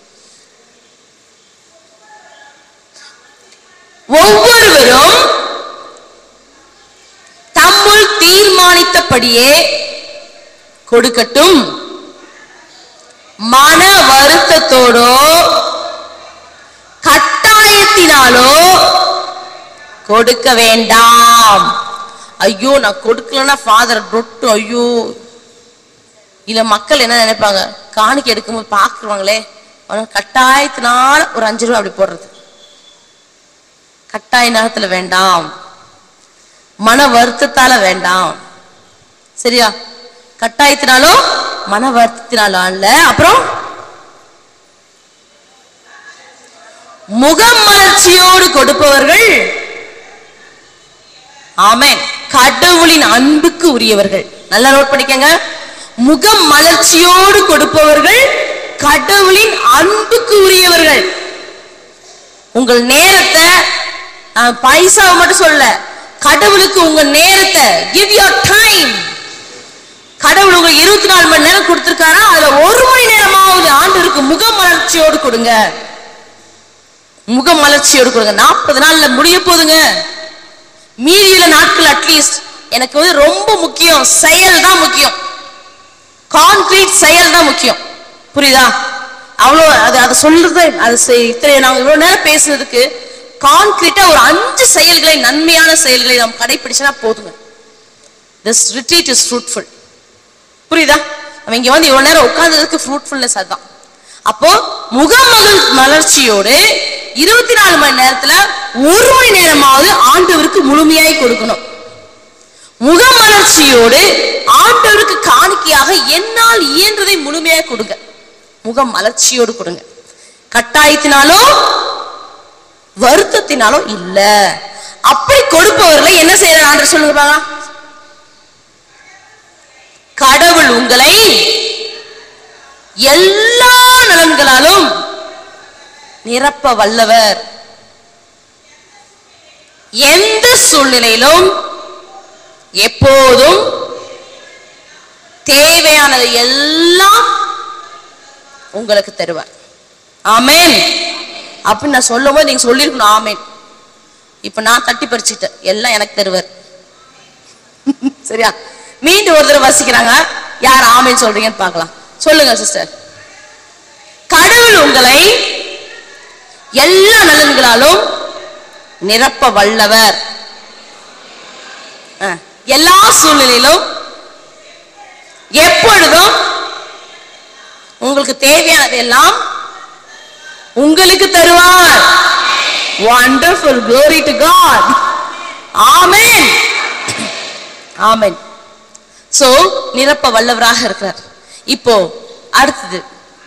ஒவ்வொருவரும் தம்முள் தீர்மானித்தபடியே கொடுக்கட்டும் மன வருத்தத்தோடோ கட்டாயத்தினாலோ கொடுக்க வேண்டாம் ஐயோ நான் கொடுக்கலன்னா ஃபாதர் ரொட்டு ஐயோ இல்ல மக்கள் என்ன நினைப்பாங்க காணிக்கை எடுக்கும்போது பாக்குறாங்களே அவன் கட்டாயத்தினால ஒரு அஞ்சு ரூபா அப்படி போடுறது கட்டாய நேரத்துல வேண்டாம் மன வருத்தத்தால வேண்டாம் சரியா கட்டாயத்தினாலும் மன வருத்தத்தினாலும் அல்ல அப்புறம் முகமலர்ச்சியோடு கொடுப்பவர்கள் ஆமென் கடவுளின் அன்புக்கு உரியவர்கள் நல்லா நோட் பண்ணிக்கங்க முகம் மலர்ச்சியோடு கொடுப்பவர்கள் கடவுளின் அன்புக்கு உரியவர்கள் உங்கள் நேரத்தை நான் பைசாவை மட்டும் சொல்ல கடவுளுக்கு உங்க நேரத்தை கிவ் யோர் டைம் கடவுள் உங்களுக்கு இருபத்தி நாலு மணி நேரம் கொடுத்திருக்காரா அதுல ஒரு மணி நேரமாவது ஆண்டவருக்கு முக மலர்ச்சியோடு கொடுங்க முக மலர்ச்சியோடு கொடுங்க நாற்பது நாள்ல முடிய போதுங்க மீதியுள்ள நாட்கள் அட்லீஸ்ட் எனக்கு வந்து ரொம்ப முக்கியம் செயல் தான் முக்கியம் கான்கிரீட் செயல் தான் முக்கியம் புரியுதா அவ்வளோ அது அதை சொல்றது அது செய்- இத்தனை நாங்க இவ்வளவு நேரம் பேசுனதுக்கு கான்கிரீட்டா ஒரு அஞ்சு செயல்களை நன்மையான செயல்களை நாம் கடைபிடிச்சா போதுங்க திஸ் ரிட்ரீட் இஸ் ஃப்ரூட்ஃபுல் புரியுதா நம்ம இங்க வந்து இவ்வளவு நேரம் உட்கார்ந்ததுக்கு ஃப்ரூட்ஃபுல்னஸ் அதுதான் அப்போ முகமகள் மலர்ச்சியோடு இருபத்தி நாலு மணி நேரத்துல ஒரு மணி நேரமாவது ஆண்டவருக்கு முழுமையாய் கொடுக்கணும் முகமலர்ச்சியோடு ஆண்டவருக்கு காணிக்கையாக என்னால் இயன்றதை முழுமையாக கொடுங்க முகம் மலர்ச்சியோடு கொடுங்க கட்டாயத்தினாலோ வருத்தத்தினாலோ இல்ல அப்படி கொடுப்பவர்களை என்ன செய்யற ஆண்டு சொல்லுங்க பார்க்கலாம் கடவுள் உங்களை எல்லா நலன்களாலும் நிரப்ப வல்லவர் எந்த சூழ்நிலையிலும் எப்போதும் தேவையானதை எல்லாம் உங்களுக்கு தருவார் ஆமென் அப்படின்னு நான் சொல்லும் போது நீங்க சொல்லிருக்கணும் ஆமென் இப்ப நான் தட்டி பறிச்சுட்டேன் எல்லாம் எனக்கு தருவார் சரியா மீண்டும் ஒரு தடவை வசிக்கிறாங்க யார் ஆமென் சொல்றீங்கன்னு பார்க்கலாம் சொல்லுங்க சிஸ்டர் கடவுள் உங்களை எல்லா நலன்களாலும் நிரப்ப வல்லவர் அஹ், எல்லா சூழ்நிலையிலும் எப்பொழுதும் உங்களுக்கு தேவையானது எல்லாம் உங்களுக்கு தருவார் வண்டர்ஃபுல் glory டு காட் ஆமென் ஆமென் சோ நிரப்ப வல்லவராக இருக்கிறார் இப்போ அடுத்தது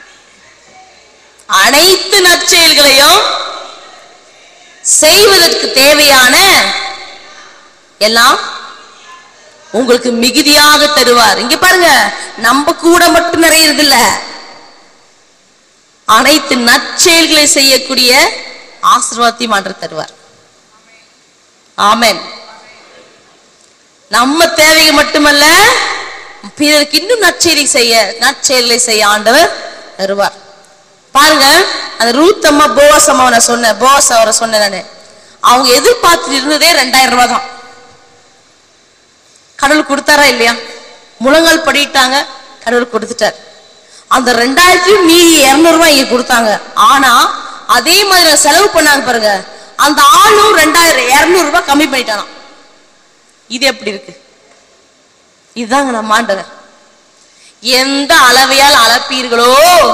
அனைத்து நற்செயல்களையும் செய்வதற்கு தேவையான எல்லாம் உங்களுக்கு மிகுதியாக தருவார் இங்க பாருங்க நம்ம கூட மட்டும் நிறையறது இல்ல அனைத்து நற்செயல்களை செய்யக்கூடிய ஆசீர்வாதத்தையும் ஆண்டவர் தருவார் ஆமென் நம்ம தேவைக்கு மட்டுமல்ல பிறருக்கு இன்னும் நற்செயலை செய்ய நற்செயலை செய்ய ஆண்டவர் தருவார் பாருங்க அந்த ரூத் அம்மா போவாஸ் அம்மாவை நான் சொன்னேன் போவாஸ் அவரை சொன்னேன் நானு அவங்க எதிர்பார்த்துட்டு இருந்ததே ரெண்டாயிரம் ரூபாய் தான் கடவுள் கொடுத்தாரா இல்லையா முழங்கால் படிட்டாங்க கடவுள் கொடுத்துட்டார் அந்த ரெண்டாயிரத்தையும் மீதி இருநூறு ரூபாய் இங்க கொடுத்தாங்க ஆனா அதே மாதிரி செலவு பண்ணாங்க பாருங்க அந்த ஆளும் ரெண்டாயிரம் இருநூறு ரூபாய் கம்மி பண்ணிட்டானாம் இது எப்படி இருக்கு இதுதாங்க நம்ம ஆண்டவர் எந்த அளவையால் அளப்பீர்களோ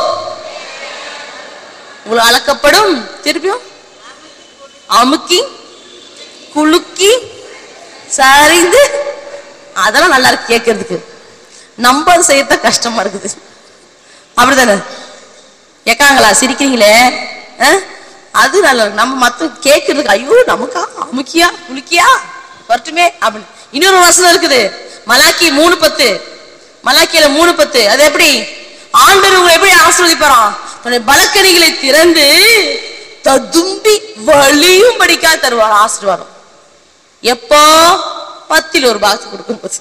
உங்களுக்கு அளக்கப்படும் திருப்பியும் அமுக்கி குலுக்கி சரிந்து அதெல்லாம் நல்லா இருக்கு கேட்கறதுக்கு நம்ம அதை செய்யறத கஷ்டமா இருக்குது அப்படிதானே ஏக்காங்களா சிரிக்கிறீங்களே அஹ்? அது நல்லா இருக்கு நம்ம மத்த கேட்கறதுக்கு ஐயோ நமக்கா அமுக்கியா குலுக்கியா வரட்டுமே அப்படின்னு இன்னொரு வசனம் இருக்குது மலாக்கி மூணு பத்து மலாக்கியில மூணு பத்து அது எப்படி ஆண்டவர் உங்களை எப்படி ஆசீர்வதிப்பாராம் தன்னுடைய பலக்கணிகளை திறந்து ததும்பி வலியும் படிக்கா தருவார் ஆசீர்வாதம் எப்போ பத்தில் ஒரு பாக்ஸ் கொடுக்கும்போது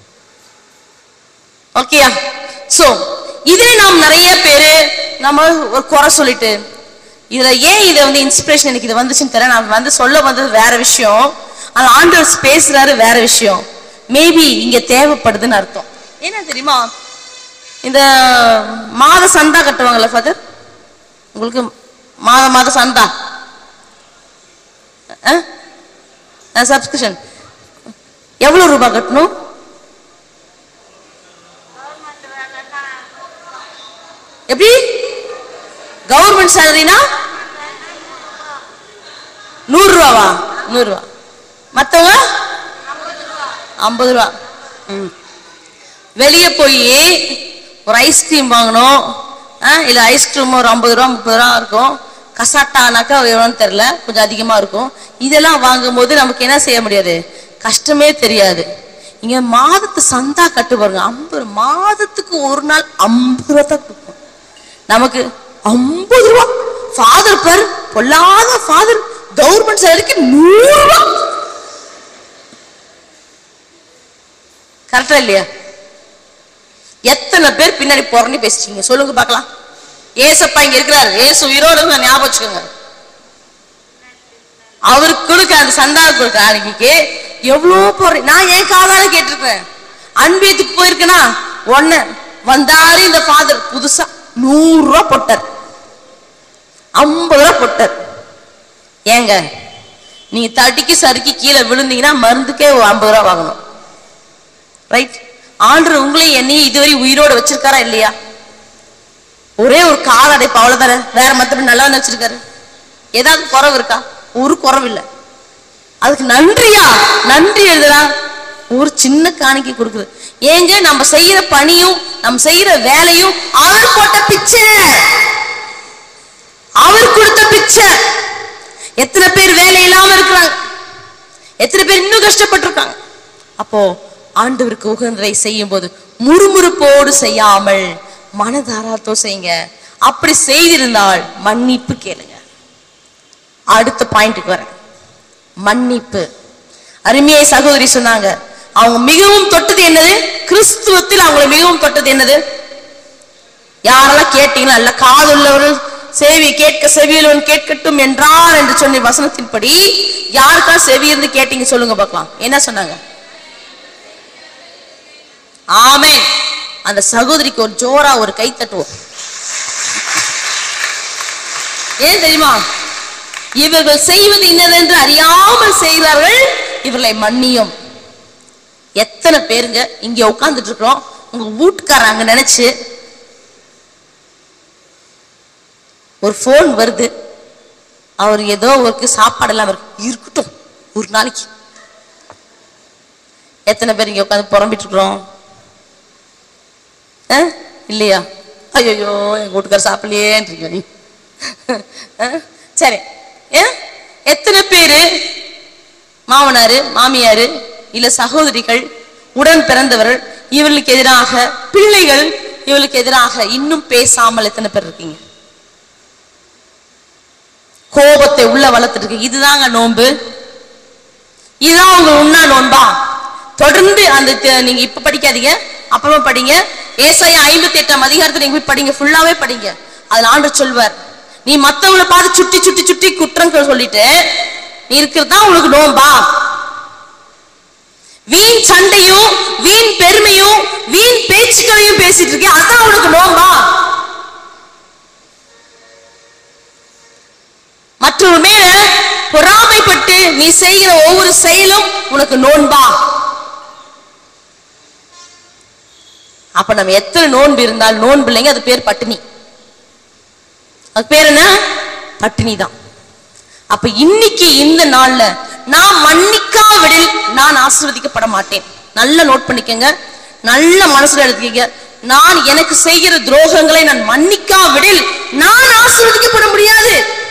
ஓகேயா சோ இதே நாம் நிறைய பேரு நம்ம ஒரு குறை சொல்லிட்டு இதுல ஏன் இதை வந்து இன்ஸ்பிரேஷன் எனக்கு இது வந்துச்சுன்னு தெரியல நான் வந்து சொல்ல வந்தது வேற விஷயம் ஆனா ஆண்டவர் பேசுறாரு வேற விஷயம் மேபி இங்க தேவைப்படுதுன்னு அர்த்தம் என்ன தெரியுமா இந்த மாத சந்தா கட்டுவாங்கல்ல ஃபாதர் உங்களுக்கு மாத மாத சந்தா சப்ஸ்கிரிப்ஷன் எவ்வளவு ரூபாய் கட்டணும் எப்படி கவர்மெண்ட் சேலரினா நூறு ரூபாவா நூறு ரூபா மத்தவங்க ஐம்பது ரூபா ம். வெளியே போய் ஒரு ஐஸ்கிரீம் வாங்கணும் ஆ, இல்ல ஐஸ்கிரீம் ஒரு ஐம்பது ரூபா முப்பது ரூபா இருக்கும் கசாட்டானாக்கா எவ்வளோன்னு தெரியல கொஞ்சம் அதிகமா இருக்கும் இதெல்லாம் வாங்கும்போது நமக்கு என்ன செய்ய முடியாது கஷ்டமே தெரியாது இங்க மாதத்து சந்தா கட்டு பாருங்க ஐம்பது மாதத்துக்கு ஒரு நாள் ஐம்பது ரூபா தான் கொடுக்கும் நமக்கு ஐம்பது ரூபா ஃபாதர் பேர் பொல்லாத ஃபாதர் கவர்மெண்ட் சேலரிக்கு நூறு ரூபா கரெக்டா இல்லையா எத்தனை பேர் பின்னாடி புறணி பேசிட்டீங்க சொல்லுங்க பார்க்கலாம் ஏசப்பா இங்க இருக்கிறாரு ஏசு உயிரோடு இருந்தா ஞாபகம் வச்சுக்கோங்க அவருக்கு கொடுக்க அந்த சந்தா கொடுக்க அன்னைக்கு எவ்வளவு போற நான் ஏன் காதால கேட்டிருக்கேன் அன்பியத்துக்கு போயிருக்கேனா ஒண்ணு வந்தாரு இந்த ஃபாதர் புதுசா நூறு ரூபா போட்டார் ஐம்பது ரூபா போட்டார் ஏங்க நீங்க தட்டிக்கு சறுக்கி கீழே விழுந்தீங்கன்னா மருந்துக்கே ஒரு ஐம்பது ரூபா வாங்கணும் ரைட் ஆண்டவர் உங்களையும் என்னையும் இதுவரை உயிரோட வச்சிருக்காரா இல்லையா ஒரே ஒரு கால் அடைப்பு அவ்வளவுதானே வேற மத்தபடி நல்லா வச்சிருக்காரு ஏதாவது குறவு இருக்கா ஒரு குறவு இல்லை அதுக்கு நன்றியா நன்றி எழுதுறா ஒரு சின்ன காணிக்கை கொடுக்குது ஏங்க நம்ம செய்யற பணியும் நம்ம செய்யற வேலையும் அவர் போட்ட பிச்சை அவர் கொடுத்த பிச்சை எத்தனை பேர் வேலை இல்லாம இருக்கிறாங்க எத்தனை பேர் இன்னும் கஷ்டப்பட்டிருக்காங்க அப்போ ஆண்டவருக்கு உகந்ததை செய்யும் போது முறுமுறுப்போடு செய்யாமல் மனதாராத்தோ செய்யுங்க அப்படி செய்திருந்தால் மன்னிப்பு கேளுங்க அடுத்த பாயிண்ட்டுக்கு வரேன் மன்னிப்பு அருமையை சகோதரி சொன்னாங்க அவங்க மிகவும் தொட்டது என்னது கிறிஸ்துவத்தில் அவங்களை மிகவும் தொட்டது என்னது யாரெல்லாம் கேட்டீங்களோ அல்ல காதுள்ளவர்கள் செவி கேட்க செவியுள்ளவன் கேட்கட்டும் என்றார் என்று சொன்ன வசனத்தின்படி யாருக்கா செவி இருந்து கேட்டீங்க சொல்லுங்க பார்க்கலாம் என்ன சொன்னாங்க ஆமென் அந்த சகோதரிக்கு ஒரு ஜோரா ஒரு கை தட்டுவோம் ஏன் தெரியுமா இவர்கள் செய்வது இன்னதென்று அறியாமல் செய்கிறார்கள் இவர்களை மன்னியும் எத்தனை பேருங்க இங்க உட்கார்ந்துட்டு இருக்கிறோம் உங்க வீட்டுக்காரங்க அங்க நினைச்சு ஒரு ஃபோன் வருது அவர் ஏதோ ஒரு சாப்பாடு எல்லாம் இருக்கு இருக்கட்டும் ஒரு நாளைக்கு எத்தனை பேர் இங்க உட்காந்து புறம்பிட்டு இருக்கிறோம் ஆ? இல்லையா ஐயோ எங்க வீட்டுக்கார சாப்பிடலையேன்றீங்க நீ ஆ? சரி ஏ எத்தனை பேரு மாமனாரு மாமியாரு இல்ல சகோதரிகள் உடன் பிறந்தவர்கள் இவர்களுக்கு எதிராக பிள்ளைகள் இவளுக்கு எதிராக இன்னும் பேசாமல் எத்தனை பேர் இருக்கீங்க கோபத்தை உள்ள வளர்த்துட்டு இருக்கு இதுதாங்க நோன்பு இதுதான் உங்க உண்ணா நோன்பா தொடர்ந்து அந்த த- நீங்க இப்ப படிக்காதீங்க அப்புறமா படிங்க ஏசாயா ஐம்பத்தி எட்டாம் அதிகாரத்தை நீங்க போய் படிங்க ஃபுல்லாவே படிங்க அதுல ஆண்டு சொல்வார் நீ மத்தவங்களை பார்த்து சுட்டி சுட்டி சுட்டி குற்றங்கள் சொல்லிட்டு நீ இருக்கிறது தான் உனக்கு நோன்பா வீண் சண்டையும் வீண் பெருமையும் வீண் பேச்சுக்களையும் பேசிட்டு இருக்கே அதான் உனக்கு நோன்பா மற்றவர் மேல பொறாமைப்பட்டு நீ செய்கிற ஒவ்வொரு செயலும் உனக்கு நோன்பா அப்ப நம்ம எத்தனை நோன்பு இருந்தால் நோன்பு இல்லைங்க அது பேர் பட்டினி அது பேர் என்ன பட்டினி தான் அப்ப இன்னைக்கு இந்த நாள்ல நான் மன்னிக்காவிடில் நான் ஆசீர்வதிக்கப்பட மாட்டேன் நல்ல நோட் பண்ணிக்கங்க நல்ல மனசுல எடுத்துக்கங்க நான் எனக்கு செய்கிற துரோகங்களை நான் மன்னிக்காவிடில் நான் ஆசீர்வதிக்கப்பட முடியாது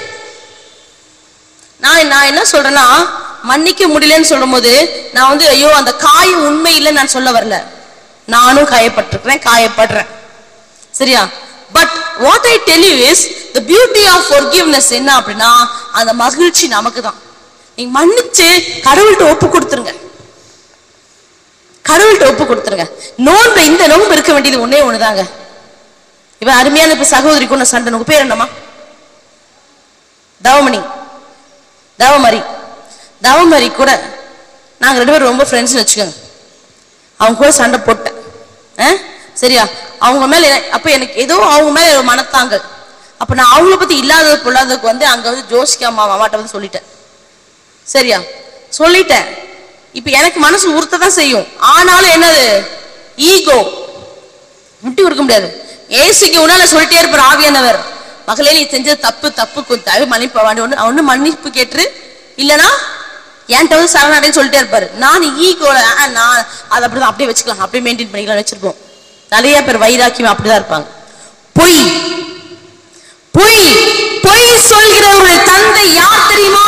நான் நான் என்ன சொல்றேன்னா மன்னிக்க முடியலன்னு சொல்லும் போது நான் வந்து ஐயோ அந்த காயம் உண்மை இல்லைன்னு நான் சொல்ல வரல நானும் காயப்பட்டிருக்கிறேன் காயப்படுறேன் சரியா but what I tell you is the beauty of forgiveness என்ன அப்படின்னா அந்த மகிழ்ச்சி நமக்கு தான் நீங்க மன்னிச்சு கடவுள்கிட்ட ஒப்பு கொடுத்துருங்க கடவுள்கிட்ட ஒப்பு கொடுத்துருங்க நோன்பு இந்த நோன்பு இருக்க வேண்டியது ஒண்ணே ஒண்ணுதாங்க இப்ப அருமையான இப்ப சகோதரிக்கு ஒண்ணு சண்டை உங்க பேர் என்னம்மா தவமணி தவமரி தவமரி கூட நாங்க ரெண்டு பேரும் ரொம்ப ஃப்ரெண்ட்ஸ்னு வச்சுக்கோங்க அவங்க கூட சண்டை போட்டேன் ஆ? சரியா அவங்க மேல என- அப்ப எனக்கு ஏதோ அவங்க மேல ஒரு மனத்தாங்கல் அப்ப நான் அவங்கள பத்தி இல்லாதது பொல்லாததுக்கு வந்து அங்க வந்து ஜோசிகா அம்மா அம்மாட்ட வந்து சொல்லிட்டேன் சரியா சொல்லிட்டேன் இப்ப எனக்கு மனசு உறுத்த தான் செய்யும் ஆனாலும் என்னது ஈகோ விட்டு கொடுக்க முடியாது ஏசுக்கு உன்னால சொல்லிட்டே இருப்பார் ஆவியானவர் மகளே நீ செஞ்சது தப்பு தப்பு கொஞ்சம் தயவு மன்னிப்பு வாண்டி ஒண்ணு அவனு மன்னிப்பு கேட்டுரு இல்லனா என்கிட்ட வந்து சரணாடைன்னு சொல்லிட்டே இருப்பாரு நான் ஈகோல நான் அதை அப்படிதான் அப்படியே வச்சுக்கலாம் அப்படியே மெயின்டைன் பண்ணிக்கலாம் வச்சிருப்போம் நிறைய பேர் வைராக்கியம் அப்படிதான் இருப்பாங்க பொய் பொய் பொய் சொல்கிறவருடைய தந்தை யார் தெரியுமா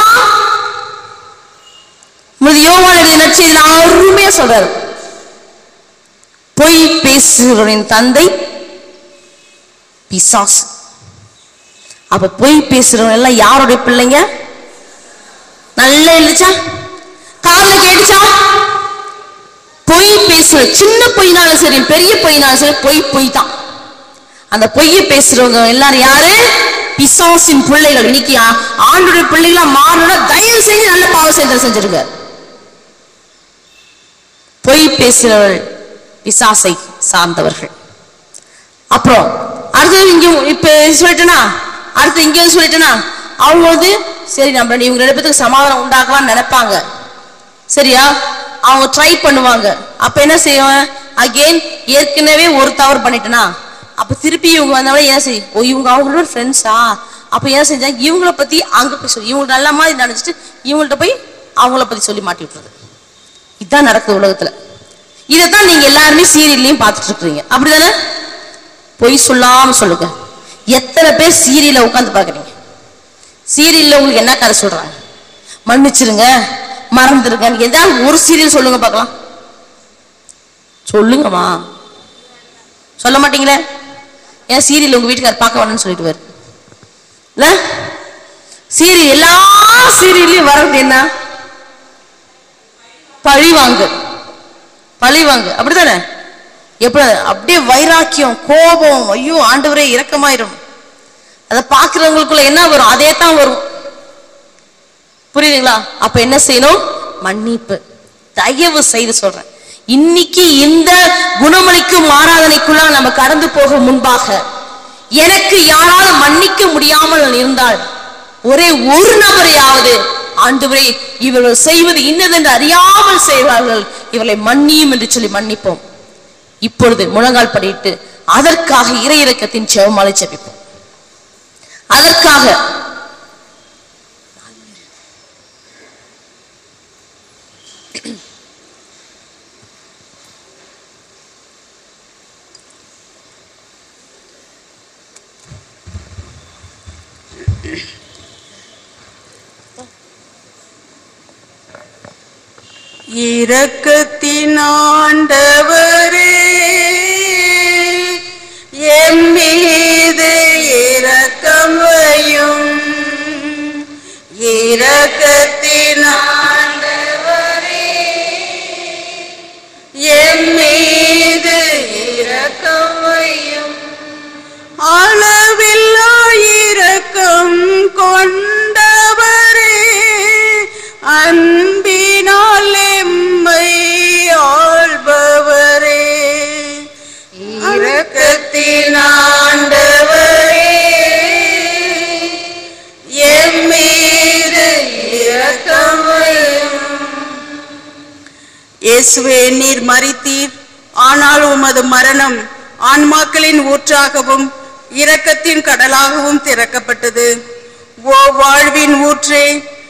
உமது யோவான் எழுதிய நற்செய்தியில அருமையா சொல்றாரு பொய் பேசுகிறவரின் தந்தை பிசாசு அப்ப பொய் பேசுறவங்க எல்லாம் யாருடைய பிள்ளைங்க நல்லா எழுதிச்சா காதுல கேட்டுச்சா பொய் பேசுற சின்ன பொய்னாலும் சரி பெரிய பொய்னாலும் சரி பொய் பொய் தான் அந்த பொய்யை பேசுறவங்க எல்லாரும் யாரு பிசாசின் பிள்ளைகள் இன்னைக்கு ஆ- ஆண்டுடைய பிள்ளைகளா மாறணும்னா தயவு செஞ்சு நல்ல பாவ செயல் செஞ்சிருங்க பொய் பேசுறவர்கள் பிசாசை சார்ந்தவர்கள் அப்புறம் அடுத்தது இங்க இப்ப சொல்லிட்டேனா அடுத்து இங்க வந்து சொல்லிட்டேனா அவங்க வந்து சரி நம்ம இவங்க ரெண்டு பேத்துக்கு சமாதானம் உண்டாக்கலாம்னு நினைப்பாங்க சரியா அவங்க ட்ரை பண்ணுவாங்க அப்ப என்ன செய்வாங்க அகைன் ஏற்கனவே ஒரு தவறு பண்ணிட்டேனா அப்ப திருப்பி இவங்க வந்தவங்க என்ன செய்யும் ஓ இவங்க அவங்களோட ஃப்ரெண்ட்ஸா அப்ப என்ன செஞ்சாங்க இவங்கள பத்தி அங்க போய் சொல்லி இவங்க நல்ல மாதிரி நினைச்சிட்டு இவங்கள்ட்ட போய் அவங்கள பத்தி சொல்லி மாட்டி விட்டுறது இதுதான் நடக்குது உலகத்துல இதைத்தான் நீங்க எல்லாருமே சீரியல்லையும் பார்த்துட்டு இருக்கீங்க அப்படிதானே பொய் சொல்லாம சொல்லுங்க எத்தனை பேர் சீரியல்ல உட்கார்ந்து பாக்குறீங்க சீரியல்ல உங்களுக்கு என்ன கதை சொல்றாங்க மன்னிச்சிருங்க மறந்துருங்க ஏதாவது ஒரு சீரியல் சொல்லுங்க பார்க்கலாம் சொல்லுங்கம்மா சொல்ல மாட்டீங்களே ஏன் சீரியல் உங்க வீட்டுக்காரர் பார்க்க வேணும்னு சொல்லிட்டு வரு இல்ல சீரியல் எல்லா சீரியல்லையும் வர்றது என்ன பழி வாங்கு பழிவாங்க அப்படிதானே எப்படி அப்படியே வைராக்கியம் கோபம் ஐயோ ஆண்டவரே இரக்கமாயிரும் அதை பார்க்கிறவங்களுக்குள்ள என்ன வரும் அதே தான் வரும் புரியுதுங்களா அப்ப என்ன செய்யணும் மன்னிப்பு தயவு செய்து சொல்றேன் இன்னைக்கு இந்த குணமளிக்கும் ஆராதனைக்குள்ள நம்ம கடந்து போக முன்பாக எனக்கு யாரால மன்னிக்க முடியாமல் இருந்தால் ஒரே ஒரு நபரையாவது ஆண்டவரே இவர்கள் செய்வது இன்னதென்று அறியாமல் செய்வார்கள் இவர்களை மன்னியும் என்று சொல்லி மன்னிப்போம் இப்பொழுது முழங்கால் படியிட்டு அதற்காக இறை இறக்கத்தின் செவமாலை ஜெபிப்போம் அதற்காக இரக்கத்தின் ஆண்டவரே எம் மீது இரக்கம் வையும் இரக்கத்தின் ஆண்டவரே எம் மீது இரக்கம் வையும் அளவில்லா இரக்கம் கொண்டவரே அன்பினால் எம்மை ஆள்பவரே இரக்கத்தின் ஆண்டவரே எம் மீது இரக்கம் வையும் இயேசுவே நீர் மறித்தீர் ஆனால் உமது மரணம் ஆன்மாக்களின் ஊற்றாகவும் இரக்கத்தின் கடலாகவும் திறக்கப்பட்டது ஓ வாழ்வின் ஊற்றே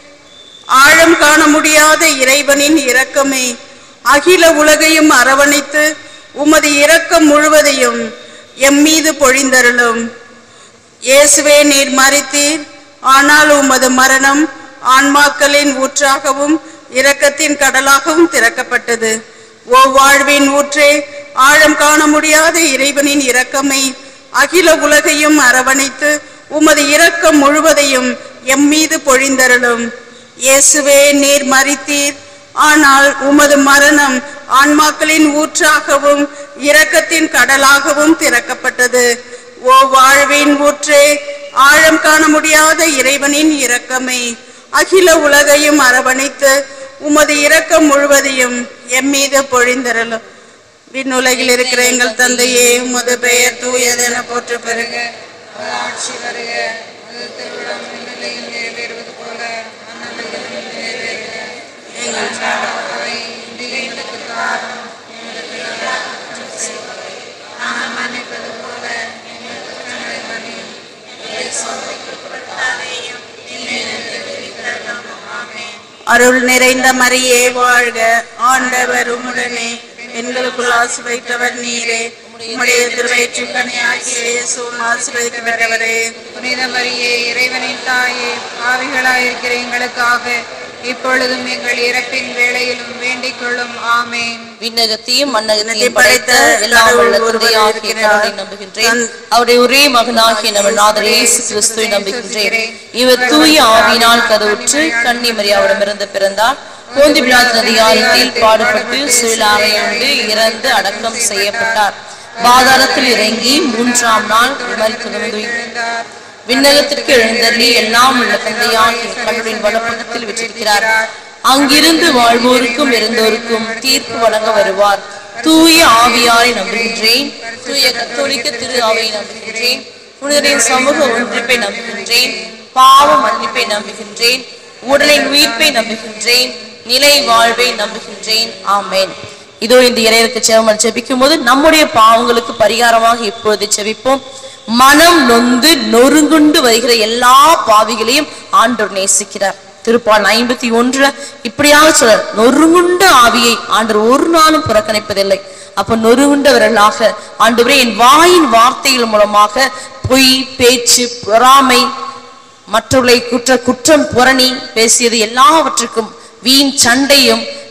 ஆழம் காண முடியாத இறைவனின் இரக்கமே அகில உலகையும் அரவணைத்து உமது இரக்கம் முழுவதையும் எம் மீது பொழிந்தருளும் இயேசுவே நீர் மறித்தீர் ஆனால் உமது மரணம் ஆன்மாக்களின் ஊற்றாகவும் இரக்கத்தின் கடலாகவும் திறக்கப்பட்டது ஓ வாழ்வின் ஊற்றே ஆழம் காண முடியாத இறைவனின் இரக்கமே அகில உலகையும் அரவணைத்து உமது இரக்கம் முழுவதையும் எம் மீது பொழிந்தருளும் இயேசுவே நீர் மறித்தீர் ஆனால் உமது மரணம் ஆன்மாக்களின் ஊற்றாகவும் இரக்கத்தின் கடலாகவும் திறக்கப்பட்டது ஓ வாழ்வின் ஊற்றே ஆழம் காண முடியாத இறைவனின் இரக்கமே அகில உலகையும் அரவணைத்து உமது இரக்கம் முழுவதையும் எம் மீது பொழிந்தரலும் விண்ணுலகில் இருக்கிற எங்கள் தந்தையே உமது பெயர் தூயதென போற்று பெறுக உமது ஆட்சி வருக உமது திருவிழம் விண்ணுலகில் நிறைவேறுவது போல மண்ணலையிலும் நிறைவேறுக எங்கள் அன்றாட உணவை இன்று எங்களுக்கு தாரும் எங்களுக்கு எதிராக குற்றம் செய்வோரை நாங்கள் மன்னிப்பது போல எங்கள் குற்றங்களை மன்னியும் எங்களை சோதனைக்கு உட்படுத்தாதேயும் தீமையிலிருந்து விடுவித்தருளும். ஆமென். அருள் நிறைந்த மரியே வாழ்க ஆண்டவர் உம்முடனே பெண்களுக்குள் ஆசி வைத்தவர் நீரே உம்முடைய திருவயிற்றின் கனியாகிய இயேசுவும் ஆசீர்வதிக்கப்பட்டவரே புனித மரியே இறைவனின் தாயே ஆவிகளாயிருக்கிற எங்களுக்காக இப்பொழுதும் எங்கள் இறப்பின் வேளையிலும் வேண்டிக் கொள்ளும் ஆமேன் விண்ணகத்தையும் மண்ணகத்தையும் படைத்த எல்லாம் வல்ல தந்தையாகிய கடவுளை நம்புகின்றேன் அவருடைய ஒரே மகனாகிய நம்ம நாதர் இயேசு கிறிஸ்துவை நம்புகின்றேன் இவர் தூய ஆவியினால் கதவுற்று கன்னி மரியாவிடமிருந்து பிறந்தார் போந்தி பிலாத்தின் அதிகாரத்தில் பாடுபட்டு சுழலாகையுண்டு இறந்து அடக்கம் செய்யப்பட்டார் பாதாளத்தில் இறங்கி மூன்றாம் நாள் விமரித்து விண்ணகத்திற்கு எழுந்தள்ளி எல்லாம் உள்ள தந்தையாகிய கடவுளின் வலப்பக்கத்தில் விட்டிருக்கிறார் அங்கிருந்து வாழ்வோருக்கும் இருந்தோருக்கும் தீர்ப்பு வழங்க வருவார் தூய ஆவியாரை நம்புகின்றேன் தூய கத்தோலிக்க திரு ஆவியை நம்புகின்றேன் புனிதரின் சமூக ஒன்றிப்பை நம்புகின்றேன் பாவ மன்னிப்பை நம்புகின்றேன் உடலின் உயிர்ப்பை நம்புகின்றேன் நிலை வாழ்வை நம்புகின்றேன் ஆமென் இதோ இந்த இறையருக்கு செவமல் ஜெபிக்கும் போது நம்முடைய பாவங்களுக்கு பரிகாரமாக இப்பொழுது ஜெபிப்போம் மனம் நொந்து நொறுங்குண்டு வருகிற எல்லா பாவிகளையும் ஆண்டவர் நேசிக்கிறார் திருப்பால் ஐம்பத்தி ஒன்றுல இப்படியாக சொல்ற நொறுங்குண்ட ஆவியை ஆண்டவர் ஒரு நாளும் புறக்கணிப்பதில்லை அப்ப நொறுங்குண்டவர்களாக ஆண்டவரே என் வாயின் வார்த்தைகள் மூலமாக பொய் பேச்சு பொறாமை மற்றவர்களை குற்ற குற்றம் புரணி பேசியது எல்லாவற்றுக்கும் வீண் சண்டையும்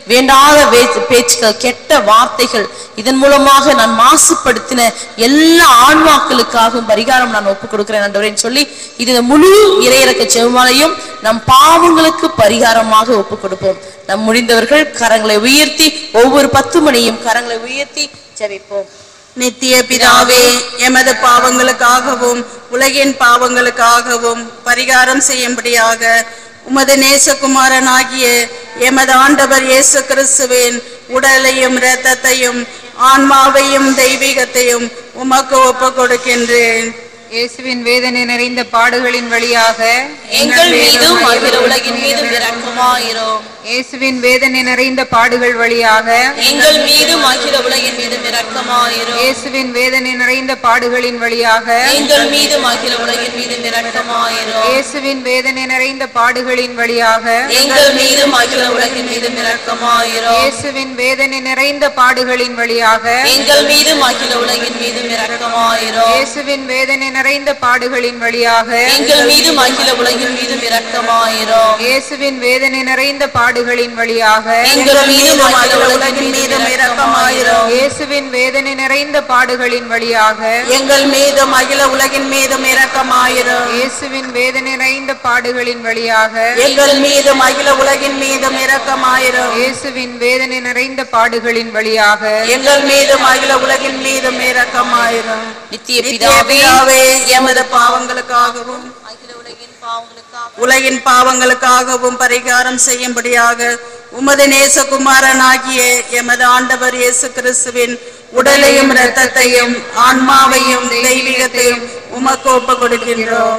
வேண்டாத வே- பேச்சுக்கள் கெட்ட வார்த்தைகள் இதன் மூலமாக நான் மாசுபடுத்தின எல்லா ஆன்மாக்களுக்காகவும் பரிகாரம் நான் ஒப்புக் கொடுக்கிறேன் ஆண்டவரேன்னு சொல்லி இது இந்த முழு இறையிறக்க செவமாலையும் நம் பாவங்களுக்கு பரிகாரமாக ஒப்புக் கொடுப்போம் நம் முடிந்தவர்கள் கரங்களை உயர்த்தி ஒவ்வொரு பத்து மணியும் கரங்களை உயர்த்தி ஜெபிப்போம் நித்திய பிதாவே எமது பாவங்களுக்காகவும் உலகின் பாவங்களுக்காகவும் பரிகாரம் செய்யும்படியாக உமது நேசகுமாரனாகிய எமது ஆண்டவர் இயேசு கிறிஸ்துவின் உடலையும் இரத்தத்தையும் ஆன்மாவையும் தெய்வீகத்தையும் உமக்கு ஒப்புக் கொடுக்கின்றேன் இயேசுவின் வேதனை நிறைந்த பாடுகளின் வழியாக எங்கள் மீதும் அகில உலகின் மீதும் இரக்கமாயிரும் இயேசுவின் வேதனை நிறைந்த பாடுகள் வழியாக எங்கள் மீதும் அகில உலகின் மீதும் இரக்கமாயிரும் இயேசுவின் வேதனை நிறைந்த பாடுகளின் வழியாக எங்கள் மீதும் அகில உலகின் மீதும் இரக்கமாயிரும் இயேசுவின் வேதனை நிறைந்த பாடுகளின் வழியாக எங்கள் மீதும் அகில உலகின் மீதும் இரக்கமாயிரும் இயேசுவின் வேதனை நிறைந்த பாடுகளின் வழியாக எங்கள் மீதும் அகில உலகின் மீதும் இரக்கமாயிரும் இயேசுவின் வேதனை நிறைந்த பாடுகளின் வழியாக எங்கள் மீதும் அகில உலகின் மீதும் இரக்கமாயிரும் இயேசுவின் வேதனை நிறைந்த பாடுகளின் வழியாக எங்கள் மீதும் அகில உலகின் மீதும் இரக்கமாயிரும் இயேசுவின் வேதனை நிறைந்த பாடுகளின் வழியாக எங்கள் மீதும் அகில உலகின் மீதும் இரக்கமாயிரும் இயேசுவின் வேதனை நிறைந்த பாடுகளின் வழியாக எங்கள் மீதும் அகில உலகின் மீதும் இரக்கமாயிரும் இயேசுவின் வேதனை நிறைந்த பாடுகளின் வழியாக எங்கள் மீதும் அகில உலகின் மீதும் இரக்கமாயிரும் நித்திய நித்திய பிதாவே பிதாவே எமது பாவங்களுக்காகவும் அகில உலகின் பாவங்களுக்காக உலகின் பாவங்களுக்காகவும் பரிகாரம் செய்யும்படியாக உமது நேசகுமாரனாகிய எமது ஆண்டவர் இயேசு கிறிஸ்துவின் உடலையும் இரத்தத்தையும் ஆன்மாவையும் தெய்வீகத்தையும் உமக்கு ஒப்புக் கொடுக்கின்றோம்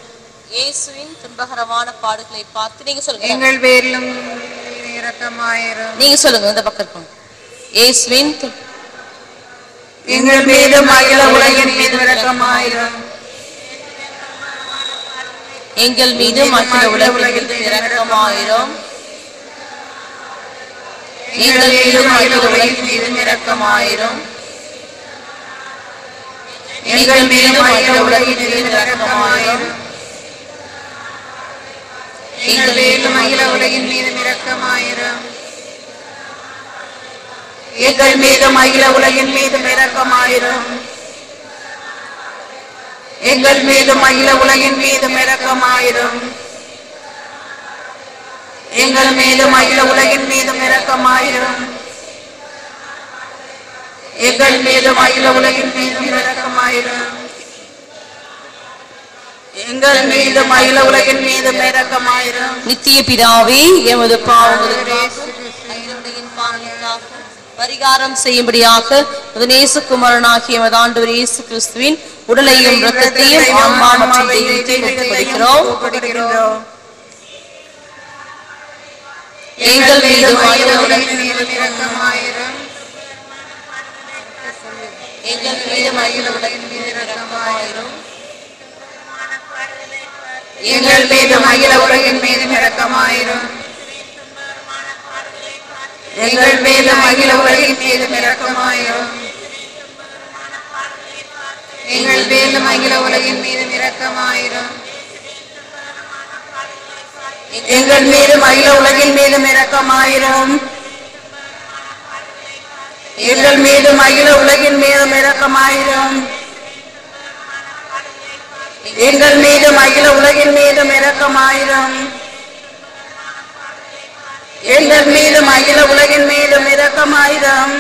இயேசுவின் துன்பகரமான பாடுகளை பார்த்து நீங்க சொல்லுங்க எங்கள் பேரிலும் இரக்கமாயிரும் நீங்க சொல்லுங்க இந்த பக்கம் இருக்கணும் இயேசுவின் து- எங்கள் மீதும் அகில உலகின் மீது இரக்கமாயிரும் எங்கள் மீதும் அகில உலகின் மீதும் இரக்கமாயிரும் எங்கள் மீதும் அகில உலகின் மீதும் இரக்கமாயிரும் எங்கள் மீதும் அகில உலகின் மீதும் இரக்கமாயிரும் எங்கள் பேரிலும் அகில உலகின் மீதும் இரக்கமாயிரும் எங்கள் மீதும் அகில உலகின் மீதும் இரக்கமாயிரும் எங்கள் மீதும் அகில உலகின் மீதும் இரக்கமாயிரும் எங்கள் மீதும் அகில உலகின் மீதும் இரக்கமாயிரும் எங்கள் மீதும் அகில உலகின் மீதும் இரக்கமாயிரும் எங்கள் மீதும் அகில உலகின் மீதும் இரக்கமாயிரும் நித்திய பிதாவே எமது பாவங்களுக்காக அகில உலகின் பாவங்களுக்காக பரிகாரம் செய்யும்படியாக உமது நேசகுமாரனாகிய எமது ஆண்டவர் இயேசு கிறிஸ்துவின் உடலையும் இரத்தத்தையும் ஆன்மா மற்றும் தெய்வத்தையும் ஒப்புக்கொடுக்கிறோம் ஒப்புக்கொடுக்கிறோம் எங்கள் மீதும் அகில உலகின் மீதும் இரக்கமாயிரும் எங்கள் மீதும் அகில உலகின் மீது இரக்கமாயிரும் எங்கள் மீதும் அகில உலகின் மீதும் இரக்கமாயிரும் எங்கள் மீதும் அகில உலகின் மீதும் இரக்கமாயிரும் எங்கள் மீதும் அகில உலகின் மீதும் இரக்கமாயிரும் எங்கள் மீதும் அகில உலகின் மீதும் இரக்கமாயிரும் எங்கள் மீதும் அகில உலகின் மீதும் இரக்கமாயிரும் எங்கள் மீதும் அகில உலகின் மீதும் இரக்கமாயிரும் எங்கள் மீதும் அகில உலகின் மீதும் இரக்கமாயிரும்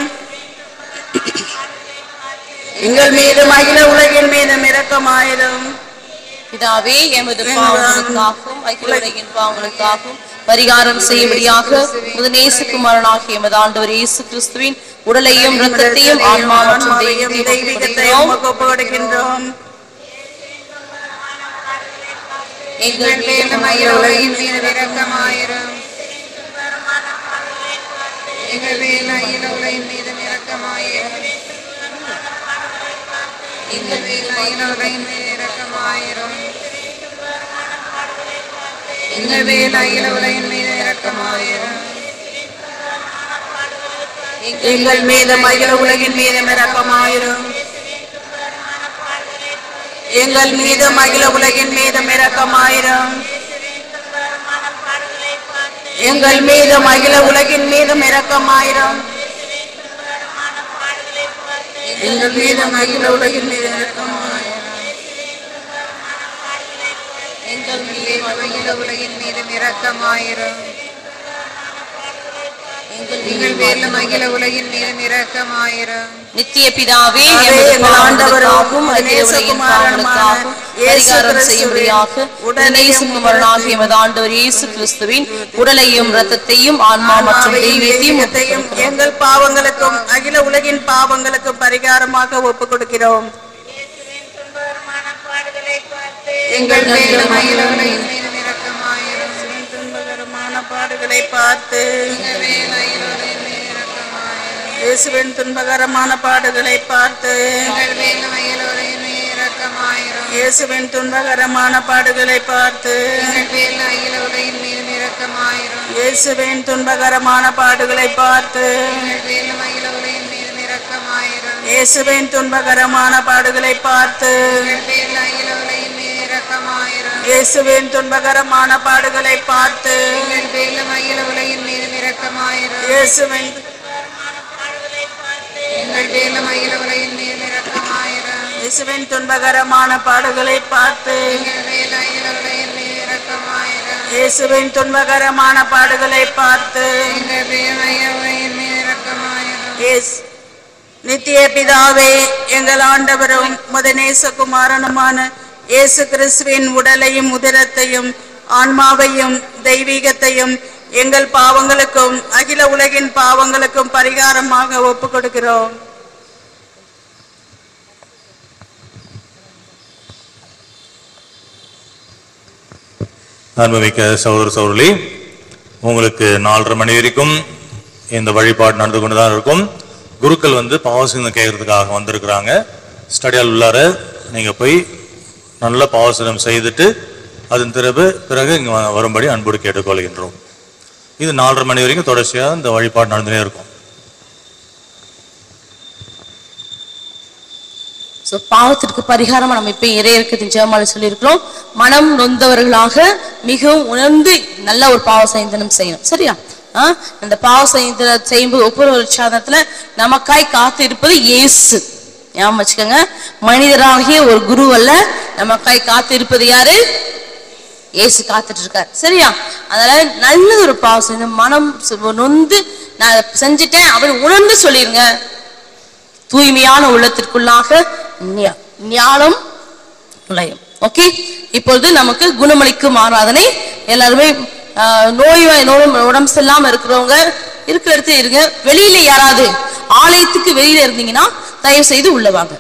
எங்கள் மீதும் அகில உலகின் மீதும் இரக்கமாயிரும் பிதாவே எமது பாவங்களுக்காகவும் அகில உலகின் பாவங்களுக்காகவும் பரிகாரம் செய்யும்படியாக உமது நேசகுமாரனாகிய எமது ஆண்டவர் இயேசு கிறிஸ்துவின் உடலையும் இரத்தத்தையும் ஆன்மா மற்றும் தெய்வத்தையும் தெய்வீகத்தையும் ஒப்புக்கொடுக்கிறோம். உமக்கு ஒப்புக்கொடுக்கின்றோம் எங்கள் மேலும் மீதும் அகில உலகின் மீதும் இரக்கமாயிரும் எங்கள் மேலும் அகில உலகின் மீதும் இரக்கமாயிரும் எங்கள் மேலும் அகில உலகின் மீது இரக்கமாயிரும் எங்கள் மேல் அகில உலகின் மீது இரக்கமாயிரும் எங்கள் மீதும் அகில உலகின் மீதும் இரக்கமாயிரும் எங்கள் மீதும் அகில உலகின் மீதும் இரக்கமாயிரும் எங்கள் மீதும் அகில உலகின் மீதும் இரக்கமாயிரும் எங்கள் மீதும் அகில உலகின் மீதும் இரக்கமாயிரும் எங்கள் மீதும் அகில உலகின் மீதும் இரக்கமாயிரும் எங்கள் மேலும் அகில உலகின் மீதும் இரக்கமாயிரும் நித்திய பிதாவே பிதாவே, எமது எங்கள் பாவங்களுக்காகவும் ஆண்டவரும் அகில உலகின் நேசகுமாரனுமான பாவங்களுக்காகவும் இயேசு பரிகாரம் கிறிஸ்துவின் செய்யும்படியாக உடலையும் நேசகுமாரனாகிய எமது ஆண்டவர் இயேசு கிறிஸ்துவின் உடலையும் இரத்தத்தையும் ஆன்மா மற்றும் ஆன்மாவையும் தெய்வத்தையும் தெய்வத்தையும் எங்கள் பாவங்களுக்கும் அகில உலகின் பாவங்களுக்கும் பரிகாரமாக ஒப்புக் கொடுக்கிறோம் எங்கள் மேலும் அகில உலகின் மீதும் இரக்கமாயிரும் துன்பகரமான பாடுகளை பார்த்து இயேசுவின் துன்பகரமான பாடுகளை பார்த்து எங்கள் மேலும் அகில உலகின் மீதும் இரக்கமாயிரும் இயேசுவின் துன்பகரமான பாடுகளை பார்த்து எங்கள் மேலும் அகில உலகின் மீதும் இரக்கமாயிரும் இயேசுவின் துன்பகரமான பாடுகளை பார்த்து எங்கள் மேலும் அகில உலகின் மீதும் இரக்கமாயிரும் இயேசுவின் துன்பகரமான பாடுகளை பார்த்து எங்கள் மேலும் அகில உலகின் மீதும் இரக்கமாயிரும் இயேசுவின் துன்பகரமான பாடுகளை பார்த்து எங்கள் மேலும் அகில உலகின் மீதும் இரக்கமாயிரும் இயேசுவின் எங்கள் மேலும் அகில உலகின் மீதும் இரக்கமாயிரும் இயேசுவின் துன்பகரமான பாடுகளை பார்த்து எங்கள் மேலும் அகில உலகின் மீதும் இரக்கமாயிரும் இயேசுவின் துன்பகரமான பாடுகளை பார்த்து எங்கள் மேலும் அகில உலகின் மீதும் இரக்கமாயிரும் இயேசு நித்திய பிதாவே எங்கள் ஆண்டவரும் முதநேசகுமாரனுமான இயேசு கிறிஸ்துவின் உடலையும் உதிரத்தையும் ஆன்மாவையும் தெய்வீகத்தையும் எங்கள் பாவங்களுக்கும் அகில உலகின் பாவங்களுக்கும் பரிகாரமாக ஒப்புக் கொடுக்கிறோம் அன்புமிக்க சகோதர சகோதரி உங்களுக்கு நாலரை மணி வரைக்கும் இந்த வழிபாடு நடந்து கொண்டு தான் இருக்கும் குருக்கள் வந்து பாவசனம் கேட்கறதுக்காக வந்திருக்கிறாங்க ஸ்டடியால் உள்ளார நீங்கள் போய் நல்ல பாவசனம் செய்துட்டு அதன் பிறகு பிறகு இங்கே வரும்படி அன்போடு கேட்டுக்கொள்கின்றோம் இது நாலரை மணி வரைக்கும் தொடர்ச்சியாக இந்த வழிபாடு நடந்துனே இருக்கும் சோ பாவத்திற்கு பரிகாரமா நம்ம இப்ப இறையற்கத்தின் ஜெபமாலை சொல்லியிருக்கிறோம் மனம் நொந்தவர்களாக மிகவும் உணர்ந்து நல்ல ஒரு பாவ சைந்தனம் செய்யணும் சரியா ஆ? இந்த பாவ சைந்தனம் செய்யும்போது ஒவ்வொரு ஒரு சாதனத்துல நமக்காய் காத்து இருப்பது இயேசு ஞாபகம் வச்சுக்கோங்க மனிதராகிய ஒரு குரு அல்ல நமக்காய் காத்து இருப்பது யாரு இயேசு காத்துட்டு இருக்கார் சரியா அதனால நல்ல ஒரு பாவ சைந்தனம் மனம் சு- நொந்து நான் இதை செஞ்சுட்டேன் அப்படின்னு உணர்ந்து சொல்லிருங்க தூய்மையான உள்ளத்திற்குள்ளாக ஞா- ஞானம் நுழையும் ஓகே இப்பொழுது நமக்கு குணமளிக்கும் ஆராதனை எல்லாருமே ஆஹ், நோய் நோய் உடம்பு சரியில்லாம இருக்கிறவங்க இருக்கிற இடத்துல இருங்க வெளியில யாராவது ஆலயத்துக்கு வெளியில இருந்தீங்கன்னா தயவு செய்து உள்ள வாங்க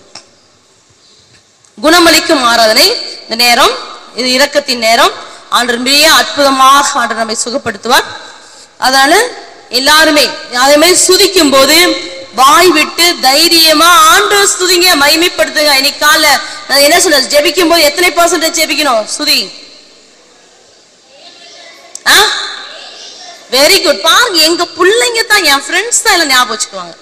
குணமளிக்கும் ஆராதனை இந்த நேரம் இது இரக்கத்தின் நேரம் ஆண்டர் மிக அற்புதமாக ஆண்டர் நம்மை சுகப்படுத்துவார் அதனால எல்லாருமே அதே மாதிரி சுதிக்கும் போது வாய் விட்டு தைரியமா ஆண்டவர் ஸ்துதிங்க மகிமைப்படுத்துங்க இன்னைக்கு காலைல நான் என்ன சொல்ல ஜெபிக்கும் போது எத்தனை பர்சன்டேஜ் ஜெபிக்கணும் சுதி ஆ வெரி குட் பாருங்க எங்க பிள்ளைங்க தான் என் ஃப்ரெண்ட்ஸ் தான் எல்லாம் ஞாபகம் வச்சுக்குவாங்க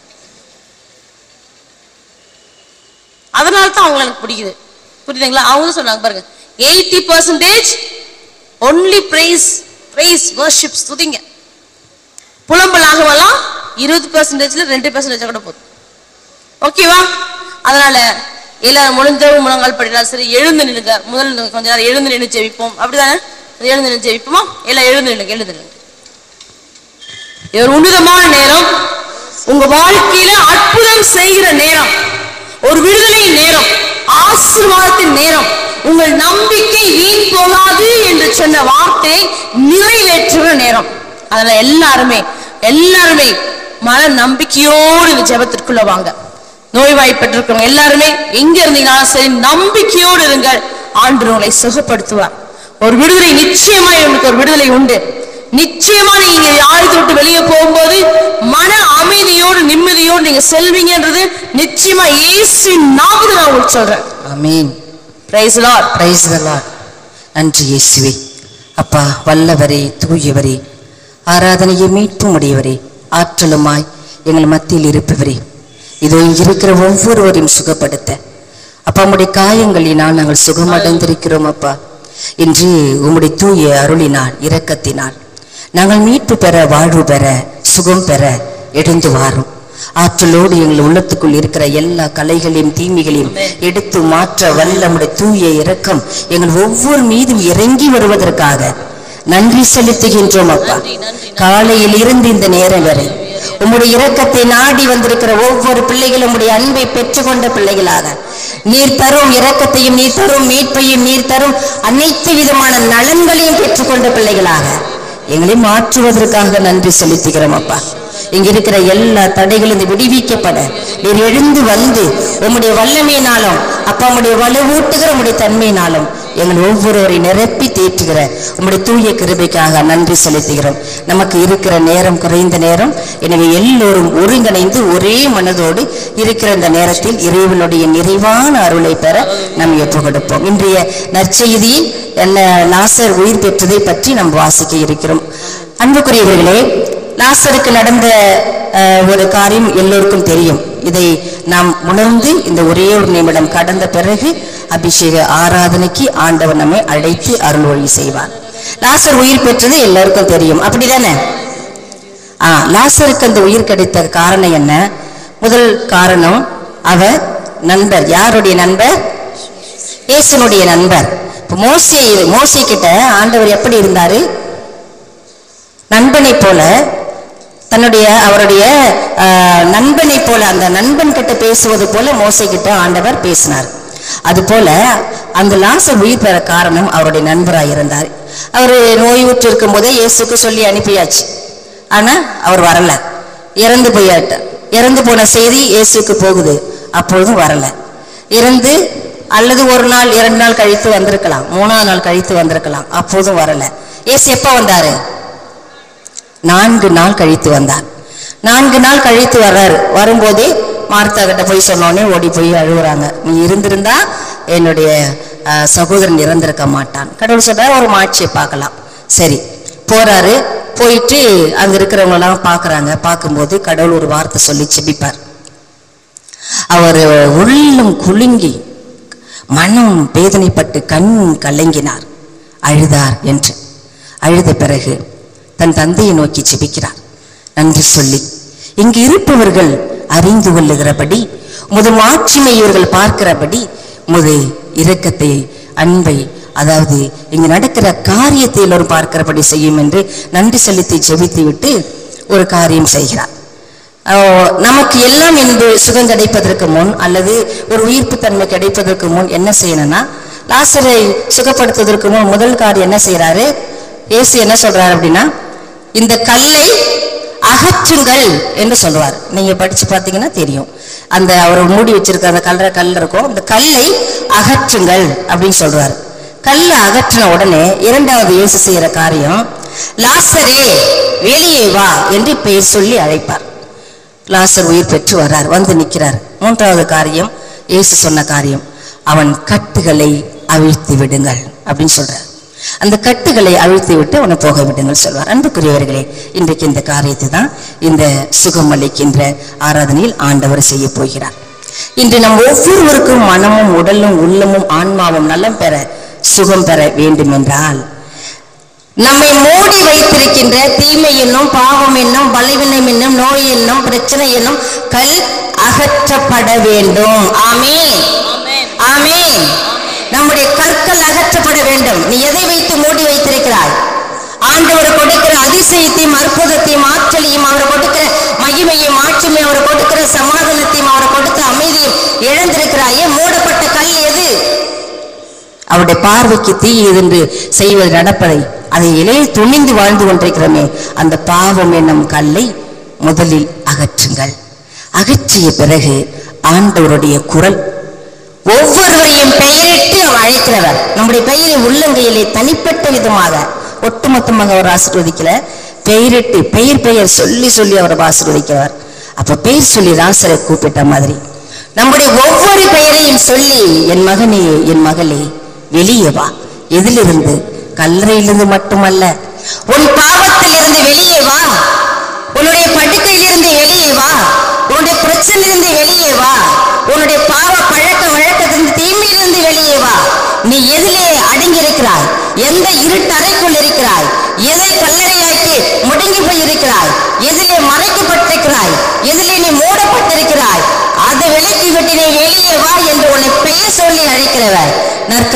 அதனால தான் அவங்க எனக்கு பிடிக்குது புரியுதுங்களா அவங்க சொன்னாங்க பாருங்க eighty percentage only praise praise worship ஸ்துதிங்க புலம்பலாகவெல்லாம் இருபது பர்சன்டேஜ்ல ரெண்டு பர்சன்டேஜ் கூட போதும் ஓகேவா அதனால எல்லாரும் முடிஞ்சவும் முழங்கால் படிக்கலாம் சரி எழுந்து நில்லுங்க முதல் கொஞ்ச நேரம் எழுந்து நின்று ஜெபிப்போம் அப்படிதானே எழுந்து நின்று ஜெபிப்போமா எல்லாம் எழுந்து நில்லுங்க எழுந்து நில்லுங்க இது ஒரு உன்னதமான நேரம் உங்க வாழ்க்கையில அற்புதம் செய்கிற நேரம் ஒரு விடுதலை நேரம் ஆசீர்வாதத்தின் நேரம் உங்கள் நம்பிக்கை வீண் போகாது என்று சொன்ன வார்த்தை நிறைவேற்றுகிற நேரம் அதனால எல்லாருமே எல்லாருமே மன நம்பிக்கையோடு இந்த ஜெபத்திற்குள்ள வாங்க நோய்வாய்ப்பட்டிருக்கிறவங்க எல்லாருமே எங்க இருந்தீங்கனாலும் சரி நம்பிக்கையோடு இருங்கள் ஆண்டு உங்களை சுகப்படுத்துவார் ஒரு விடுதலை நிச்சயமா உங்களுக்கு ஒரு விடுதலை உண்டு நிச்சயமா நீங்க ஆயுதத்தை விட்டு வெளியே போகும்போது மன அமைதியோடு நிம்மதியோடு நீங்க செல்வீங்கன்றது நிச்சயமா இயேசுவின் நாமத்தில் நான் உங்களுக்கு சொல்றேன் ஆமீன் praise lord praise the lord நன்றி இயேசுவே அப்பா வல்லவரே தூயவரே ஆராதனையை மீட்பும் உடையவரே ஆற்றலுமாய் எங்கள் மத்தியில் இருப்பவரே இதோ இங்க இருக்கிற ஒவ்வொருவரையும் சுகப்படுத்த அப்பா உம்முடைய காயங்களினால் நாங்கள் சுகமடைந்திருக்கிறோம் அப்பா இன்று உம்முடைய தூய அருளினால் இரக்கத்தினால் நாங்கள் மீட்பு பெற வாழ்வு பெற சுகம் பெற எழுந்து வாரும் ஆற்றலோடு எங்கள் உள்ளத்துக்குள் இருக்கிற எல்லா கலைகளையும் தீமைகளையும் எடுத்து மாற்ற வல்ல நம்முடைய தூய இரக்கம் எங்கள் ஒவ்வொரு மீதும் இறங்கி வருவதற்காக நன்றி செலுத்துகின்றோம் அப்பா காலையில் இருந்து இந்த நேரம் வரை உம்முடைய இரக்கத்தை நாடி வந்திருக்கிற ஒவ்வொரு பிள்ளைகளும் உம்முடைய அன்பை பெற்றுக்கொண்ட பிள்ளைகளாக நீர் தரும் இரக்கத்தையும் நீர் தரும் மீட்பையும் நீர் தரும் அனைத்து விதமான நலன்களையும் பெற்றுக்கொண்ட பிள்ளைகளாக எங்களை மாற்றுவதற்காக நன்றி செலுத்துகிறோம் அப்பா இங்க இருக்கிற எல்லா தடைகளும் விடுவிக்கப்பட நீர் எழுந்து வந்து உம்முடைய வல்லமையினாலும் அப்பா உம்முடைய வலுவூட்டுகிற உம்முடைய தன்மையினாலும் எங்கள் ஒவ்வொருவரை நிரப்பி தேற்றுகிற உம்முடைய தூய கிருபைக்காக நன்றி செலுத்துகிறோம் நமக்கு இருக்கிற நேரம் குறைந்த நேரம் எனவே எல்லோரும் ஒருங்கிணைந்து ஒரே மனதோடு இருக்கிற இந்த நேரத்தில் இறைவனுடைய நிறைவான அருளை பெற நாம் ஒப்பு கொடுப்போம் இன்றைய நற்செய்தியில் என்ன லாசர் உயிர் பெற்றதை பற்றி நாம் வாசிக்க இருக்கிறோம் அன்புக்குரியவர்களே லாசருக்கு நடந்த அஹ், ஒரு காரியம் எல்லோருக்கும் தெரியும் இதை நாம் உணர்ந்து இந்த ஒரே ஒரு நிமிடம் கடந்த பிறகு அபிஷேக ஆராதனைக்கு ஆண்டவர் நம்மை அழைத்து அருள் ஒளி செய்வார் லாசர் உயிர் பெற்றது எல்லாருக்கும் தெரியும் அப்படிதானே ஆ லாசருக்கு அந்த உயிர் கிடைத்த காரணம் என்ன முதல் காரணம் அவர் நண்பர் யாருடைய நண்பர் இயேசுனுடைய நண்பர் இப்ப மோசே மோசே கிட்ட ஆண்டவர் எப்படி இருந்தாரு நண்பனை போல தன்னுடைய அவருடைய ஆஹ், நண்பனை போல அந்த நண்பன் கிட்ட பேசுவது போல மோசை கிட்ட ஆண்டவர் பேசினார் அது போல அந்த லாசர் உயிர் பெற காரணம் அவருடைய நண்பராக இருந்தார் அவர் நோயுற்று இருக்கும் போதே இயேசுக்கு சொல்லி அனுப்பியாச்சு ஆனா அவர் வரல இறந்து போயாட்டார் இறந்து போன செய்தி இயேசுக்கு போகுது அப்பொழுதும் வரல இறந்து அல்லது ஒரு நாள் இரண்டு நாள் கழித்து வந்திருக்கலாம் மூணாவது நாள் கழித்து வந்திருக்கலாம் அப்போதும் வரல இயேசு எப்ப வந்தாரு நான்கு நாள் கழித்து வந்தார் நான்கு நாள் கழித்து வர்றாரு வரும்போதே மார்த்தா கிட்ட போய் சொன்னோடனே ஓடி போய் அழுகுறாங்க நீ இருந்திருந்தா என்னுடைய அஹ், சகோதரன் இறந்திருக்க மாட்டான் கடவுள் சொல்றாரு ஒரு மாட்சியை பார்க்கலாம் சரி போறாரு போயிட்டு அங்க இருக்கிறவங்க எல்லாம் பாக்குறாங்க பார்க்கும்போது கடவுள் ஒரு வார்த்தை சொல்லி செபிப்பார் அவர் உள்ளம் குலுங்கி மனம் வேதனைப்பட்டு கண் கலங்கினார் அழுதார் என்று அழுத பிறகு தன் தந்தையை நோக்கி செபிக்கிறார் நன்றி சொல்லி இங்கு இருப்பவர்கள் அறிந்து கொள்ளுகிறபடி முது மாட்சிமை இவர்கள் பார்க்கிறபடி முது இரக்கத்தை அன்பை அதாவது இங்கு நடக்கிற காரியத்தை எல்லோரும் பார்க்கிறபடி செய்யும் என்று நன்றி செலுத்தி செபித்து விட்டு ஒரு காரியம் செய்கிறார் அஹ் நமக்கு எல்லாம் இன்று சுகம் கிடைப்பதற்கு முன் அல்லது ஒரு உயிர்ப்பு தன்மை கிடைப்பதற்கு முன் என்ன செய்யணும்னா லாசரை சுகப்படுத்துவதற்கு முன் முதல் காரியம் என்ன செய்யறாரு இயேசு என்ன சொல்றாரு அப்படின்னா இந்த கல்லை அகற்றுங்கள் என்று சொல்லுவார் நீங்க படிச்சு பார்த்தீங்கன்னா தெரியும் அந்த அவர் மூடி வச்சிருக்க அந்த கல்ற கல் இருக்கும் அந்த கல்லை அகற்றுங்கள் அப்படின்னு சொல்றாரு கல்லை அகற்றின உடனே இரண்டாவது இயேசு செய்யற காரியம் லாசரே வெளியே வா என்று பெயர் சொல்லி அழைப்பார் லாசர் உயிர் பெற்று வர்றார் வந்து நிற்கிறார் மூன்றாவது காரியம் இயேசு சொன்ன காரியம் அவன் கட்டுகளை அவிழ்த்து விடுங்கள் அப்படின்னு சொல்றார் அந்த கட்டுகளை அவிழ்த்து விட்டு அவனை போக விடுங்கள் சொல்வார் அன்புக்குரியவர்களே இன்றைக்கு இந்த காரியத்தை தான் இந்த சுகம் அளிக்கின்ற ஆராதனையில் ஆண்டவர் செய்ய போகிறார் இன்று நம் ஒவ்வொருவருக்கும் மனமும் உடலும் உள்ளமும் ஆன்மாவும் நலம் பெற சுகம் பெற வேண்டும் என்றால் நம்மை மூடி வைத்திருக்கின்ற தீமை என்னும் பாவம் என்னும் பலவீனம் என்னும் நோய் என்னும் பிரச்சனை என்னும் கல் அகற்றப்பட வேண்டும் ஆமென் ஆமென் நம்முடைய கற்கள் அகற்றப்பட வேண்டும் நீ எதை வைத்து மூடி வைத்திருக்கிறாய் ஆண்டவர் கொடுக்கிற அதிசயத்தையும் அற்புதத்தையும் ஆற்றலையும் அவர் கொடுக்கிற மகிமையும் ஆட்சிமையும் அவர் கொடுக்கிற சமாதானத்தையும் அவர் கொடுத்த அமைதியும் இழந்திருக்கிறாயே மூடப்பட்ட கல் எது அவருடைய பார்வைக்கு தீயது என்று செய்வது நடப்பதை அதை இலையில் துணிந்து வாழ்ந்து கொண்டிருக்கிறோமே அந்த பாவம் என்னும் கல்லை முதலில் அகற்றுங்கள் அகற்றிய பிறகு ஆண்டவருடைய குரல் ஒவ்வொருவரையும் பெயரிட்டு அவர் அழைக்கிறவர் நம்முடைய பெயரை உள்ளங்கையிலே தனிப்பட்ட விதமாக ஒட்டுமொத்தமாக அவர் ஆசீர்வதிக்கல பெயரிட்டு பெயர் பெயர் சொல்லி சொல்லி அவர் ஆசீர்வதிக்கிறவர் அப்ப பெயர் சொல்லி ராசரை கூப்பிட்ட மாதிரி நம்முடைய ஒவ்வொரு பெயரையும் சொல்லி என் மகனே என் மகளே வெளியே வா எதிலிருந்து கல்லறையிலிருந்து மட்டுமல்ல உன் பாவத்திலிருந்து வெளியே வா உன்னுடைய படுக்கையிலிருந்து வெளியே வா உன்னுடைய பிரச்சனையிலிருந்து வெளியே வா உன்னுடைய பாவ பழக்க வழக்கத்திலிருந்து தீமையிலிருந்து வெளியே வா நீ எதிலே அடங்கி இருக்கிறாய் எந்த இருட்டறைக்குள் இருக்கிறாய் எதை கல்லறையாக்கி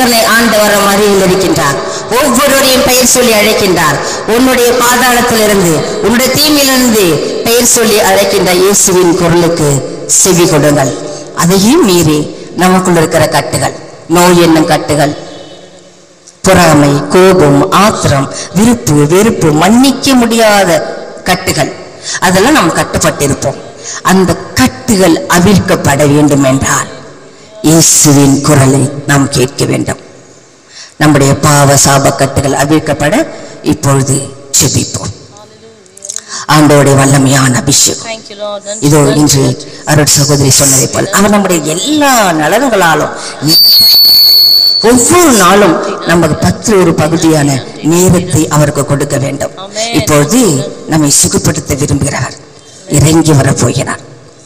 நற்கனை ஆண்டவர் அருகில் இருக்கின்றார் ஒவ்வொருவரையும் பெயர் சொல்லி அழைக்கின்றார் உன்னுடைய பாதாளத்திலிருந்து உன்னுடைய தீமையிலிருந்து பெயர் சொல்லி அழைக்கின்ற இயேசுவின் குரலுக்கு செவி கொடுங்கள் அதையும் மீறி நமக்குள் இருக்கிற கட்டுகள் நோய் என்னும் கட்டுகள் பொறாமை கோபம் ஆத்திரம் விருப்பு வெறுப்பு மன்னிக்க முடியாத கட்டுகள் அதெல்லாம் நாம் கட்டுப்பட்டிருப்போம் அந்த கட்டுகள் அவிழ்க்கப்பட வேண்டும் என்றால் இயேசுவின் குரலை நாம் கேட்க வேண்டும் நம்முடைய பாவ சாப கட்டுகள் அவிழ்க்கப்பட இப்பொழுது செபிப்போம் ஆண்டோடைய வல்லமையான அபிஷேகம் Thank you, Lord. நன்றி, இதோ நன்றி, இன்று நன்றி. அருட் சகோதரி சொன்னதை போல் அவர் நம்முடைய எல்லா நலன்களாலும் ஒவ்வொரு நாளும் நமக்கு பத்து ஒரு பகுதியான நேரத்தை அவருக்கு கொடுக்க வேண்டும் Amen. இப்பொழுது நம்மை சுகப்படுத்த விரும்புகிறார் இறங்கி வர போகிறார்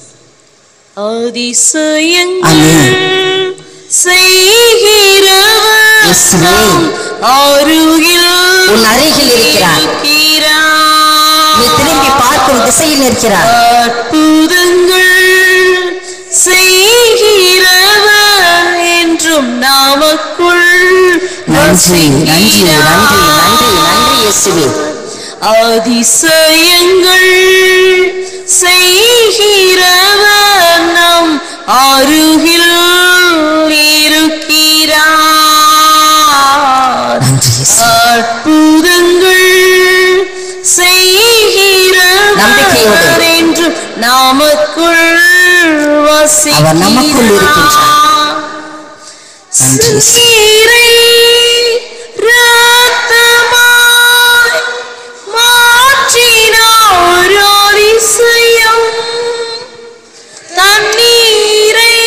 அதிசயங்கள் ஆமென். செய்கிறவர் இயேசுவே, அருகில் உன் அருகில் இருக்கிறார். இருக்கிறார். நீ திரும்பி பார்க்கும் திசையில் இருக்கிறார் அற்புதங்கள் செய்கிறவர் என்றும் நாமக்குள் நன்றி நன்றி நன்றி நன்றி நன்றி இயேசுவே அதிசயங்கள் செய்கிறவர் நம் அருகில் இருக்கிறார் நன்றி இயேசு அற்புதங்கள் நம்பிக்கையோடு. செய்கிறவர் என்று நாமக்குள் அவர் நமக்குள் இருக்கின்றார். நன்றி இயேசு. நீரை ரத்தமாய் மாற்றினார் அதிசயம். தண்ணீரை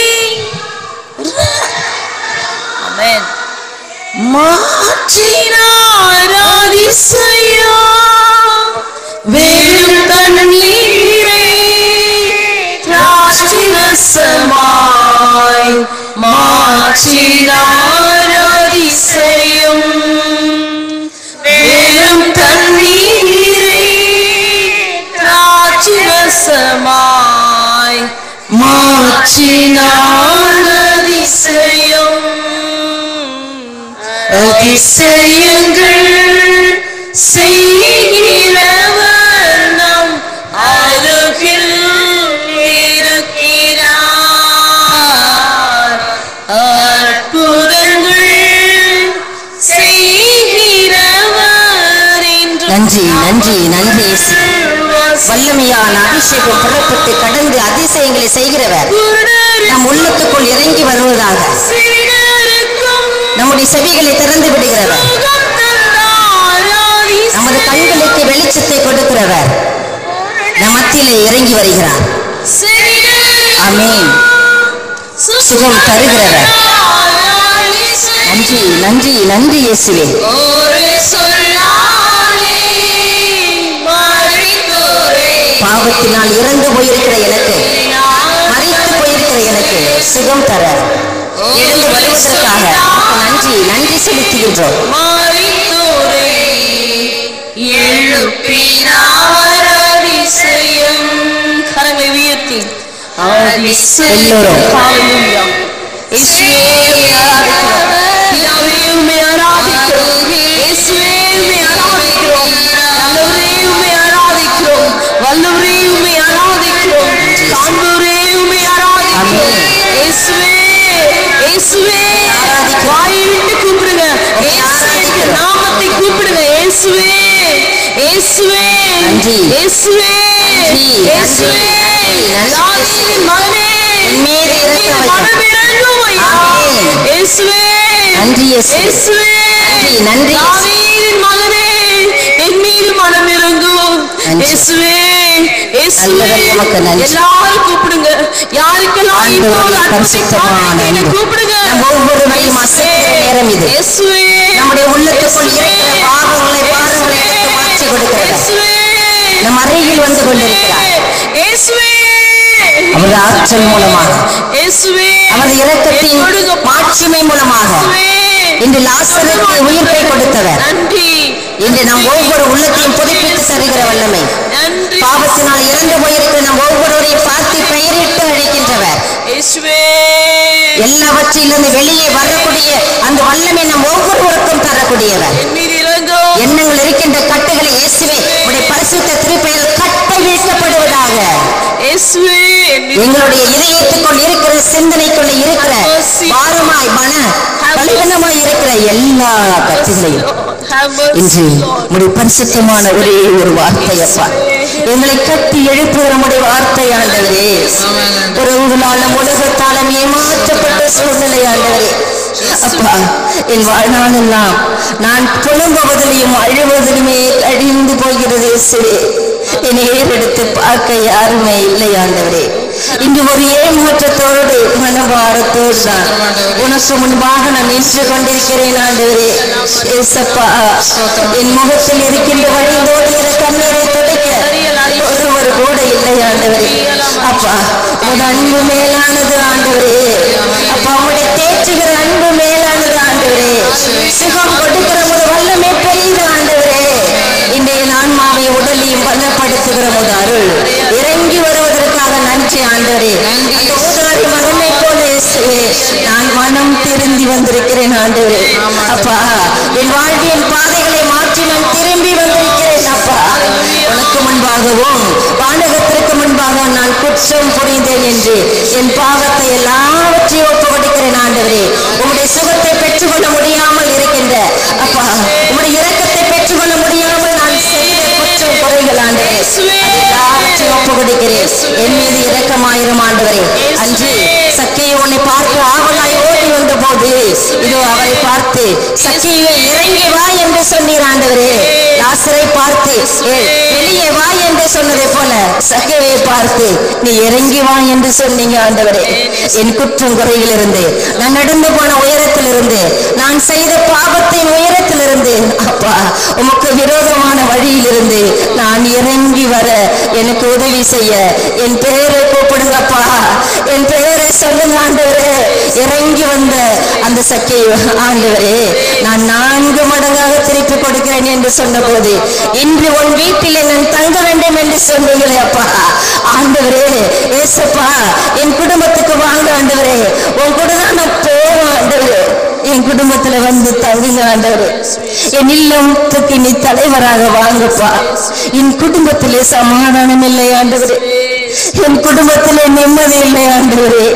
ஆமென். மாற்றினார் அதிசயம். வெறும் தண்ணீரை திராட்சரசமாய் மாற்றினார் அதிசயம். வெறும் தண்ணீரை திராட்சரசமாய் மாற்றினார் அதிசயம். அதிசயங்கள் செய்கிறவர் நம் அருகில் இருக்கிறார் அற்புதங்கள் செய்கிறவர் என்று நன்றி நன்றி நன்றி இயேசு வல்லமையான அபிஷேகம் புறப்பட்டு கடந்து அதிசயங்களை செய்கிறவர் நம் உள்ளத்துக்குள் இறங்கி வருவதாக நம்முடைய செவிகளை திறந்து விடுகிறவர் நமது கண்களுக்கு வெளிச்சத்தை கொடுக்கிறவர் நம் மத்தியிலே இறங்கி வருகிறார் ஆமென் சுகம் தருகிறவர் நன்றி நன்றி நன்றி இயேசுவே ஒரு சொல்லாலே மறைத்தோரே பாவத்தினால் இறந்து போயிருக்கிற எனக்கு மறைத்து போயிருக்கிற எனக்கு சுகம் தர எழுந்து வருவதற்காக உமக்கு நன்றி நன்றி செலுத்துகின்றோம் மறைத்தோரே எழுப்பினார் அதிசயம் கரங்களை உயர்த்தி அதிசயம் எல்லோரும். ஹalleluya இயேசுவே உம்மை ஆராதிக்கிறோம் பிதாவே உம்மை ஆராதிக்கிறோம் இயேசுவே உம்மை ஆராதிக்கிறோம் நல்லவரே உம்மை ஆராதிக்கிறோம் வல்லவரே உம்மை ஆராதிக்கிறோம் காண்பவரே உம்மை ஆராதிக்கிறோம் இயேசுவே இயேசுவே வாயை விட்டு கூப்பிடுங்க இயேசுவின் நாமத்தை கூப்பிடுங்க இயேசுவே இயேசுவே நன்றி. இயேசுவே நன்றி. இயேசுவே நன்றி. நன்றி. தாவீதின் மகனே என் மீது என் மீது இரக்கம் மனம் இறங்கும் ஐயா. ஆமென். இயேசுவே நன்றி இயேசுவே. இயேசுவே நன்றி, நன்றி இயேசுவே. தாவீதின் மகனே என் மீது மனம் இறங்கும் நன்றி. இயேசுவே இயேசுவே நல்லவர் உமக்கு நன்றி. எல்லாரும் கூப்பிடுங்க யாருக்கெல்லாம் ஆண்டவரே, இப்போது அற்புதத்தை பரிசுத்தமான காண்கிறீங்க, அன்பு. கூப்பிடுங்க நம் ஒவ்வொருவரையும் அசைக்கிற நேரம் இது. இயேசுவே நம்முடைய உள்ளத்துக்குள் இருக்கிற பாவங்களை பாரங்களை எடுத்து மாற்றி கொடுக்கிறவர் இயேசுவே நம் அருகில் வந்து கொண்டிருக்கிறார் இயேசுவே அவரது ஆற்றல் மூலமாக இயேசுவே அவரது இரக்கத்தின் கொடுங்க மாட்சிமை மூலமாக இன்று லாசருக்கு உயிர்ப்பை கொடுத்தவர் நன்றி இன்று நம் ஒவ்வொரு உள்ளத்தையும் புதுப்பித்து தருகிற வல்லமை நன்றி பாவத்தினால் இறந்து போயிருக்கிற நம் ஒவ்வொருவரையும் பார்த்து பெயரிட்டு அழைக்கின்றவர் இயேசுவே எல்லாவற்றிலிருந்து வெளியே வரக்கூடிய அந்த வல்லமை நம் ஒவ்வொருவருக்கும் தரக்கூடியவர் என் மீது இறங்கும் எண்ணங்கள் இருக்கின்ற கட்டுகளை இயேசுவே உடைய பரிசுத்த திருப்பெயர் கட்டை வீழ்த்தப்படுவதாக இயேசுவே என் மீது எங்களுடைய இதயத்துக்குள் இருக்கிற சிந்தனைக்குள்ள இருக்கிற பாரமாய் மன பலவீனமாய் இருக்கிற எல்லா கட்டுகளையும் Have mercy, இன்று Lord. உடைய பரிசுத்தமான ஒரே ஒரு வார்த்தை அப்பா எங்களை கட்டி எழுப்புகிற உடைய வார்த்தை ஆண்டவரே உறவுகளாலும் உலகத்தாலும் ஏமாற்றப்பட்ட சூழ்நிலை ஆண்டவரே அப்பா என் வாழ்நாளெல்லாம் நான் புலம்புவதிலையும் அழுவதிலுமே கழிந்து போகிறது இயேசுவே என்னை ஏறெடுத்து பார்க்க யாருமே இல்லை ஆண்டவரே இன்று ஒரு ஏமாற்றத்தோடு மனபாரத்தோடு தான் உனக்கு முன்பாக நான் நின்று கொண்டிருக்கிறேன் ஆண்டவரே ஏசப்பா என் முகத்தில் இருக்கின்ற வழிந்தோடுகிற கண்ணீரை துடைக்க ஒருவர் கூட இல்லை ஆண்டவரே அப்பா உமது அன்பு மேலானது ஆண்டவரே அப்பா உம்முடைய தேற்றுகிற அன்பு மேலானது ஆண்டவரே சுகம் கொடுக்கிற ஒரு வல்லமே பெரியது ஆண்டவரே இன்றைய ஆன்மாவை உடலையும் பலப்படுத்துகிற ஒரு அருள் இறங்கி வருவதற்காக நன்றி ஆண்டவரே அந்த ஊதாரி மகனை போல இயேசுவே, நான் மனம் திருந்தி வந்திருக்கிறேன் ஆண்டவரே அப்பா என் வாழ்வியல் பாதைகளை மாற்றி நான் திரும்பி வந்திருக்கிறேன் அப்பா உனக்கு முன்பாகவும் வானகத்திற்கு முன்பாக நான் குற்றம் புரிந்தேன் என்று என் பாவத்தை எல்லாவற்றையும் ஒப்பு கொடுக்கிறேன் ஆண்டவரே உம்முடைய சுகத்தை பெற்றுக்கொள்ள முடியாமல் இருக்கின்ற அப்பா உம்முடைய இரக்கத்தை பெற்றுக்கொள்ள முடியாமல் நான் செய்த குற்றம் குறைகள் ஆண்டவரே அது எல்லாவற்றையும் ஒப்பு கொடுக்கிறேன் என் மீது இரக்கமாயிரும் ஆண்டவரே அன்று சக்கையை உன்னை பார்க்க ஆவலாய் ஓடி வந்த போது இதோ அவரை பார்த்து சக்கையை இறங்கி வா என்று சொன்னீர் ஆண்டவரே லாசரை பார்த்து "ஏய், வெளியே வா என்று சொன்னதை போல சக்கையை பார்த்து நீ இறங்கி வா என்று சொன்னீங்க ஆண்டவரே என் குற்றம் குறையிலிருந்து நான் நடந்து போன உயரத்திலிருந்து நான் செய்த பாவத்தின் உயரத்திலிருந்து அப்பா உமக்கு விரோதமான வழியிலிருந்து நான் இறங்கி வர எனக்கு உதவி செய்ய என் பெயரை கூப்பிடுங்கப்பா என் பெயரை சொல்லுங்க ஆண்டவரே இறங்கி வந்த அந்த சக்கை ஆண்டவரே நான் நான்கு மடங்காக திருப்பி கொடுக்கிறேன் என்று சொன்னபோது இன்று உன் வீட்டில் நான் தங்க வேண்டும் என்று சொன்னீங்களே அப்பா ஆண்டவரே ஏசப்பா என் குடும்பத்துக்கு வாங்க ஆண்டவரே உன் கூட தான் நான் போவேன் ஆண்டவரே என் குடும்பத்துல வந்து தங்குங்க ஆண்டவரே என் இல்லத்துக்கு நீ தலைவராக வாங்கப்பா என் குடும்பத்திலே சமாதானம் இல்லை ஆண்டவரே என் குடும்பத்திலே நிம்மதி இல்லை ஆண்டவரே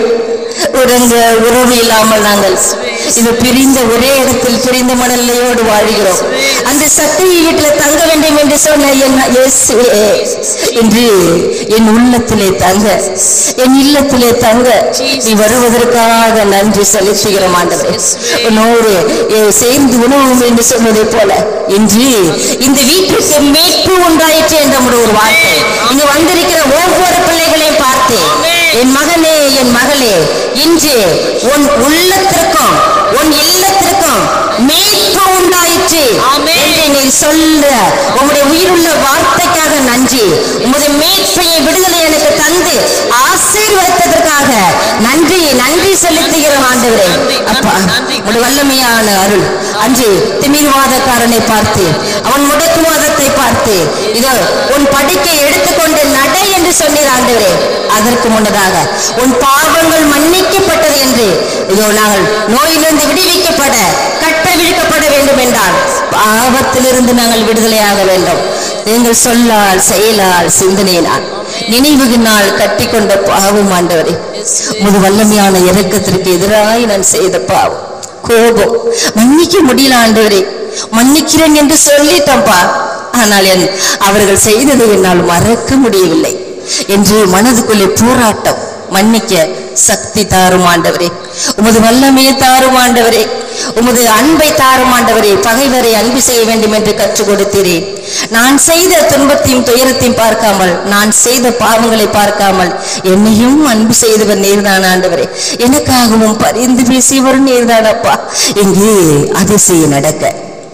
உறங்க உறவு இல்லாமல் நாங்கள் இது பிரிந்த ஒரே இடத்தில் பிரிந்த மணலையோடு வாழ்கிறோம் அந்த சக்தியை வீட்டுல தங்க வேண்டும் என்று சொன்ன என் இயேசுவே இன்று என் உள்ளத்திலே தங்க என் இல்லத்திலே தங்க நீ வருவதற்காக நன்றி செலுத்துகிறோம் ஆண்டவரே உன்னோடு எ, சேர்ந்து உணவும் என்று சொன்னதை போல இன்று இந்த வீட்டிற்கு மீட்பு உண்டாயிற்று என்ற ஒரு வார்த்தை இங்கு வந்திருக்கிற ஒவ்வொரு பிள்ளைகளையும் பார்த்து என் மகனே என் மகளே இன்று உன் உள்ளத்திற்கும் உன் இல்லத்திற்கும் மீட்பு உண்டாயிற்று என்று நீ சொல்ல உம்முடைய உயிருள்ள வார்த்தைக்காக நன்றி உம்முடைய மீட்பையை விடுதலை எனக்கு தந்து ஆசீர்வதித்ததற்காக நன்றி நன்றி செலுத்துகிறோம் ஆண்டவரே அப்பா உடைய வல்லமையான அருள் அன்று திமிர்வாதக்காரனை பார்த்து அவன் முடக்குவாதத்தை பார்த்து இதோ உன் படுக்கை எடுத்துக்கொண்டு நட என்று சொன்னீர் ஆண்டவரே அதற்கு முன்னதாக உன் பாவங்கள் மன்னிக்கப்பட்டது என்று இதோ நாங்கள் நோயிலிருந்து விடுவிக்கப்பட கட்டவிழ்க்கப்பட வேண்டும் என்றால் பாவத்திலிருந்து நாங்கள் விடுதலையாக வேண்டும் எங்கள் சொல்லால் செயலால் சிந்தனையினால் நினைவுகினால் கட்டிக்கொண்ட பாவம் ஆண்டவரே முது வல்லமையான இறக்கத்திற்கு எதிராய் நான் செய்த பாவம் கோபம் மன்னிக்க முடியல ஆண்டவரே மன்னிக்கிறேன் என்று சொல்லிட்டப்பா ஆனால் என் அவர்கள் செய்ததை என்னால் மறக்க முடியவில்லை என்று மனதுக்குள்ளே போராட்டம் மன்னிக்க சக்தி தாரும் ஆண்டவரே உமது வல்லமையை தாரும் ஆண்டவரே உமது அன்பை தாரும் ஆண்டவரே பகைவரை அன்பு செய்ய வேண்டும் என்று கற்றுக் கொடுத்தீரே நான் செய்த துன்பத்தையும் துயரத்தையும் பார்க்காமல் நான் செய்த பாவங்களை பார்க்காமல் என்னையும் அன்பு செய்தவர் நீர்தான் ஆண்டவரே எனக்காகவும் பரிந்து பேசியவர் நீர்தானப்பா இங்கு அதிசயம் நடக்க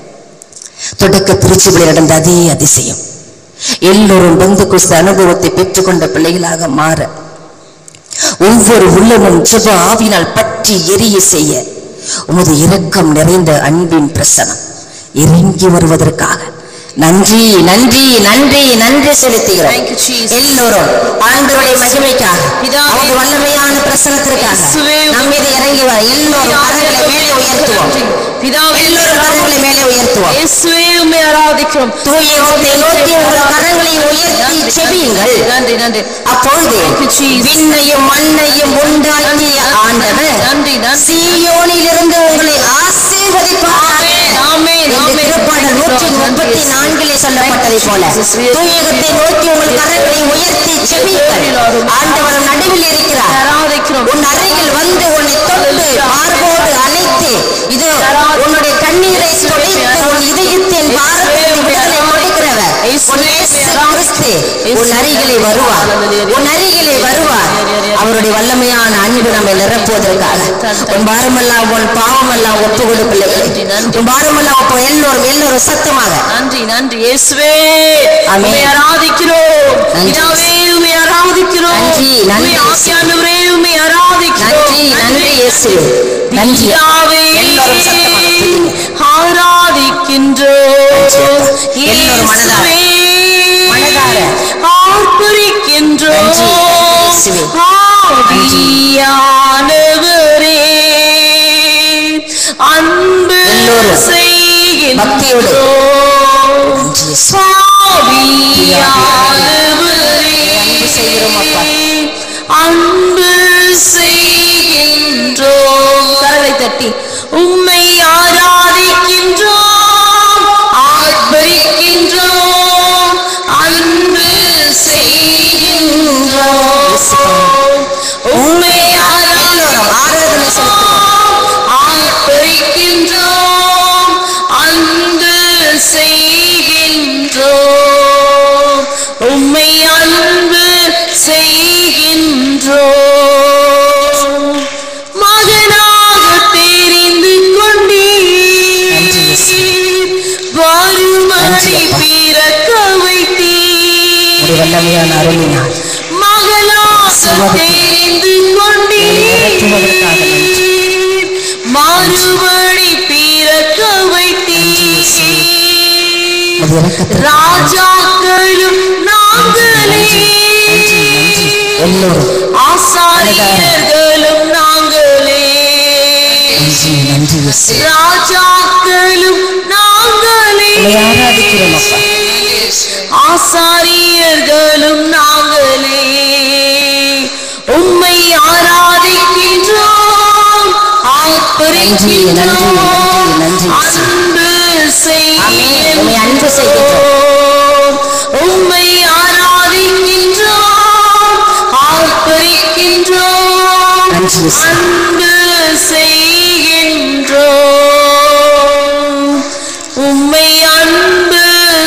தொடக்க திருச்சிகளில் நடந்த அதே அதிசயம் எல்லோரும் பந்து குஸ்த அனுபவத்தை பெற்றுக்கொண்ட பிள்ளைகளாக மாற ஒவ்வொரு உள்ளமும் ஜெப ஆவினால் பற்றி எரிய செய்ய உமது இரக்கம் நிறைந்த அன்பின் பிரசனம் இறங்கி வருவதற்காக நன்றி நன்றி நன்றி நன்றி செலுத்துகிறோம் Thank you, Jesus. எல்லோரும் ஆண்டவருடைய மகிமைக்காக பிதாவே. அவருடைய வல்லமையான பிரசனத்திற்காக இயேசுவே. நம் மீது இறங்கி வர எல்லோரும் கரங்களை மேலே உயர்த்துவோம் பிதாவே எல்லோரும் கரங்களை மேலே உயர்த்துவோம் இயேசுவே உம்மை ஆராதிக்கிறோம் தூயத்தை நோக்கி உங்கள் கரங்களை உயர்த்தி செவியுங்கள் நன்றி நன்றி அப்பொழுது Thank you, Jesus. விண்ணையும் மண்ணையும் உண்டாக்கிய ஆண்டவர் நன்றி நன்றி சீயோனிலிருந்து உங்களை ஆசீர்வதிப்பார் ஆமென் என்று ஆமென் திருப்பாடல் நூற்றி முப்பத்தி நான்கிலே சொல்லப்பட்டதை போல தூயகத்தை நோக்கி உங்கள் கரங்களை உயர்த்தி செவியுங்கள் ஆண்டவர் நடுவில் இருக்கிறார் ஆராதிக்கிறோம் உன் அருகில் வந்து உன்னை தொட்டு மார்போடு அணைத்து இது உன்னுடைய கண்ணீரை துடைத்து உன் இதயத்தின் பாரத்தின் விடுதலை கொடுக்கிறவர் உன் இயேசு கிறிஸ்து உன் அருகிலே வருவார் உன் அருகிலே வருவார் அவருடைய வல்லமையான அன்பு நம்மை நிரப்புவதற்காக உன் பாரமெல்லாம் உன் பாவமெல்லாம் ஒப்பு கொடுப்பில்லை உன் பாரமெல்லாம் ஒப்பு எல்லோரும் எல்லோரும் சத்தமாக நன்றி நன்றி இயேசுவே ஆமென். உம்மை ஆராதிக்கிறோம் நன்றி. பிதாவே உம்மை ஆராதிக்கிறோம் நன்றி, நன்றி. உம்மை ஆவியானவரே உம்மை ஆராதிக்கிறோம் நன்றி நன்றி இயேசு நன்றி பிதாவே எல்லோரும் சத்தமாக துதிங்க. ஆராதிக்கின்றோம் எல்லோரும் மனதார. இயேசுவே, மனதார. ஆர்ப்பரிக்கின்றோம் நன்றி, இயேசுவே. ஆவியானவரே அன்பு எல்லோரும் செய்கின்றோம் பக்தியோடு. நன்றி, இயேசு. ஆவியானவரே அன்பு செய்கிறோம் அப்பா. அன்பு செய்கின்றோம் கரலை தட்டி உம்மை ஆராதிக்கின்றோம் ஆர்ப்பரிக்கின்றோம் அன்பு செய்கின்றோம் உம்மை எல்லோரும் ஆராதனை செலுத்துவோம் ஆர்ப்பரிக்கின்றோம் அன்பு செய்கின்றோம் உம்மை அன்பு செய்கின்றோம் மகனாக தெரிந்து கொண்டீர் வருமனை பிறக்க வைத்தீர் உடைய வல்லமையான அருளினார் மகளாக தெரிந்து இறக்குவதற்காக கொண்டீர் மறுபடி பிறக்க வைத்தீர் உமது இரக்கத்திற்கு ராஜாக்களும் நாங்களே எல்லோரும் ஆசாரியர்களும் நாங்களே நன்றி நன்றி இயேசு ராஜாக்களும் நாங்களே உம்மை ஆராதிக்கிறோம் அப்பா ஆசாரியர்களும் நாங்களே உம்மை ஆராதிக்கின்றோம் ஆர்ப்பரிக்கின்றோம் நன்றி, நன்றி, நன்றி. அன்பு ஆமென். உம்மை அன்பு செய்கின்றோம். செய்கின்றோம் உம்மை ஆராதிக்கின்றோம் ஆர்ப்பரிக்கின்றோம் நன்றி, இயேசு. அன்பு செய்கின்றோம் உம்மை அன்பு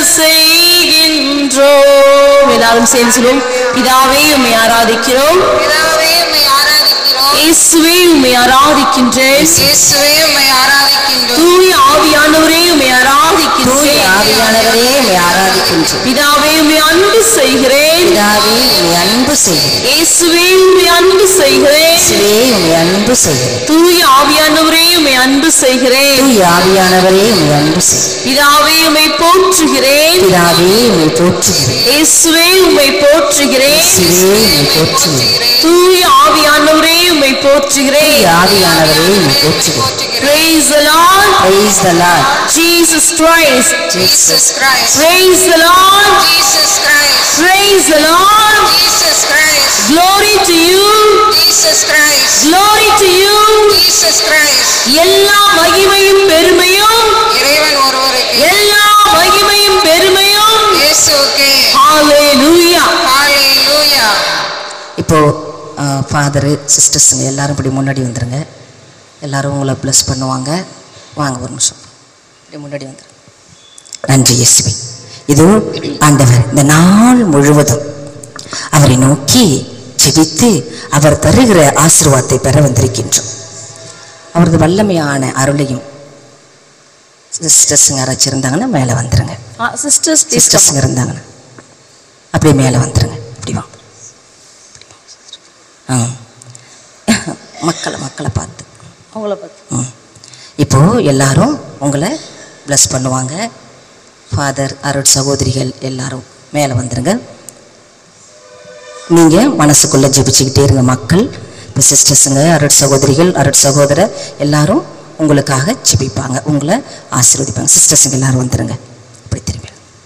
செய்கின்றோம் எல்லாரும் சேர்ந்து சொல்லுவோம் பிதாவே உம்மை ஆராதிக்கிறோம் பிதாவே உம்மை ஆராதிக்கிறோம் இயேசுவே உம்மை ஆராதிக்கின்றேன் இயேசுவே உம்மை ஆராதிக்கின்றோம் தூய ஆவியானவரே உம்மை தூய ஆராதிக்கின்றேன் ஆவியானவரே உம்மை ஆராதிக்கின்றோம் பிதாவே உம்மை அன்பு செய்கிறேன் பிதாவே உம்மை அன்பு செய்கிறேன் இயேசுவே உம்மை அன்பு செய்கிறேன் இயேசுவே உம்மை அன்பு செய்கிறேன் தூய ஆவியானவரே உம்மை அன்பு செய்கிறேன் தூய ஆவியானவரே உம்மை அன்பு செய்கிறேன் பிதாவே உம்மை போற்றுகிறேன் பிதாவே உம்மை போற்றுகிறேன் இயேசுவே உம்மை போற்றுகிறேன் இயேசுவே உம்மை போற்றுகிறேன் தூய ஆவியானவரே உம்மை போற்றுகிறேன் தூய ஆவியானவரே உம்மை போற்றுகிறேன் Praise the Lord Praise the Lord Jesus Christ Jesus Christ Praise the Lord Jesus Christ Praise the Lord Jesus Christ Glory to you Jesus Christ Glory to you Jesus Christ எல்லா மகிமையும் பெருமையும் இறைவன் ஒருவருக்கு எல்லா மகிமையும் பெருமையும் இயேசுவுக்கே Hallelujah ஹalleluya இப்போ ஃபாதரு சிஸ்டர்ஸுங்க எல்லாரும் இப்படி முன்னாடி வந்துருங்க எல்லாரும் உங்களை ப்ளஸ் பண்ணுவாங்க வாங்க ஒரு நிமிஷம் இப்படி முன்னாடி வந்துருங்க நன்றி இயேசுவே இதோ ஆண்டவர் இந்த நாள் முழுவதும் அவரை நோக்கி ஜெபித்து அவர் தருகிற ஆசீர்வாதத்தை பெற வந்திருக்கின்றோம் அவரது வல்லமையான அருளையும் சிஸ்டர்ஸுங்க யாராச்சும் இருந்தாங்கன்னா மேலே வந்துருங்க சிஸ்டர்ஸ் சிஸ்டர்ஸுங்க இருந்தாங்கன்னா அப்படியே மேலே வந்துருங்க இப்படி வாங்க ஆ மக்களை மக்களை பார்த்து அவங்கள பார்த்து ம் இப்போ எல்லாரும் உங்களை ப்ளஸ் பண்ணுவாங்க ஃபாதர் அருட் சகோதரிகள் எல்லாரும் மேலே வந்துருங்க நீங்கள் மனசுக்குள்ளே ஜெபிச்சுக்கிட்டே இருங்க மக்கள் இப்போ சிஸ்டர்ஸுங்க அருட் சகோதரிகள் அருட் சகோதரர் எல்லாரும் உங்களுக்காக ஜெபிப்பாங்க உங்களை ஆசீர்வதிப்பாங்க சிஸ்டர்ஸுங்க எல்லாரும் வந்துருங்க இப்படி திரும்பி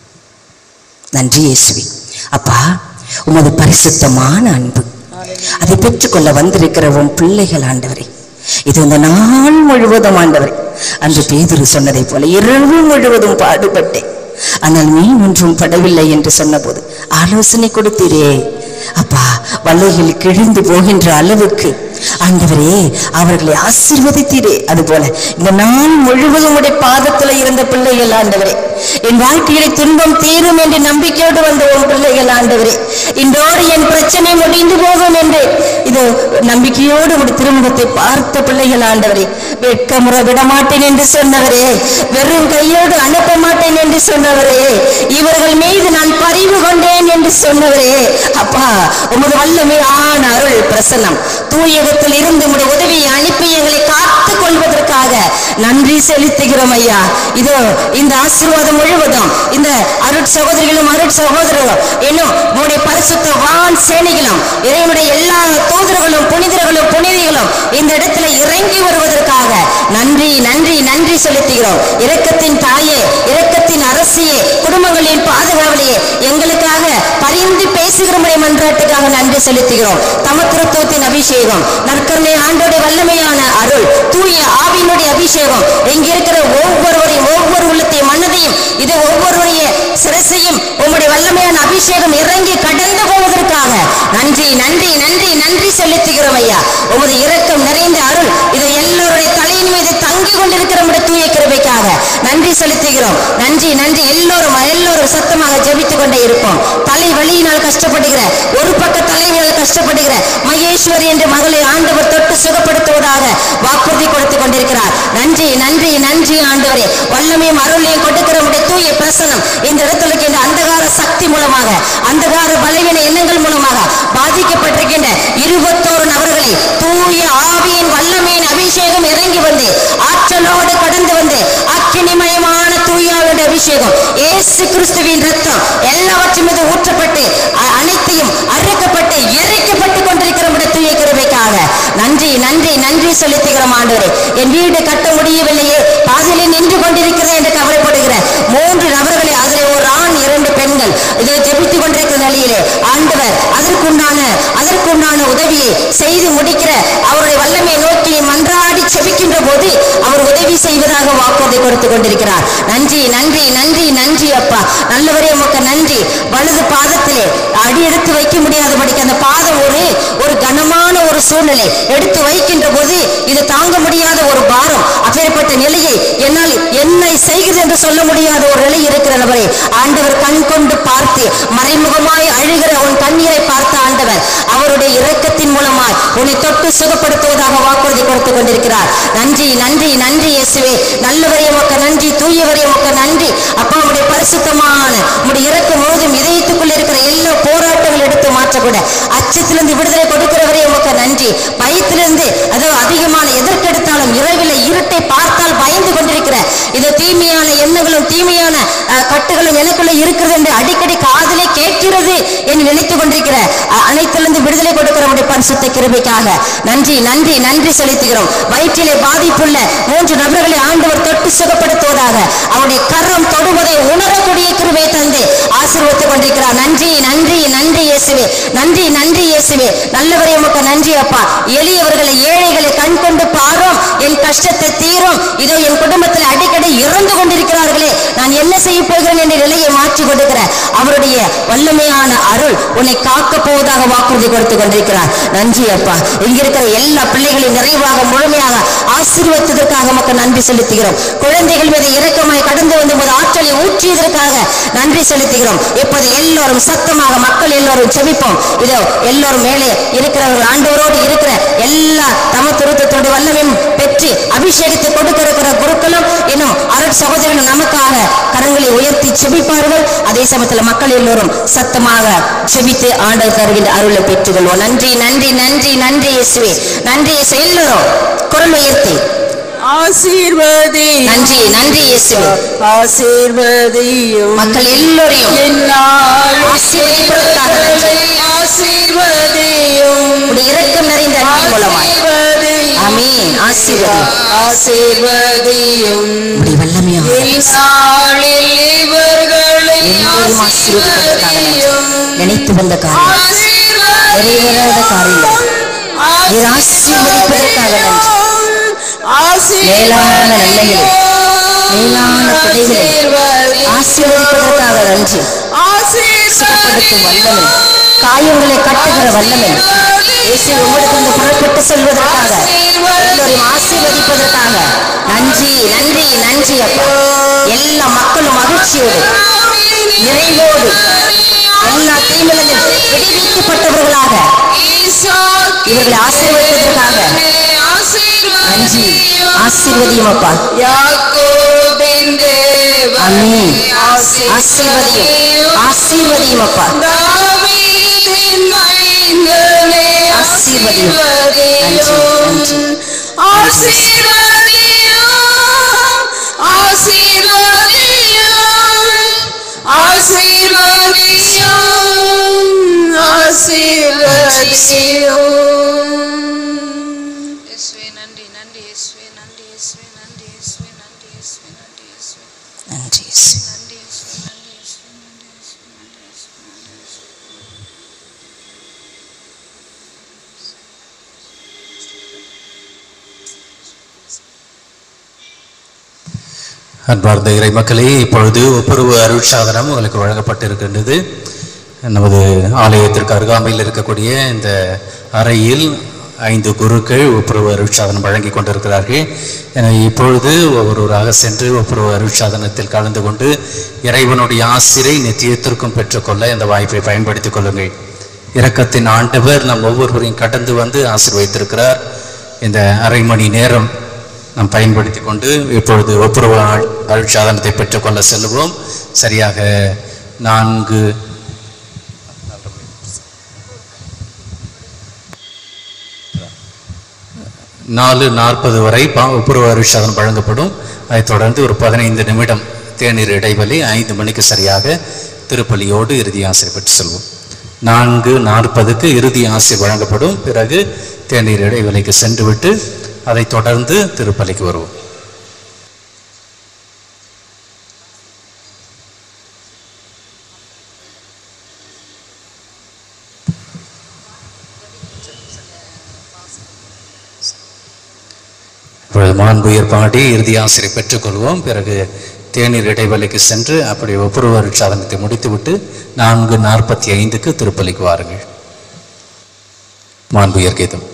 நன்றி இயேசுவி அப்பா உமது பரிசுத்தமான அன்பு அதை பெற்றுக்கொள்ள வந்திருக்கிற உன் பிள்ளைகள் ஆண்டவரே இது இந்த நாள் முழுவதும் ஆண்டவரே அன்று பேதுரு சொன்னதைப் போல இரவு முழுவதும் பாடுபட்டேன் ஆனால் மீன் ஒன்றும் படவில்லை என்று சொன்னபோது ஆலோசனை கொடுத்தீரே அப்பா வலைகள் கிழிந்து போகின்ற அளவுக்கு ஆண்டவரே அவர்களை ஆசீர்வதித்தீரே அதுபோல இந்த நாள் முழுவதும் உடைய பாதத்துல இருந்த பிள்ளைகள் ஆண்டவரே என் வாழ்க்கையில துன்பம் தீரும் என்று நம்பிக்கையோடு வந்த உன் பிள்ளைகள் ஆண்டவரே இன்றோடு என் பிரச்சனை முடிந்து போகும் என்று இது நம்பிக்கையோடு உடைய திருமுகத்தை பார்த்த பிள்ளைகள் ஆண்டவரே வெட்கமுற விட மாட்டேன் என்று சொன்னவரே வெறும் கையோடு அனுப்ப மாட்டேன் என்று சொன்னவரே இவர்கள் மீது நான் பரிவு கொண்டேன் என்று சொன்னவரே அப்பா உமது வல்லமை ஆன அருள் பிரசன்னம் தூயகத்தில் இருந்து உடைய உதவியை அனுப்பி எங்களை காத்துக் கொள்வதற்காக நன்றி செலுத்துகிறோம் ஐயா இதோ இந்த ஆசீர்வாதம் முழுவதும் இந்த அருட் சகோதரிகளும் அருட் சகோதரர்களும் இன்னும் உடைய பரிசுத்த வான் சேனைகளும் இறைவனுடைய எல்லா தூதர்களும் புனிதர்களும் புனிதிகளும் இந்த இடத்துல இறங்கி வருவதற்காக நன்றி நன்றி நன்றி செலுத்துகிறோம் இரக்கத்தின் தாயே இரக்கத்தின் அரசியே குடும்பங்களின் பாதுகாவலையே எங்களுக்காக பரிந்து பேசுகிற முறை மன்றாட்டுக்காக நன்றி செலுத்துகிறோம் தமத்திருத்துவத்தின் அபிஷேகம் நற்கருணை ஆண்டோடைய வல்லமையான அருள் தூய ஆவியினுடைய அபிஷேகம் இங்க இருக்கிற ஒவ்வொருவரையும் ஒவ்வொரு உள்ளத்தையும் மனதையும் இது ஒவ்வொருவரைய சிரசையும் உம்முடைய வல்லமையான அபிஷேகம் இறங்கி கடந்து போவதற்காக நன்றி நன்றி நன்றி நன்றி செலுத்துகிறோம் ஐயா உமது இரக்கம் நிறைந்த அருள் இது எல்லோருடைய தலையின் மீது தங்கி கொண்டிருக்கிற நம்முடைய தூய கிருபைக்காக நன்றி செலுத்துகிறோம் நன்றி நன்றி எல்லோரும் எல்லோரும் சத்தமாக ஜெபித்துக் கொண்டே இருப்போம் தலை வலியினால் கஷ்டப்படுகிற ஒரு பக்க தலைவியால் கஷ்டப்படுகிற மகேஸ்வரி என்ற மகளை ஆண்டவர் தொட்டு சுகப்படுத்துவதாக வாக்குறுதி கொடுத்து கொண்டிருக்கிறார் நன்றி நன்றி நன்றி ஆண்டவரே வல்லமையும் அருளையும் கொடுக்கிற உடைய தூய பிரசனம் இந்த இடத்துல இருக்கின்ற அந்தகார சக்தி மூலமாக அந்தகார பலவீன எண்ணங்கள் மூலமாக பாதிக்கப்பட்டிருக்கின்ற இருபத்தோரு நபர்களை தூய ஆவியின் வல்லமையின் அபிஷேகம் இறங்கி வந்து ஆற்றலோடு கடந்து வந்து அக்கினிமயமான தூயாவுடைய அபிஷேகம் இயேசு கிறிஸ்துவின் ரத்தம் எல்லாவற்றும் மீது ஊற்றப்பட்டு அ- அனைத்தையும் அறுக்கப்பட்டு எரிக்கப்பட்டு கொண்டிருக்கிற உடைய தூய கிருபைக்காக நன்றி நன்றி நன்றி செலுத்துகிறோம் ஆண்டவரே என் வீடு கட்ட முடியவில்லையே பாதியிலே நின்று கொண்டிருக்கிறேன் என்று கவலைப்படுகிற மூன்று நபர்களை அதில் ஒரு ஆண் இரண்டு பெண்கள் இதை ஜெபித்துக் கொண்டிருக்கிற நிலையிலே ஆண்டவர் அதற்குண்டான அதற்குண்டான உதவியை செய்து முடிக்கிற அவருடைய வல்லமையை நோக்கி மன்றாடி செபிக்கின்ற போது அவர் உதவி செய்வதாக வாக்குறுதி கொடுத்து கொண்டிருக்கிறார் நன்றி நன்றி நன்றி நன்றி அப்பா நல்லவரே உமக்கு நன்றி வலது பாதத்திலே அடி எடுத்து வைக்க முடியாதபடிக்கு அந்த பாதம் ஒரு ஒரு கனமான ஒரு சூழ்நிலை எடுத்து வைக்கின்ற போது இது தாங்க முடியாத ஒரு பாரம் அப்பேற்பட்ட நிலையை என்னால் என்னை செய்கிறது என்று சொல்ல முடியாத ஒரு நிலை இருக்கிற நபரே ஆண்டவர் கண் கொண்டு பார்த்து மறைமுகமாய் அழுகிற உன் கண்ணீரை பார்த்த ஆண்டவர் அவருடைய இரக்கத்தின் மூலமாய் உன்னை தொட்டு சுகப்படுத்துவதாக வாக்குறுதி கொடுத்து கொண்டிருக்கிறார் நன்றி நன்றி நன்றி இயேசுவே நல்லவரே உமக்கு நன்றி தூயவரே உமக்கு நன்றி அப்பா உடைய பரிசுத்தமான உடைய இறக்கம் முழுதும் இதயத்துக்குள் இருக்கிற எல்லா போராட்டங்கள் எடுத்து மாற்றக்கூட அச்சத்திலிருந்து விடுதலை கொடுக்கிறவரே உமக்கு நன்றி பயத்திலிருந்து அதோ அதிகமான எதற்கெடுத்தாலும் இரவில் இருட்டை பார்த்தால் பயந்து கொண்டிருக்கிற இது தீமையான எண்ணங்களும் தீமையான அஹ், கட்டுகளும் எனக்குள்ள இருக்கிறது என்று அடிக்கடி காதலே கேட்கிறது என்று நினைத்துக் கொண்டிருக்கிற அஹ், அனைத்திலிருந்து விடுதலை கொடுக்கிறவருடைய பரிசுத்த கிருபைக்காக நன்றி நன்றி நன்றி செலுத்துகிறோம் வயிற்றிலே பாதிப்புள்ள மூன்று நபர்களை ஆண்டவர் தொட்டு சுகப்படுத்துவதாக அவருடைய கரம் தொடுவதை உணரக்கூடிய கிருபை தந்து ஆசீர்வதித்துக் கொண்டிருக்கிறார் நன்றி நன்றி நன்றி இயேசுவே நன்றி நன்றி இயேசுவே நல்லவரே உமக்கு நன்றி அப்பா எளியவர்களை ஏழைகளை கண் கொண்டு பாரும் என் கஷ்டத்தை தீரும் இதோ என் குடும்பத்தில் அடிக்கடி இறந்து கொண்டிருக்கிறார்களே நான் என்ன செய்ய போகிறேன் என்ற நிலையை மாற்றி கொடுக்கிற அவருடைய வல்லமையான அருள் உன்னை காக்க போவதாக வாக்குறுதி கொடுத்து கொண்டிருக்கிறார் நன்றி அப்பா இங்க இருக்கிற எல்லா பிள்ளைகளையும் நிறைவாக முழுமையாக ஆசீர்வதித்ததற்காக மக்கள் நன்றி செலுத்துகிறோம் குழந்தைகள் மீது இரக்கமாய் கடந்து வந்து உமது ஆற்றலை ஊற்றியதற்காக நன்றி செலுத்துகிறோம் இப்போது எல்லோரும் சத்தமாக மக்கள் எல்லோரும் செபிப்போம் இதோ எல்லோரும் மேலே இருக்கிறவர்கள் ஆண்டவரோடு இருக்கிற எல்லா தம திருத்தத்தோடு வல்லமையும் பெற்று அபிஷேகத்தை கொடுக்க இருக்கிற குருக்களும் இன்னும் அருட் சகோதரர்கள் நமக்காக கரங்களை உயர்த்தி செபிப்பார்கள் அதே சமயத்தில் மக்கள் எல்லோரும் சத்தமாக செபித்து ஆண்டவர் தருகின்ற அருளை பெற்றுக்கொள்வோம் நன்றி நன்றி நன்றி நன்றி இயேசுவே நன்றி இயேசு எல்லோரும் குரல் உயர்த்தி ஆசீர்வதி நன்றி நன்றி இயேசுவே ஆசீர்வதியும் மக்கள் எல்லோரையும் என்னால் ஆசீர்வதிப்பதற்காக நன்றி. ஆசீர்வதியும் உடைய இரக்கம் நிறைந்த அன்பின் மூலமாய் ஆசீர்வதியும் ஆமென் ஆசீர்வதி ஆசீர்வதியும் உடைய வல்லமையாக இந்நாளில் இவர்களை எல்லோரும் ஆசீர்வதிப்பதற்காக நன்றி. நினைத்து வந்த காரியம் நிறைவேறாத காரியம் நீர் ஆசீர்வதிப்பதற்காக நன்றி மேலான நன்மைகளை மேலான பிழைகளை ஆசீர்வதிப்பதற்காக நன்றி சுகப்படுத்தும் வல்லமை காயங்களை கட்டுகிற வல்லமை இயேசு உங்களிடம் புறப்பட்டு செல்வதற்காக எல்லோரையும் ஆசீர்வதிப்பதற்காக நன்றி நன்றி நன்றி அப்பா எல்லா மக்களும் மகிழ்ச்சியோடு நிறைவோடு எல்லா தீமையிலும் விடுவிக்கப்பட்டவர்களாக இவர்களை ஆசீர்வதிப்பதற்காக நன்றி ஆசீர்வதியும் அப்பா அமீன் ஆசீர்வதியும் ஆசீர்வதியும் அப்பா ஆசீர்வதியும் நன்றி நன்றி இயேசுவே நன்றி நன்றி இயேசுவே நன்றி இயேசுவே நன்றி இயேசுவே நன்றி இயேசுவே நன்றி இயேசுவே நன்றி இயேசு. நன்றி இயேசுவே நன்றி இயேசுவே நன்றி இயேசுவே நன்றி இயேசுவே நன்றி இயேசுவே அன்பார்ந்த இறை மக்களே இப்பொழுது ஒப்புரவு அருட்சாதனம் உங்களுக்கு வழங்கப்பட்டிருக்கின்றது நமது ஆலயத்திற்கு அருகாமையில் இருக்கக்கூடிய இந்த அறையில் ஐந்து குருக்கள் ஒப்புரவு அருட்சாதனம் வழங்கி கொண்டிருக்கிறார்கள் எனவே இப்பொழுது ஒவ்வொருவராக சென்று ஒப்புரவு அருட்சாதனத்தில் கலந்து கொண்டு இறைவனுடைய ஆசிரை நித்தியத்திற்கும் பெற்றுக்கொள்ள இந்த வாய்ப்பை பயன்படுத்திக் கொள்ளுங்கள் இரக்கத்தின் ஆண்டவர் நம் ஒவ்வொருவரையும் கடந்து வந்து ஆசீர்வதித்திருக்கிறார் இந்த அரை மணி நேரம் நாம் பயன்படுத்தி கொண்டு இப்பொழுது ஒப்புரவு ஆள்- அருட்சாதனத்தை பெற்றுக்கொள்ள செல்லுவோம் சரியாக நான்கு நாலு நாற்பது வரை பா- ஒப்புரவு அருட்சாதனம் வழங்கப்படும் அதைத் தொடர்ந்து ஒரு பதினைந்து நிமிடம் தேநீர் இடைவெளி ஐந்து மணிக்கு சரியாக திருப்பலியோடு இறுதி ஆசிரியர் பெற்று செல்வோம் நான்கு நாற்பதுக்கு இறுதி ஆசிரியர் வழங்கப்படும் பிறகு தேநீர் இடைவெளிக்கு சென்றுவிட்டு அதைத் தொடர்ந்து திருப்பலிக்கு வருவோம் இப்பொழுது மாண்புயர் பாடி இறுதி ஆசிரியர் பெற்றுக்கொள்வோம் பிறகு தேநீர் இடைவெளிக்கு சென்று அப்படி ஒப்புரவு சாதனத்தை முடித்துவிட்டு நான்கு நாற்பத்தி ஐந்துக்கு திருப்பலிக்கு வாருங்கள் மாண்புயர் கீதம்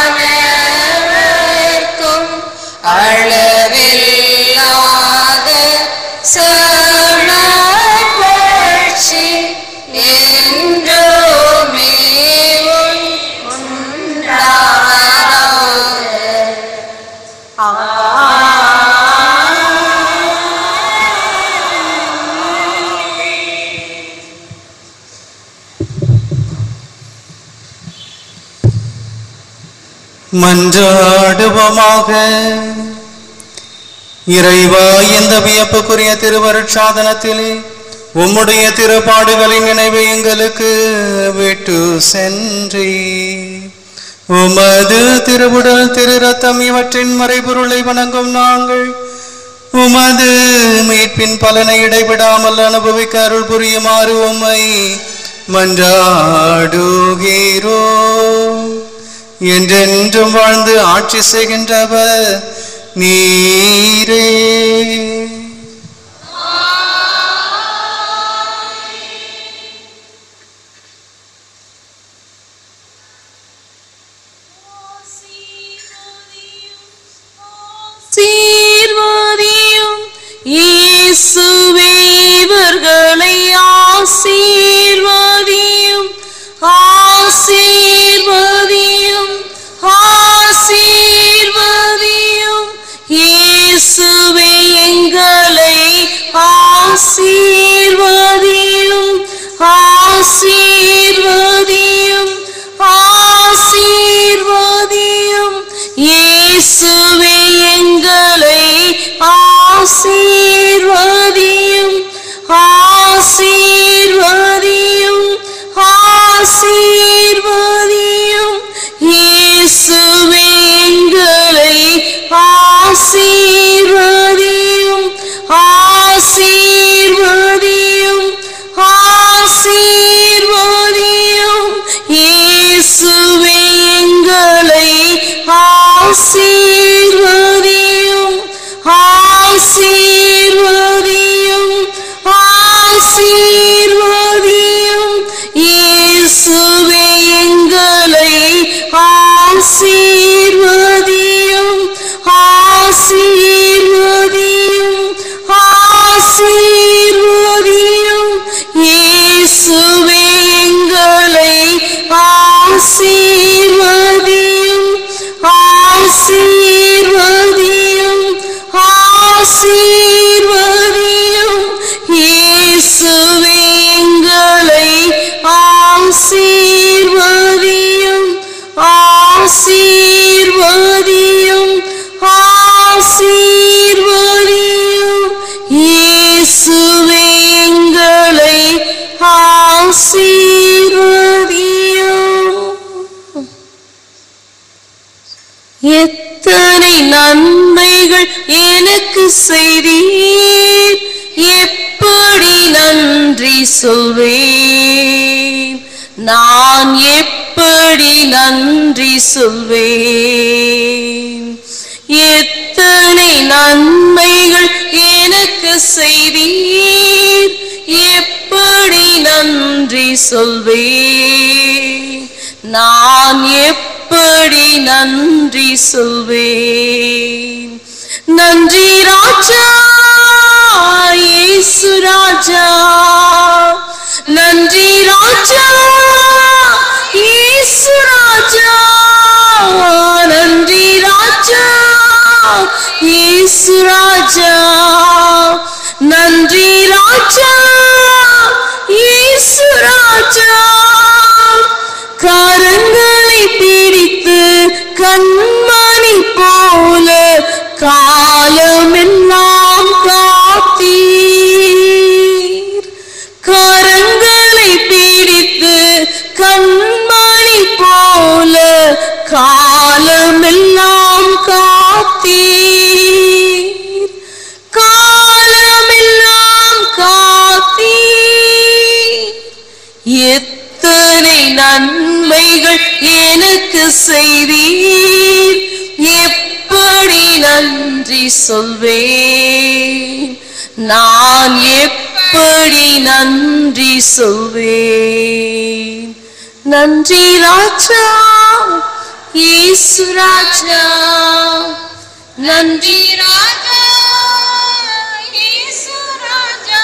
அளவில்லாத மன்றாடுவோமாக இறைவா இந்த வியப்புக்குரிய திருவருட்சாதனத்திலே உம்முடைய திருப்பாடுகளின் நினைவை எங்களுக்கு விட்டு சென்றி உமது திருவுடல் திரு ரத்தம் இவற்றின் மறைபொருளை வணங்கும் நாங்கள் உமது மீட்பின் பலனை இடைவிடாமல் அனுபவிக்க அருள் புரியுமாறு உம்மை மன்றாடுகிறோம் என்றென்றும் வாழ்ந்து ஆட்சி செய்கின்றவர் நீரே சீர்வதியும் இயேசுவே இவர்களை ஆசீர்வதியும் ஆசீர்வதியும் ஆசீர்வதியும் இயேசுவே எங்களை ஆசீர்வதியும் ஆசீர்வதியும் ஆசீர்வதியும் இயேசுவே எங்களை ஆசீர்வதியும் ஆசீர்வதியும் ஆசீர்வதியும் இயேசுவே எங்களை ஆசீர்வதியும் ஆசீர்வதியும் ஆசீர்வதியும் இயேசுவே எங்களை ஆசீர்வதியும் ஆசீர்வதியும் ஆசீர்வதியும் இயேசுவே எங்களை ஆசீர்வதியும் ஆசீர்வதியும் ஆசீர்வதியும் இயேசுவே எங்களை ஆசீர்வதியும் ஆசீர்வதியும் ஆசீர்வதியும் இயேசுவே எங்களை ஆசீர்வதியும் ஆசீர்வதியும் ஆசீர்வதியும் இயேசுவே எங்களை ஆசீர்வதியும் எத்தனை நன்மைகள் எனக்கு செய்தீர் எப்படி நன்றி சொல்வேன் நான் எப்படி நன்றி சொல்வேன் எத்தனை நன்மைகள் எனக்கு செய்தீர் எப்படி நன்றி சொல்வேன் நான் எப்படி நன்றி சொல்வேன் நன்றி ராஜா இயேசு ராஜா நன்றி ராஜா இயேசு ராஜா நன்றி ராஜா இயேசு ராஜா நன்றி ராஜா இயேசு ராஜா கரங்களை பிடித்து கண்மணி போல காலமெல்லாம் காத்தீர் கரங்களை பிடித்து கண்மணி போல காலமெல்லாம் காத்தீர் காலமெல்லாம் காத்தீர் எத்தனை நன்மைகள் எனக்கு செய்தீர் எப்படி நன்றி சொல்வேன் நான் எப்படி நன்றி சொல்வேன் நன்றி ராஜா இயேசு ராஜா நன்றி ராஜா இயேசு ராஜா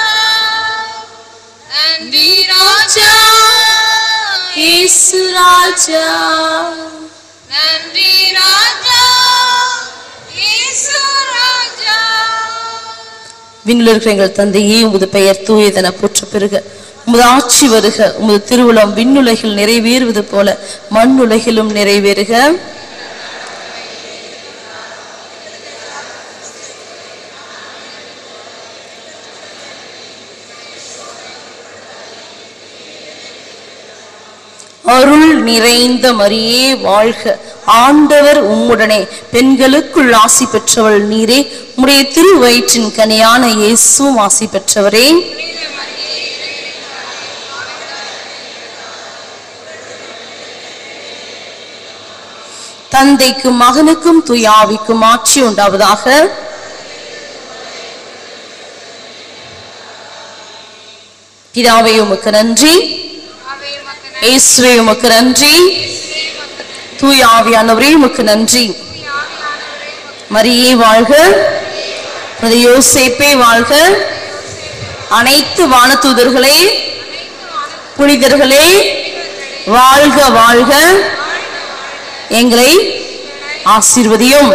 நன்றி ராஜா இயேசு ராஜா நன்றி ராஜா இயேசு ராஜா விண்ணில் இருக்கிற எங்கள் தந்தையே உமது பெயர் தூயதென போற்ற பெருக உமது ஆட்சி வருக உமது திருவுளம் விண்ணுலகில் நிறைவேறுவது போல மண்ணுலகிலும் நிறைவேறுக நிறைந்த மரியே வாழ்க ஆண்டவர் உம்முடனே பெண்களுக்குள் ஆசி பெற்றவள் நீரே உம்முடைய திருவயிற்றின் கனியான இயேசுவும் ஆசி பெற்றவரே தந்தைக்கும் மகனுக்கும் துயாவிக்கும் ஆட்சி உண்டாவதாக பிதாவே உமக்கு நன்றி இயேசுவே உமக்கு நன்றி தூய ஆவியானவரே உமக்கு நன்றி மரியே வாழ்க புனித யோசேப்பே வாழ்க அனைத்து வானதூதர்களே புனிதர்களே வாழ்க வாழ்க எங்களை ஆசீர்வதியும்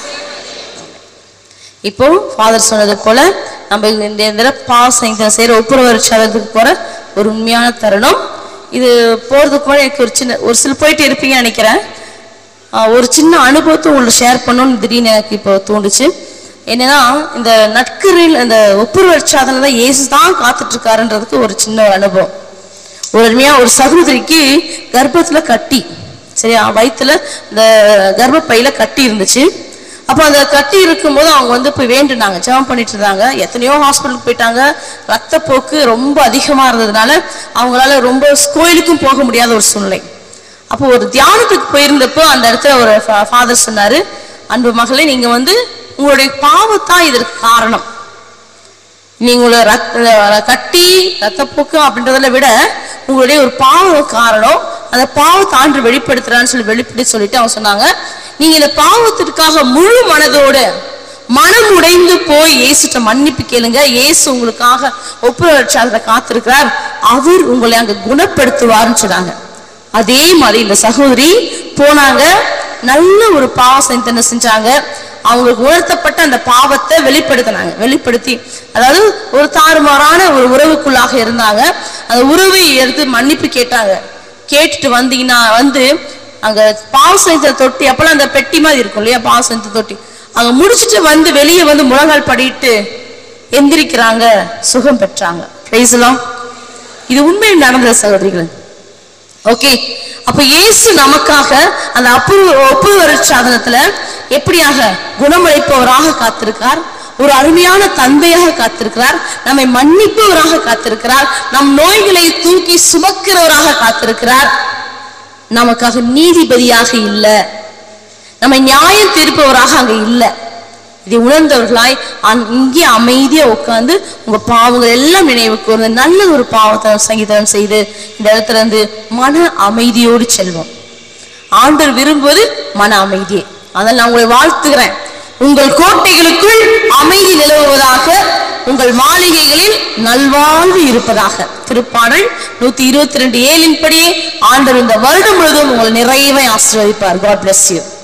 இப்போ ஃபாதர் சொன்னது போல நம்ம இந்த இதில் பாஸ் செய்கிற ஒப்புரவரிச்சாதத்துக்கு போற ஒரு உண்மையான தருணம் இது போறதுக்கு முன்னாடி எனக்கு ஒரு சின்ன ஒரு சில போயிட்டு இருப்பீங்கன்னு நினைக்கிறேன் ஆஹ் ஒரு சின்ன அனுபவத்தை உங்களுக்கு ஷேர் பண்ணணும்னு திடீர்னு எனக்கு இப்போ தோணுச்சு என்னன்னா இந்த நட்கரில் அந்த ஒப்புரவரிச்சாதனை தான் இயேசு தான் காத்துட்டு இருக்காருன்றதுக்கு ஒரு சின்ன ஒரு அனுபவம் ஒரு அருமையா ஒரு சகோதரிக்கு கர்ப்பத்துல கட்டி சரியா வயித்துல இந்த கர்ப்பப்பையில கட்டி இருந்துச்சு அப்போ அந்த கட்டி இருக்கும்போது அவங்க வந்து போய் வேண்டுனாங்க ஜெபம் பண்ணிட்டு இருந்தாங்க எத்தனையோ ஹாஸ்பிட்டலுக்கு போயிட்டாங்க ரத்தப்போக்கு ரொம்ப அதிகமா இருந்ததுனால அவங்களால ரொம்ப கோயிலுக்கும் போக முடியாத ஒரு சூழ்நிலை அப்போ ஒரு தியானத்துக்கு போயிருந்தப்போ அந்த இடத்துல ஒரு ஃபாதர் சொன்னாரு அன்பு மகளே நீங்க வந்து உங்களுடைய பாவத்தான் இதற்கு காரணம் நீங்களோட ரத்த கட்டி ரத்தப்போக்கு அப்படின்றத விட உங்களுடைய ஒரு பாவம் காரணம் அந்த பாவத்தை ஆண்டு வெளிப்படுத்துறான்னு சொல்லி வெளிப்படுத்தி சொல்லிட்டு அவங்க சொன்னாங்க நீங்க இந்த பாவத்திற்காக முழு மனதோட மனம் உடைந்து போய் இயேசுட்ட மன்னிப்பு கேளுங்க இயேசு உங்களுக்காக ஒப்புரட்சாதத்தை காத்திருக்கிறார் அவர் உங்களை அங்க குணப்படுத்துவார்னு சொன்னாங்க அதே மாதிரி இந்த சகோதரி போனாங்க நல்ல ஒரு பாவ சிந்தனை செஞ்சாங்க அவங்களுக்கு உணர்த்தப்பட்ட அந்த பாவத்தை வெளிப்படுத்தினாங்க வெளிப்படுத்தி அதாவது ஒரு தாறுமாறான ஒரு உறவுக்குள்ளாக இருந்தாங்க அந்த உறவை எடுத்து மன்னிப்பு கேட்டாங்க கேட்டுட்டு வந்தீங்கன்னா வந்து அங்க பாவ சைத்த தொட்டி அப்பெல்லாம் அந்த பெட்டி மாதிரி இருக்கும் இல்லையா பாவ சைத்த தொட்டி அங்க முடிச்சிட்டு வந்து வெளியே வந்து முழங்கால் படிட்டு எந்திரிக்கிறாங்க சுகம் பெற்றாங்க பேசலாம் இது உண்மையில் நடந்த சகோதரிகள் ஓகே அப்ப இயேசு நமக்காக அந்த அப்பு ஒப்புவர சாதனத்துல எப்படியாக குணமளிப்பவராக காத்திருக்கார் ஒரு அருமையான தந்தையாக காத்திருக்கிறார் நம்மை மன்னிப்பவராக காத்திருக்கிறார் நம் நோய்களை தூக்கி சுமக்கிறவராக காத்திருக்கிறார் நமக்காக நீதிபதியாக இல்ல நம்மை நியாயம் தீர்ப்பவராக அங்க இல்ல இதை உணர்ந்தவர்களாய் அன்- இங்கே அமைதியா உட்கார்ந்து உங்க பாவங்கள் எல்லாம் நினைவு கூர்ந்து நல்ல ஒரு பாவத்தை சங்கீதம் செய்து இந்த இடத்துல இருந்து மன அமைதியோடு செல்வோம் ஆண்டவர் விரும்புவது மன அமைதியே அதனால் நான் உங்களை வாழ்த்துகிறேன் உங்கள் கோட்டைகளுக்குள் அமைதி நிலவுவதாக உங்கள் மாளிகைகளில் நல்வாழ்வு இருப்பதாக திருப்பாடல் நூத்தி இருபத்தி ரெண்டு ஏழின்படியே ஆண்டவர் இந்த வருடம் முழுவதும் உங்களை நிறைவை ஆசீர்வதிப்பார் காட் bless you